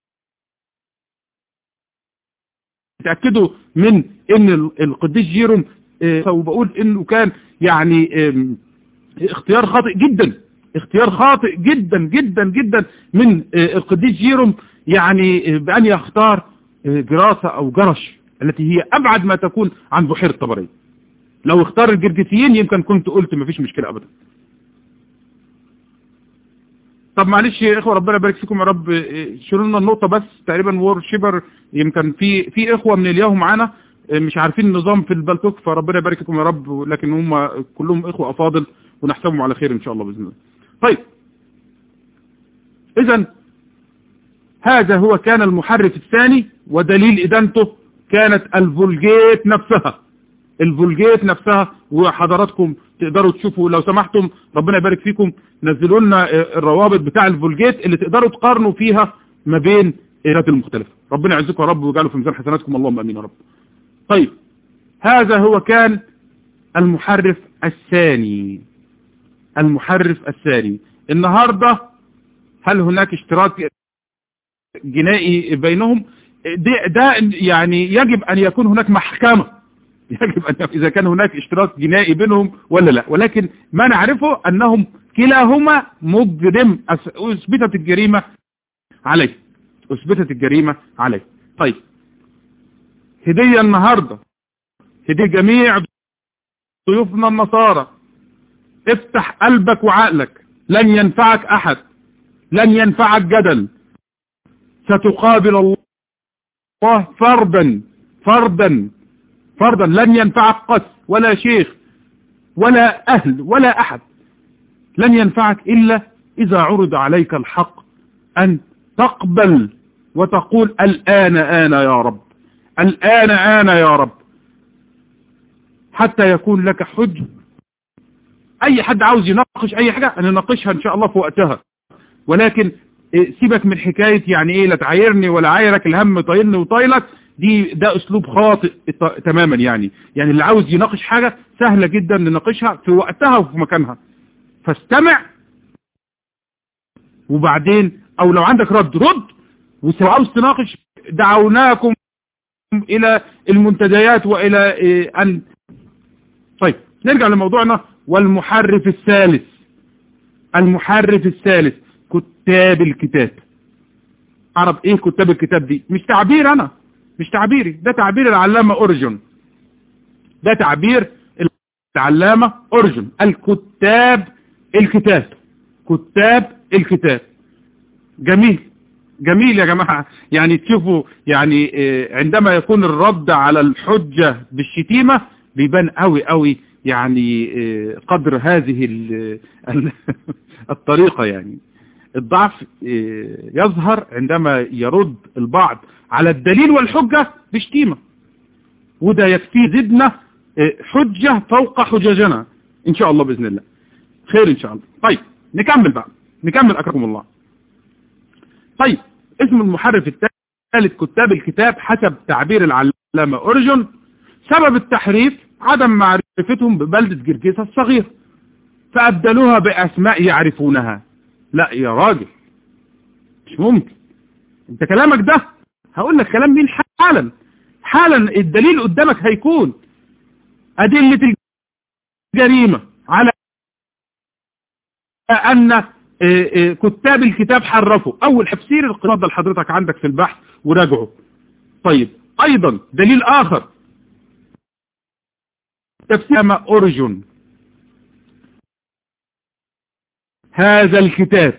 تتأكدوا من ان القديس جيروم وبقول انه كان يعني اختيار خاطئ جدا اختيار خاطئ جدا جدا جدا من القديس جيروم يعني بأن يختار جراسة أو جرش التي هي أبعد ما تكون عن بحيرة طبرية لو اختار الجرجسيين يمكن كنت قلت مفيش مشكلة أبدا طب معلش يا إخوة ربنا يبارك فيكم يا رب شيلوا لنا النقطة بس تقريبا وورشيبر يمكن في في إخوة من الياهو معانا مش عارفين النظام في البلتوك فربنا يبارك فيكم يا رب لكن هم كلهم إخوة أفاضل ونحسبهم على خير إن شاء الله بإذن الله طيب اذا هذا هو كان المحرف الثاني ودليل ادانته كانت الفولجيت نفسها الفولجيت نفسها وحضراتكم تقدروا تشوفوا لو سمحتم ربنا يبارك فيكم نزلوا لنا الروابط بتاع الفولجيت اللي تقدروا تقارنوا فيها ما بين ايرات المختلفة ربنا يعزكم يا رب ويجعله في ميزان حسناتكم اللهم امين يا رب طيب هذا هو كان المحرف الثاني المحرف الثاني النهاردة هل هناك اشتراك جنائي بينهم ده, ده يعني يجب أن يكون هناك محكمة يجب أن إذا كان هناك اشتراك جنائي بينهم ولا لا ولكن ما نعرفه أنهم كلاهما مجرم أثبتت الجريمة عليه أثبتت الجريمة عليه طيب هدية النهاردة هدية جميع ضيوفنا النصارى افتح قلبك وعقلك لن ينفعك احد لن ينفعك جدل ستقابل الله فردا فردا فردا لن ينفعك قس ولا شيخ ولا اهل ولا احد لن ينفعك إلا إذا عرض عليك الحق أن تقبل وتقول الآن آنا يا رب الآن آنا يا رب حتى يكون لك حج أي حد عاوز يناقش أي حاجة نناقشها إن شاء الله في وقتها ولكن سيبك من حكاية يعني إيه لا تعايرني ولا عايرك الهم طايلني وطايلك دي ده أسلوب خاطئ تماما يعني يعني اللي عاوز يناقش حاجة سهلة جدا نناقشها في وقتها وفي مكانها فاستمع وبعدين او لو عندك رد رد ولو عاوز تناقش دعوناكم الى المنتديات والى ان طيب نرجع لموضوعنا والمحرف الثالث المحرف الثالث كتاب الكتاب عرب ايه كتاب الكتاب دي مش تعبير انا مش تعبيري ده تعبير العلامة اورجن ده تعبير العلامة اورجن الكتاب الكتاب كتاب الكتاب جميل جميل يا جماعة يعني تشوفوا يعني عندما يكون الرد على الحجة بالشتيمة بيبان قوي قوي يعني قدر هذه الطريقة يعني الضعف يظهر عندما يرد البعض على الدليل والحجة بشتيمة وده يكفي زدنا حجة فوق حججنا ان شاء الله بإذن الله خير ان شاء الله طيب نكمل بقى نكمل اكرمكم الله طيب اسم المحرف الثالث كتاب الكتاب حسب تعبير العلامة اورجن سبب التحريف عدم معرفتهم ببلدة جرجيسة الصغير فأبدلوها بأسماء يعرفونها لا يا راجل مش ممكن انت كلامك ده هقول لك كلام مين حالا حالا الدليل قدامك هيكون أدلة الجريمة على أن كتاب الكتاب حرفوا أول تفسير القراءة ده لحضرتك عندك في البحث وراجعه طيب أيضا دليل آخر تفسير أورجن هذا الكتاب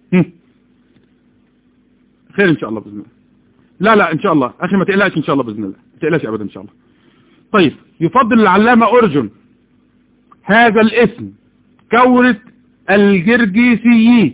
خير إن شاء الله بإذن الله لا لا إن شاء الله أخي ما تقلقش إن شاء الله بإذن الله ما تقلقش أبدا إن شاء الله طيب يفضل العلامة أورجن هذا الاسم كورة الجرجيسيين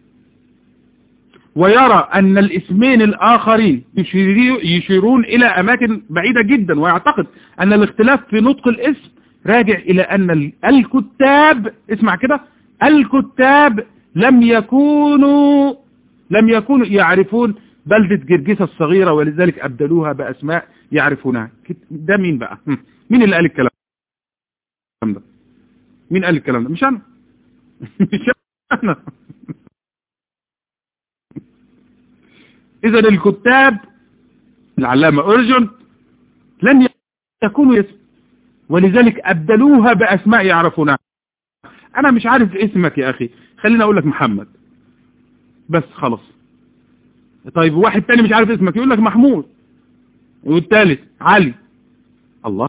ويرى أن الاسمين الآخرين يشيرون إلى أماكن بعيدة جدا ويعتقد أن الاختلاف في نطق الاسم راجع إلى أن الكتاب اسمع كده الكتاب لم يكونوا لم يكونوا يعرفون بلدة جرجيسة الصغيرة ولذلك أبدلوها بأسماء يعرفونها ده مين بقى مين اللي قال الكلام ده مين قال الكلام ده مش أنا مش أنا إذا الكتاب العلامة أورجن لن يكونوا اسم ولذلك أبدلوها بأسماء يعرفونها أنا مش عارف اسمك يا أخي خليني أقول لك محمد بس خلاص طيب واحد تاني مش عارف اسمك يقول لك محمود والثالث علي الله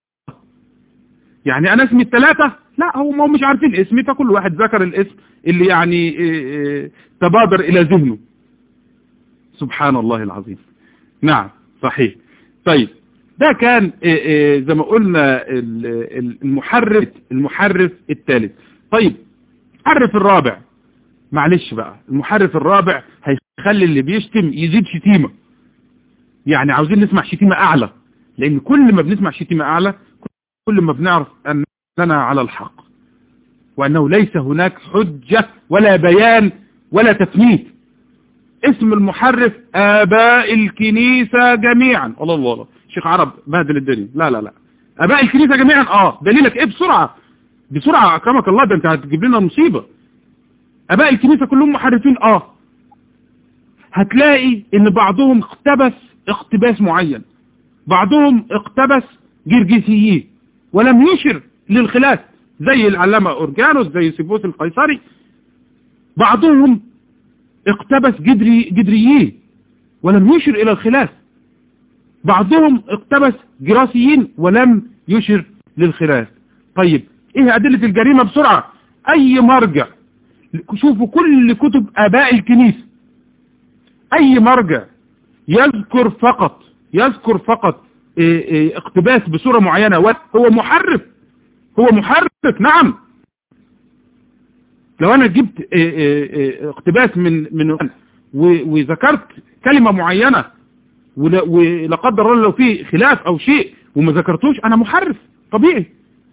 يعني أنا اسمي الثلاثة لا هو مش عارفين اسمي فكل واحد ذكر الاسم اللي يعني تبادر إلى ذهنه سبحان الله العظيم نعم صحيح طيب ده كان زي ما قلنا المحرف المحرف الثالث طيب المحرف الرابع معلش بقى المحرف الرابع هيخلي اللي بيشتم يزيد شتيمة يعني عاوزين نسمع شتيمة اعلى لان كل ما بنسمع شتيمة اعلى كل ما بنعرف اننا على الحق وانه ليس هناك حجة ولا بيان ولا تفنيت اسم المحرف اباء الكنيسة جميعا الله الله الله شيخ عرب بهدل الدنيا لا لا لا اباء الكنيسة جميعا اه دليلك ايه بسرعة بسرعة اكرمك الله ده انت هتجيب لنا مصيبة اباء الكنيسة كلهم محرفين اه هتلاقي ان بعضهم اقتبس اقتباس معين بعضهم اقتبس جرجسيين ولم يشر للخلاف زي العلامة اورجانوس زي سيبوس القيصري بعضهم اقتبس جدري جدريين ولم يشر الى الخلاف بعضهم اقتبس جراسيين ولم يشر للخلاف طيب ايه ادلة الجريمة بسرعة اي مرجع شوفوا كل كتب اباء الكنيسة اي مرجع يذكر فقط يذكر فقط ايه ايه اقتباس بصورة معينة هو محرف هو محرف نعم لو انا جبت اه اه اه اقتباس من من وذكرت كلمة معينة ولا قدر الله لو في خلاف او شيء وما ذكرتوش انا محرف طبيعي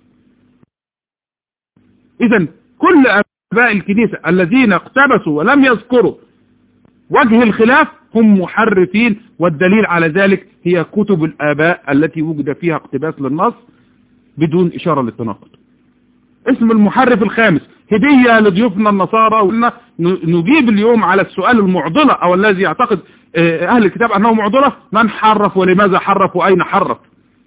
اذا كل اباء الكنيسة الذين اقتبسوا ولم يذكروا وجه الخلاف هم محرفين والدليل على ذلك هي كتب الآباء التي وجد فيها اقتباس للنص بدون إشارة للتناقض اسم المحرف الخامس هدية لضيوفنا النصارى وقلنا نجيب اليوم على السؤال المعضلة أو الذي يعتقد أهل الكتاب أنه معضلة من حرف ولماذا حرف وأين حرف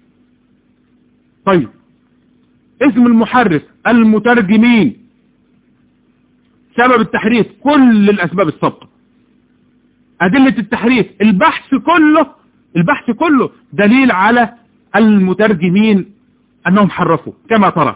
طيب اسم المحرف المترجمين سبب التحريف كل الأسباب السابقة أدلة التحريف البحث كله البحث كله دليل على المترجمين أنهم حرفوا كما ترى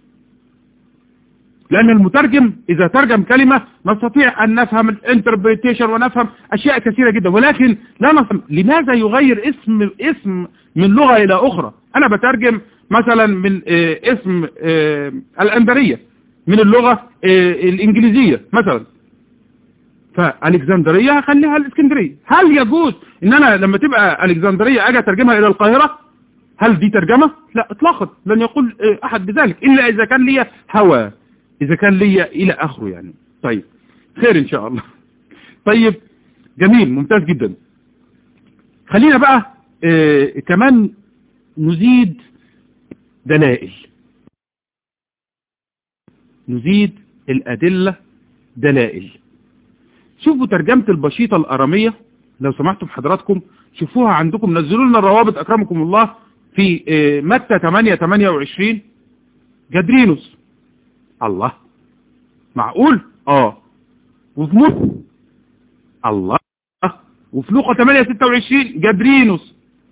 لأن المترجم إذا ترجم كلمة نستطيع أن نفهم الانتربريتيشن ونفهم أشياء كثيرة جدا ولكن لا نفهم لماذا يغير اسم اسم من لغة إلى أخرى أنا بترجم مثلا من اسم الأندرية من اللغة الإنجليزية مثلا فالكسندرية هخليها الاسكندرية هل يجوز ان انا لما تبقى الكسندرية اجي اترجمها الى القاهرة هل دي ترجمة لا اطلاقا لن يقول احد بذلك الا اذا كان لي هوى اذا كان لي الى اخره يعني طيب خير ان شاء الله طيب جميل ممتاز جدا خلينا بقى اه كمان نزيد دلائل نزيد الادلة دلائل شوفوا ترجمة البشيطة الأرامية لو سمحتم حضراتكم شوفوها عندكم نزلوا لنا الروابط أكرمكم الله في متى 8 28 جدرينوس الله معقول اه وفي مصر الله وفي لوقا 8 26 جدرينوس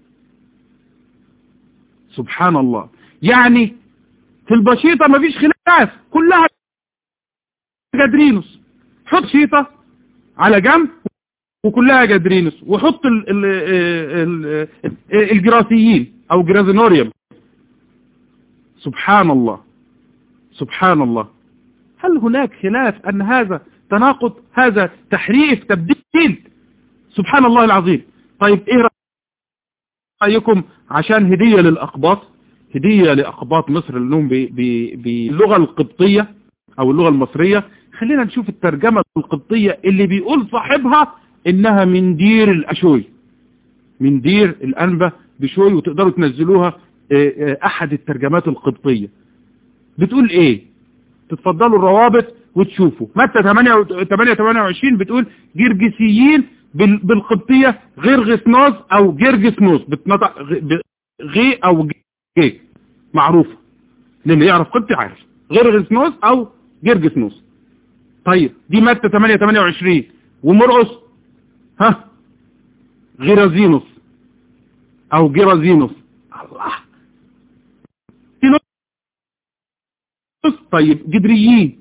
سبحان الله يعني في البشيطة مفيش خلاف كلها جدرينوس حط شيطة على جنب وكلها جدرينوس وحط ال ال ال الجراسيين او جرازينوريوم سبحان الله سبحان الله هل هناك خلاف ان هذا تناقض هذا تحريف تبديل سبحان الله العظيم طيب ايه رأيكم عشان هدية للأقباط هدية لأقباط مصر لهم باللغة القبطية او اللغة المصرية خلينا نشوف الترجمة القبطية اللي بيقول صاحبها انها من دير الاشوي من دير الانبا بشوي وتقدروا تنزلوها احد الترجمات القبطية بتقول ايه تتفضلوا الروابط وتشوفوا متى 8 28 بتقول جرجسيين بالقبطية غير غسنوز او جرجسنوز بتنطق غي او جي معروفة للي يعرف قبطي عارف غير غسنوز او جرجسنوز طيب دي متى 8 28 ومرقص ها غيرازينوس او جيرازينوس الله طيب جدريين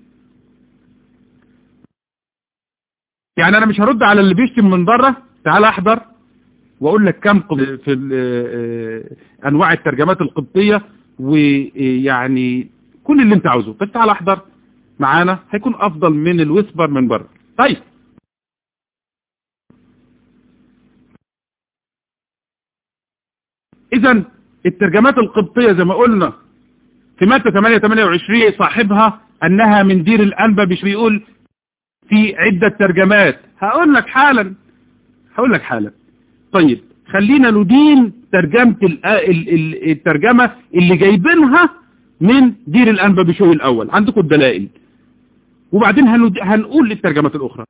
يعني انا مش هرد على اللي بيشتم من بره تعال احضر واقول لك كم في انواع الترجمات القبطية ويعني كل اللي انت عاوزه بس تعال احضر معانا هيكون افضل من الويسبر من بره طيب اذا الترجمات القبطية زي ما قلنا في مادة 8 28 صاحبها انها من دير الانبا مش بيقول في عدة ترجمات هقول لك حالا هقول لك حالا طيب خلينا ندين ترجمة الترجمة اللي جايبينها من دير الانبا بشوي الاول عندكم الدلائل وبعدين هنقول للترجمات الاخرى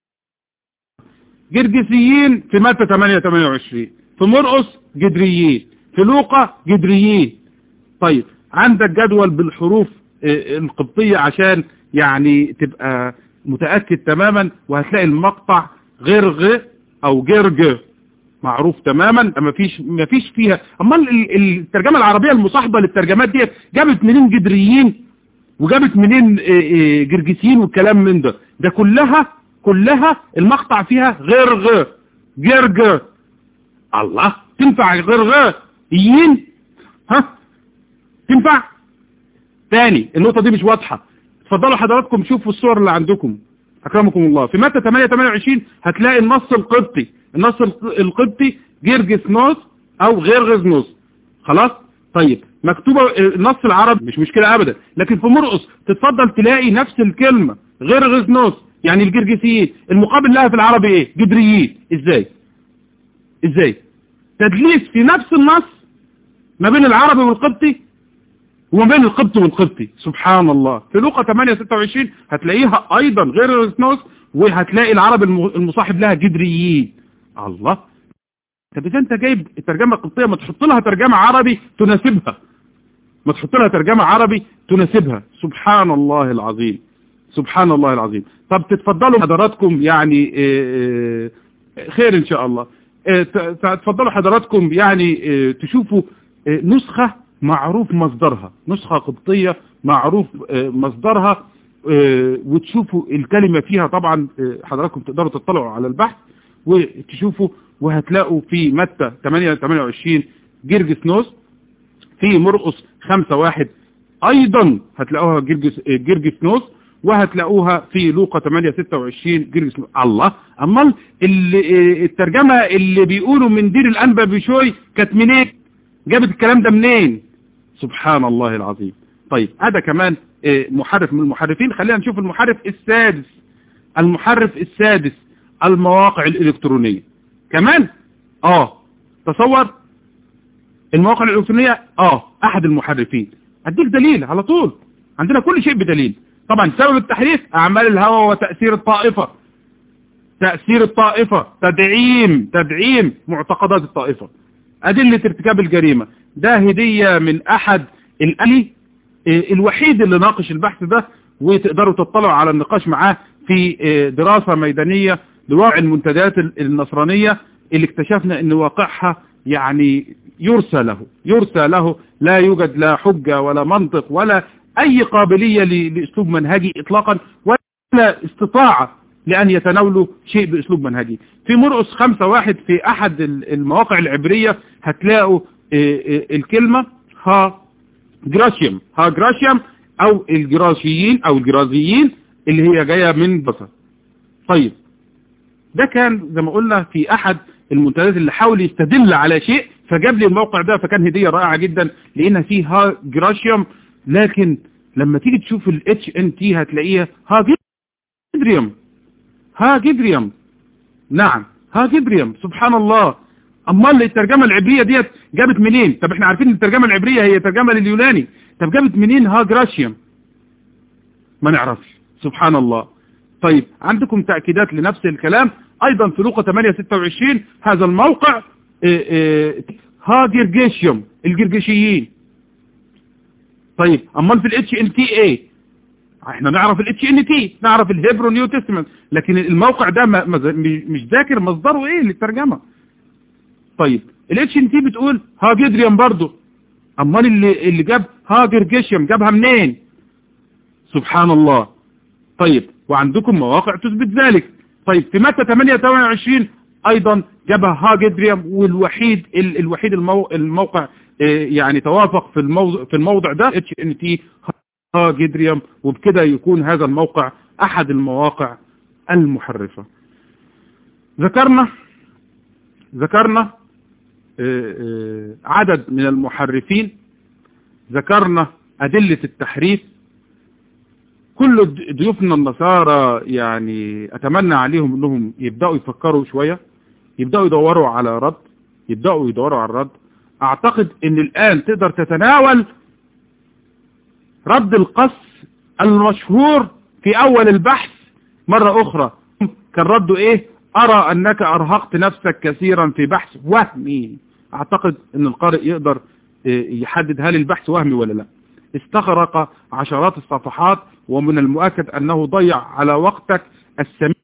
جرجسيين في متى 8 28 في مرقس جدريين في لوقا جدريين طيب عندك جدول بالحروف القبطية عشان يعني تبقى متأكد تماما وهتلاقي المقطع غرغ او جرج معروف تماما ما فيش ما فيش فيها اما الترجمه العربيه المصاحبه للترجمات دي جابت منين جدريين وجابت منين جرجسيين والكلام من ده ده كلها كلها المقطع فيها غرغ جرج الله تنفع غرغ يين ها تنفع تاني النقطه دي مش واضحه اتفضلوا حضراتكم شوفوا الصور اللي عندكم اكرمكم الله في متى 8 28 هتلاقي النص القبطي النص القبطي جرجس نوس او غير غزنوس خلاص طيب مكتوبة النص العربي مش مشكلة ابدا لكن في مرقص تتفضل تلاقي نفس الكلمة غير غزنوس يعني الجرجسيين المقابل لها في العربي ايه جدريين ازاي ازاي تدليس في نفس النص ما بين العربي والقبطي وما بين القبطي والقبطي سبحان الله في لوقا 8 26 هتلاقيها ايضا غير غزنوس وهتلاقي العربي المصاحب لها جدريين الله طب اذا انت جايب الترجمة القبطية ما تحط لها ترجمة عربي تناسبها ما تحط لها ترجمة عربي تناسبها سبحان الله العظيم سبحان الله العظيم طب تتفضلوا حضراتكم يعني خير ان شاء الله تتفضلوا حضراتكم يعني تشوفوا نسخة معروف مصدرها نسخة قبطية معروف مصدرها وتشوفوا الكلمة فيها طبعا حضراتكم تقدروا تطلعوا على البحث وتشوفوا وهتلاقوا في متى 8 28 جرجس نوس في مرقس 5 1 ايضا هتلاقوها جرجس جرجس نوس وهتلاقوها في لوقا 8 26 جرجس نوس الله امال الترجمة اللي بيقولوا من دير الانبا بشوي كانت منين جابت الكلام ده منين سبحان الله العظيم طيب هذا كمان محرف من المحرفين خلينا نشوف المحرف السادس المحرف السادس المواقع الإلكترونية كمان اه تصور المواقع الإلكترونية اه أحد المحرفين أديك دليل على طول عندنا كل شيء بدليل طبعا سبب التحريف أعمال الهوى وتأثير الطائفة تأثير الطائفة تدعيم تدعيم معتقدات الطائفة أدلة ارتكاب الجريمة ده هدية من أحد الألي الوحيد اللي ناقش البحث ده وتقدروا تطلعوا على النقاش معاه في دراسة ميدانية لواقع المنتديات النصرانية اللي اكتشفنا ان واقعها يعني يرسى له يرسى له لا يوجد لا حجة ولا منطق ولا اي قابلية لاسلوب منهجي اطلاقا ولا استطاعة لان يتناولوا شيء باسلوب منهجي في مرقس خمسة واحد في احد المواقع العبرية هتلاقوا الكلمة ها جراشيوم ها جراشيوم او الجراشيين او الجرازيين اللي هي جاية من بصر طيب ده كان زي ما قلنا في احد المنتديات اللي حاول يستدل على شيء فجاب لي الموقع ده فكان هدية رائعة جدا لان فيه ها جراشيوم لكن لما تيجي تشوف ال HNT هتلاقيها ها جدريوم ها جدريوم نعم ها جدريوم سبحان الله امال الترجمة العبرية ديت جابت منين طب احنا عارفين الترجمة العبرية هي ترجمة لليوناني طب جابت منين ها جراشيوم ما نعرفش سبحان الله طيب عندكم تأكيدات لنفس الكلام ايضا في لوقا 8 26 هذا الموقع اه اه ها جرجيشيوم الجرجشيين طيب امال في الاتش ان تي ايه احنا نعرف الاتش ان تي نعرف الهيبرو نيو تستمنت لكن الموقع ده ما مش ذاكر مصدره ايه للترجمة طيب الاتش ان تي بتقول ها جدريم برضو امال اللي, اللي جاب ها جرجيشيوم جابها منين سبحان الله طيب وعندكم مواقع تثبت ذلك طيب في متى 8 28 ايضا جابها ها جدريم والوحيد الوحيد المو الموقع يعني توافق في الموضع في الموضع ده اتش ان تي ها جدريم وبكده يكون هذا الموقع احد المواقع المحرفة ذكرنا ذكرنا عدد من المحرفين ذكرنا أدلة التحريف كل ضيوفنا النصارى يعني أتمنى عليهم أنهم يبدأوا يفكروا شوية يبدأوا يدوروا على رد يبدأوا يدوروا على الرد أعتقد أن الآن تقدر تتناول رد القص المشهور في أول البحث مرة أخرى كان رده إيه أرى أنك أرهقت نفسك كثيرا في بحث وهمي أعتقد أن القارئ يقدر يحدد هل البحث وهمي ولا لا استغرق عشرات الصفحات ومن المؤكد أنه ضيع على وقتك السمين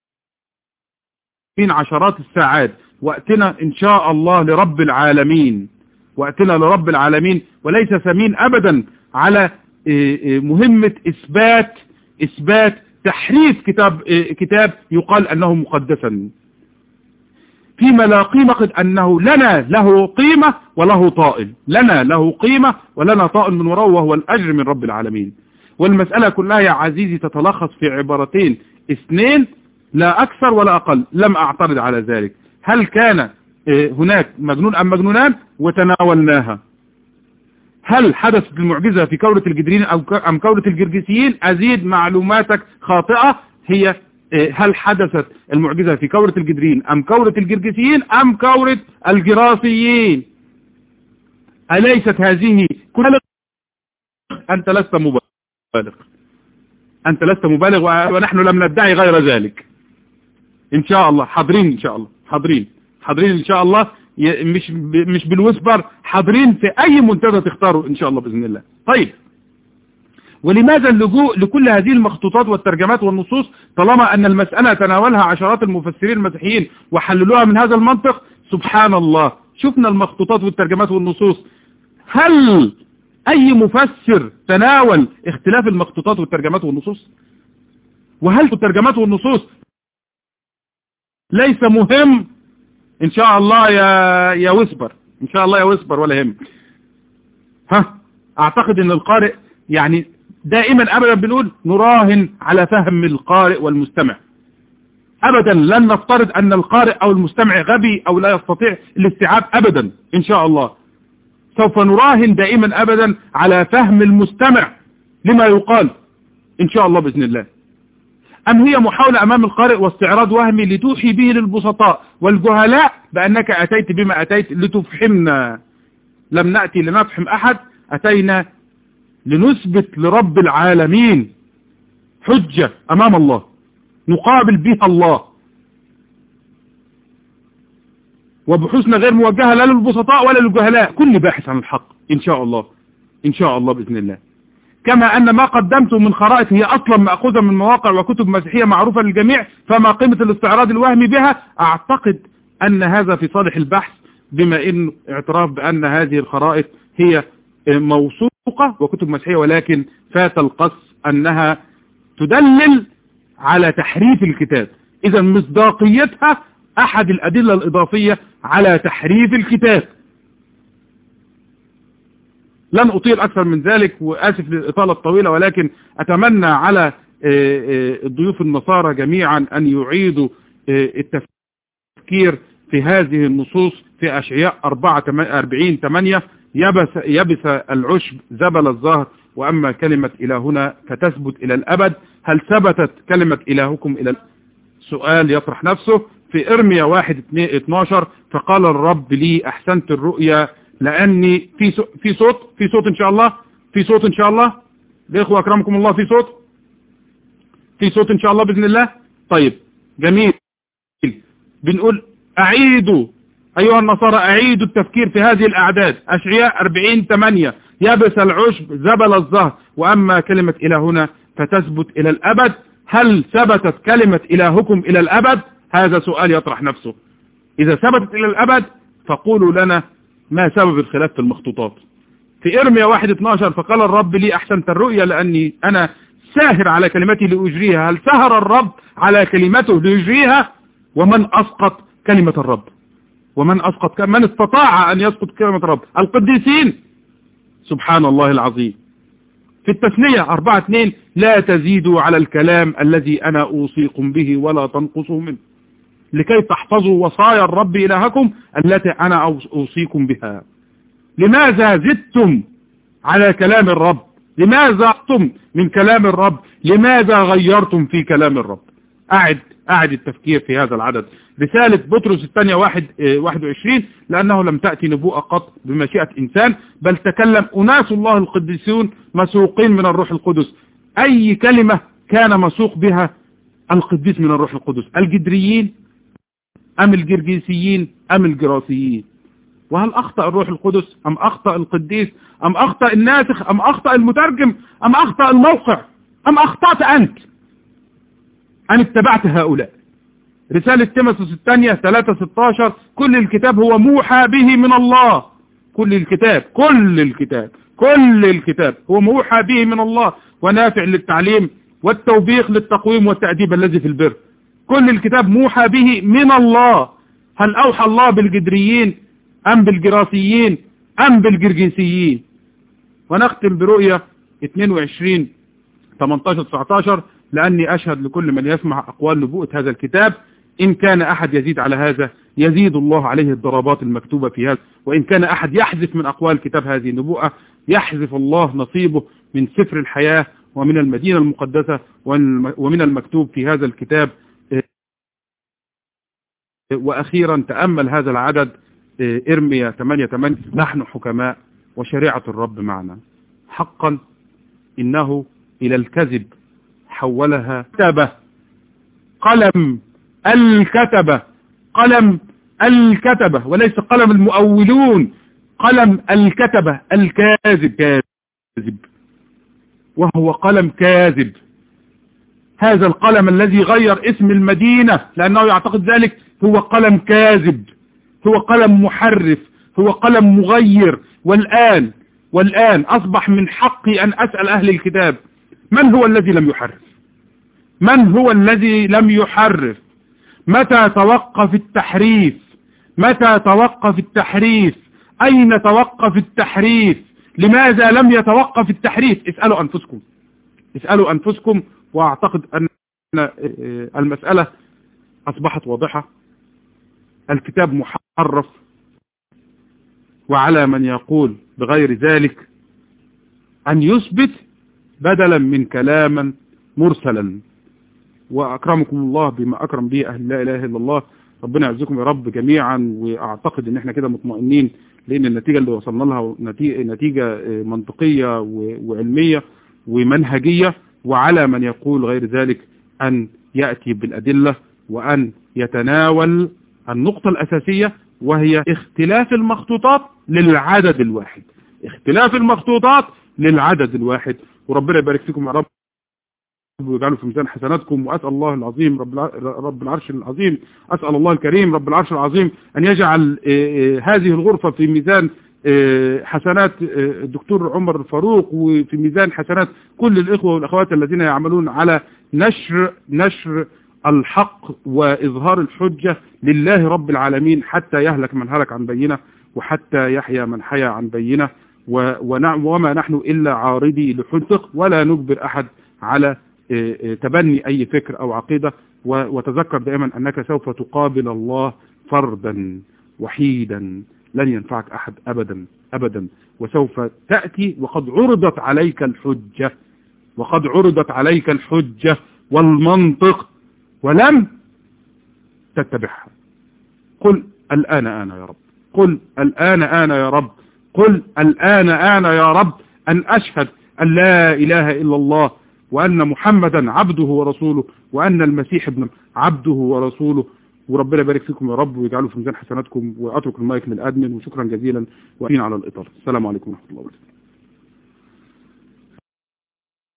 عشرات الساعات وقتنا إن شاء الله لرب العالمين وقتنا لرب العالمين وليس ثمين أبدا على مهمة إثبات إثبات تحريف كتاب كتاب يقال أنه مقدسا فيما لا قيمة قد أنه لنا له قيمة وله طائل لنا له قيمة ولنا طائل من وراءه وهو الأجر من رب العالمين والمسألة كلها يا عزيزي تتلخص في عبارتين اثنين لا أكثر ولا أقل لم أعترض على ذلك هل كان هناك مجنون أم مجنونان وتناولناها هل حدثت المعجزة في كورة الجدرين أم كورة الجرجسيين أزيد معلوماتك خاطئة هي هل حدثت المعجزة في كورة الجدرين أم كورة الجرجسيين أم كورة الجراسيين أليست هذه كل أنت لست مبالغ أنت لست مبالغ ونحن لم ندعي غير ذلك إن شاء الله حاضرين إن شاء الله حاضرين حاضرين إن شاء الله مش مش بالوسبر حاضرين في أي منتدى تختاروا إن شاء الله بإذن الله طيب ولماذا اللجوء لكل هذه المخطوطات والترجمات والنصوص طالما أن المسألة تناولها عشرات المفسرين المسيحيين وحللوها من هذا المنطق سبحان الله شفنا المخطوطات والترجمات والنصوص هل أي مفسر تناول اختلاف المخطوطات والترجمات والنصوص وهل الترجمات والنصوص ليس مهم إن شاء الله يا يا وسبر إن شاء الله يا وسبر ولا هم ها أعتقد أن القارئ يعني دائما أبدا بنقول نراهن على فهم القارئ والمستمع أبدا لن نفترض أن القارئ أو المستمع غبي أو لا يستطيع الاستيعاب أبدا إن شاء الله سوف نراهن دائما أبدا على فهم المستمع لما يقال إن شاء الله بإذن الله أم هي محاولة أمام القارئ واستعراض وهمي لتوحي به للبسطاء والجهلاء بأنك أتيت بما أتيت لتفحمنا لم نأتي لنفحم أحد أتينا لنثبت لرب العالمين حجة أمام الله نقابل بها الله وبحوثنا غير موجهة لا للبسطاء ولا للجهلاء كل باحث عن الحق إن شاء الله إن شاء الله بإذن الله كما أن ما قدمته من خرائط هي أصلا مأخوذة من مواقع وكتب مسيحية معروفة للجميع فما قيمة الاستعراض الوهمي بها أعتقد أن هذا في صالح البحث بما إن اعتراف بأن هذه الخرائط هي موثوقة وكتب مسيحية ولكن فات القص أنها تدلل على تحريف الكتاب إذا مصداقيتها أحد الأدلة الإضافية على تحريف الكتاب لن أطيل أكثر من ذلك وآسف للإطالة الطويلة ولكن أتمنى على الضيوف النصارى جميعا أن يعيدوا التفكير في هذه النصوص في أشعياء 44 8 يبس, يبس العشب زبل الظهر وأما كلمة إلهنا فتثبت إلى الأبد هل ثبتت كلمة إلهكم إلى سؤال يطرح نفسه في إرميا 1 12 فقال الرب لي أحسنت الرؤيا لأني في في صوت في صوت إن شاء الله في صوت إن شاء الله الإخوة أكرمكم الله في صوت في صوت إن شاء الله بإذن الله طيب جميل بنقول أعيدوا أيها النصارى أعيدوا التفكير في هذه الأعداد أشعياء 40 8 يبس العشب زبل الظهر وأما كلمة إلهنا فتثبت إلى الأبد هل ثبتت كلمة إلهكم إلى الأبد هذا سؤال يطرح نفسه إذا ثبتت إلى الأبد فقولوا لنا ما سبب الخلاف في المخطوطات في إرميا 1 12 فقال الرب لي أحسنت الرؤيا لأني أنا ساهر على كلمتي لأجريها هل سهر الرب على كلمته ليجريها ومن أسقط كلمة الرب ومن أسقط من استطاع أن يسقط كلمة الرب القديسين سبحان الله العظيم في التثنية أربعة اثنين لا تزيدوا على الكلام الذي أنا أوصيكم به ولا تنقصوا منه لكي تحفظوا وصايا الرب إلهكم التي أنا أوصيكم بها لماذا زدتم على كلام الرب لماذا أعطم من كلام الرب لماذا غيرتم في كلام الرب أعد أعد التفكير في هذا العدد رسالة بطرس الثانية واحد واحد وعشرين لأنه لم تأتي نبوءة قط بمشيئة إنسان بل تكلم أناس الله القديسون مسوقين من الروح القدس أي كلمة كان مسوق بها القديس من الروح القدس الجدريين أم الجرجيسيين أم الجراسيين وهل أخطأ الروح القدس أم أخطأ القديس أم أخطأ الناسخ أم أخطأ المترجم أم أخطأ الموقع أم أخطأت أنت أن اتبعت هؤلاء رسالة تيموثاوس الثانية 3-16 كل الكتاب هو موحى به من الله كل الكتاب كل الكتاب كل الكتاب هو موحى به من الله ونافع للتعليم والتوبيخ للتقويم والتأديب الذي في البر كل الكتاب موحى به من الله هل أوحى الله بالجدريين أم بالجراسيين أم بالجرجيسيين ونختم برؤية 22 18 19 لأني أشهد لكل من يسمع أقوال نبوءة هذا الكتاب إن كان أحد يزيد على هذا يزيد الله عليه الضربات المكتوبة في هذا وإن كان أحد يحذف من أقوال كتاب هذه النبوءة يحذف الله نصيبه من سفر الحياة ومن المدينة المقدسة ومن المكتوب في هذا الكتاب وأخيرا تأمل هذا العدد إرميا 8 8 نحن حكماء وشريعة الرب معنا حقا إنه إلى الكذب حولها كتبة قلم الكتبة قلم الكتبة وليس قلم المؤولون قلم الكتبة الكاذب كاذب وهو قلم كاذب هذا القلم الذي غير اسم المدينة لأنه يعتقد ذلك هو قلم كاذب هو قلم محرف هو قلم مغير والآن والآن أصبح من حقي أن أسأل أهل الكتاب من هو الذي لم يحرف من هو الذي لم يحرف متى توقف التحريف متى توقف التحريف أين توقف التحريف لماذا لم يتوقف التحريف اسألوا أنفسكم اسألوا أنفسكم وأعتقد أن المسألة أصبحت واضحة الكتاب محرف وعلى من يقول بغير ذلك أن يثبت بدلا من كلاما مرسلا وأكرمكم الله بما أكرم به أهل لا إله إلا الله ربنا يعزكم يا رب جميعا وأعتقد أن احنا كده مطمئنين لأن النتيجة اللي وصلنا لها نتيجة منطقية وعلمية ومنهجية وعلى من يقول غير ذلك أن يأتي بالأدلة وأن يتناول النقطة الأساسية وهي اختلاف المخطوطات للعدد الواحد اختلاف المخطوطات للعدد الواحد وربنا يبارك فيكم يا رب ويجعله في ميزان حسناتكم وأسأل الله العظيم رب رب العرش العظيم أسأل الله الكريم رب العرش العظيم أن يجعل هذه الغرفة في ميزان حسنات الدكتور عمر الفاروق وفي ميزان حسنات كل الإخوة والأخوات الذين يعملون على نشر نشر الحق وإظهار الحجة لله رب العالمين حتى يهلك من هلك عن بينه وحتى يحيى من حيا عن بينه وما نحن إلا عارضي لحجق ولا نجبر أحد على تبني أي فكر أو عقيدة وتذكر دائما أنك سوف تقابل الله فردا وحيدا لن ينفعك أحد أبدا أبدا وسوف تأتي وقد عرضت عليك الحجة وقد عرضت عليك الحجة والمنطق ولم تتبعها قل الآن أنا يا رب قل الآن أنا يا رب قل الآن أنا يا رب أن أشهد أن لا إله إلا الله وأن محمدا عبده ورسوله وأن المسيح ابن عبده ورسوله وربنا يبارك فيكم يا رب ويجعله في ميزان حسناتكم وأترك المايك للأدمن وشكرا جزيلا وأتين على الإطار السلام عليكم ورحمة الله وبركاته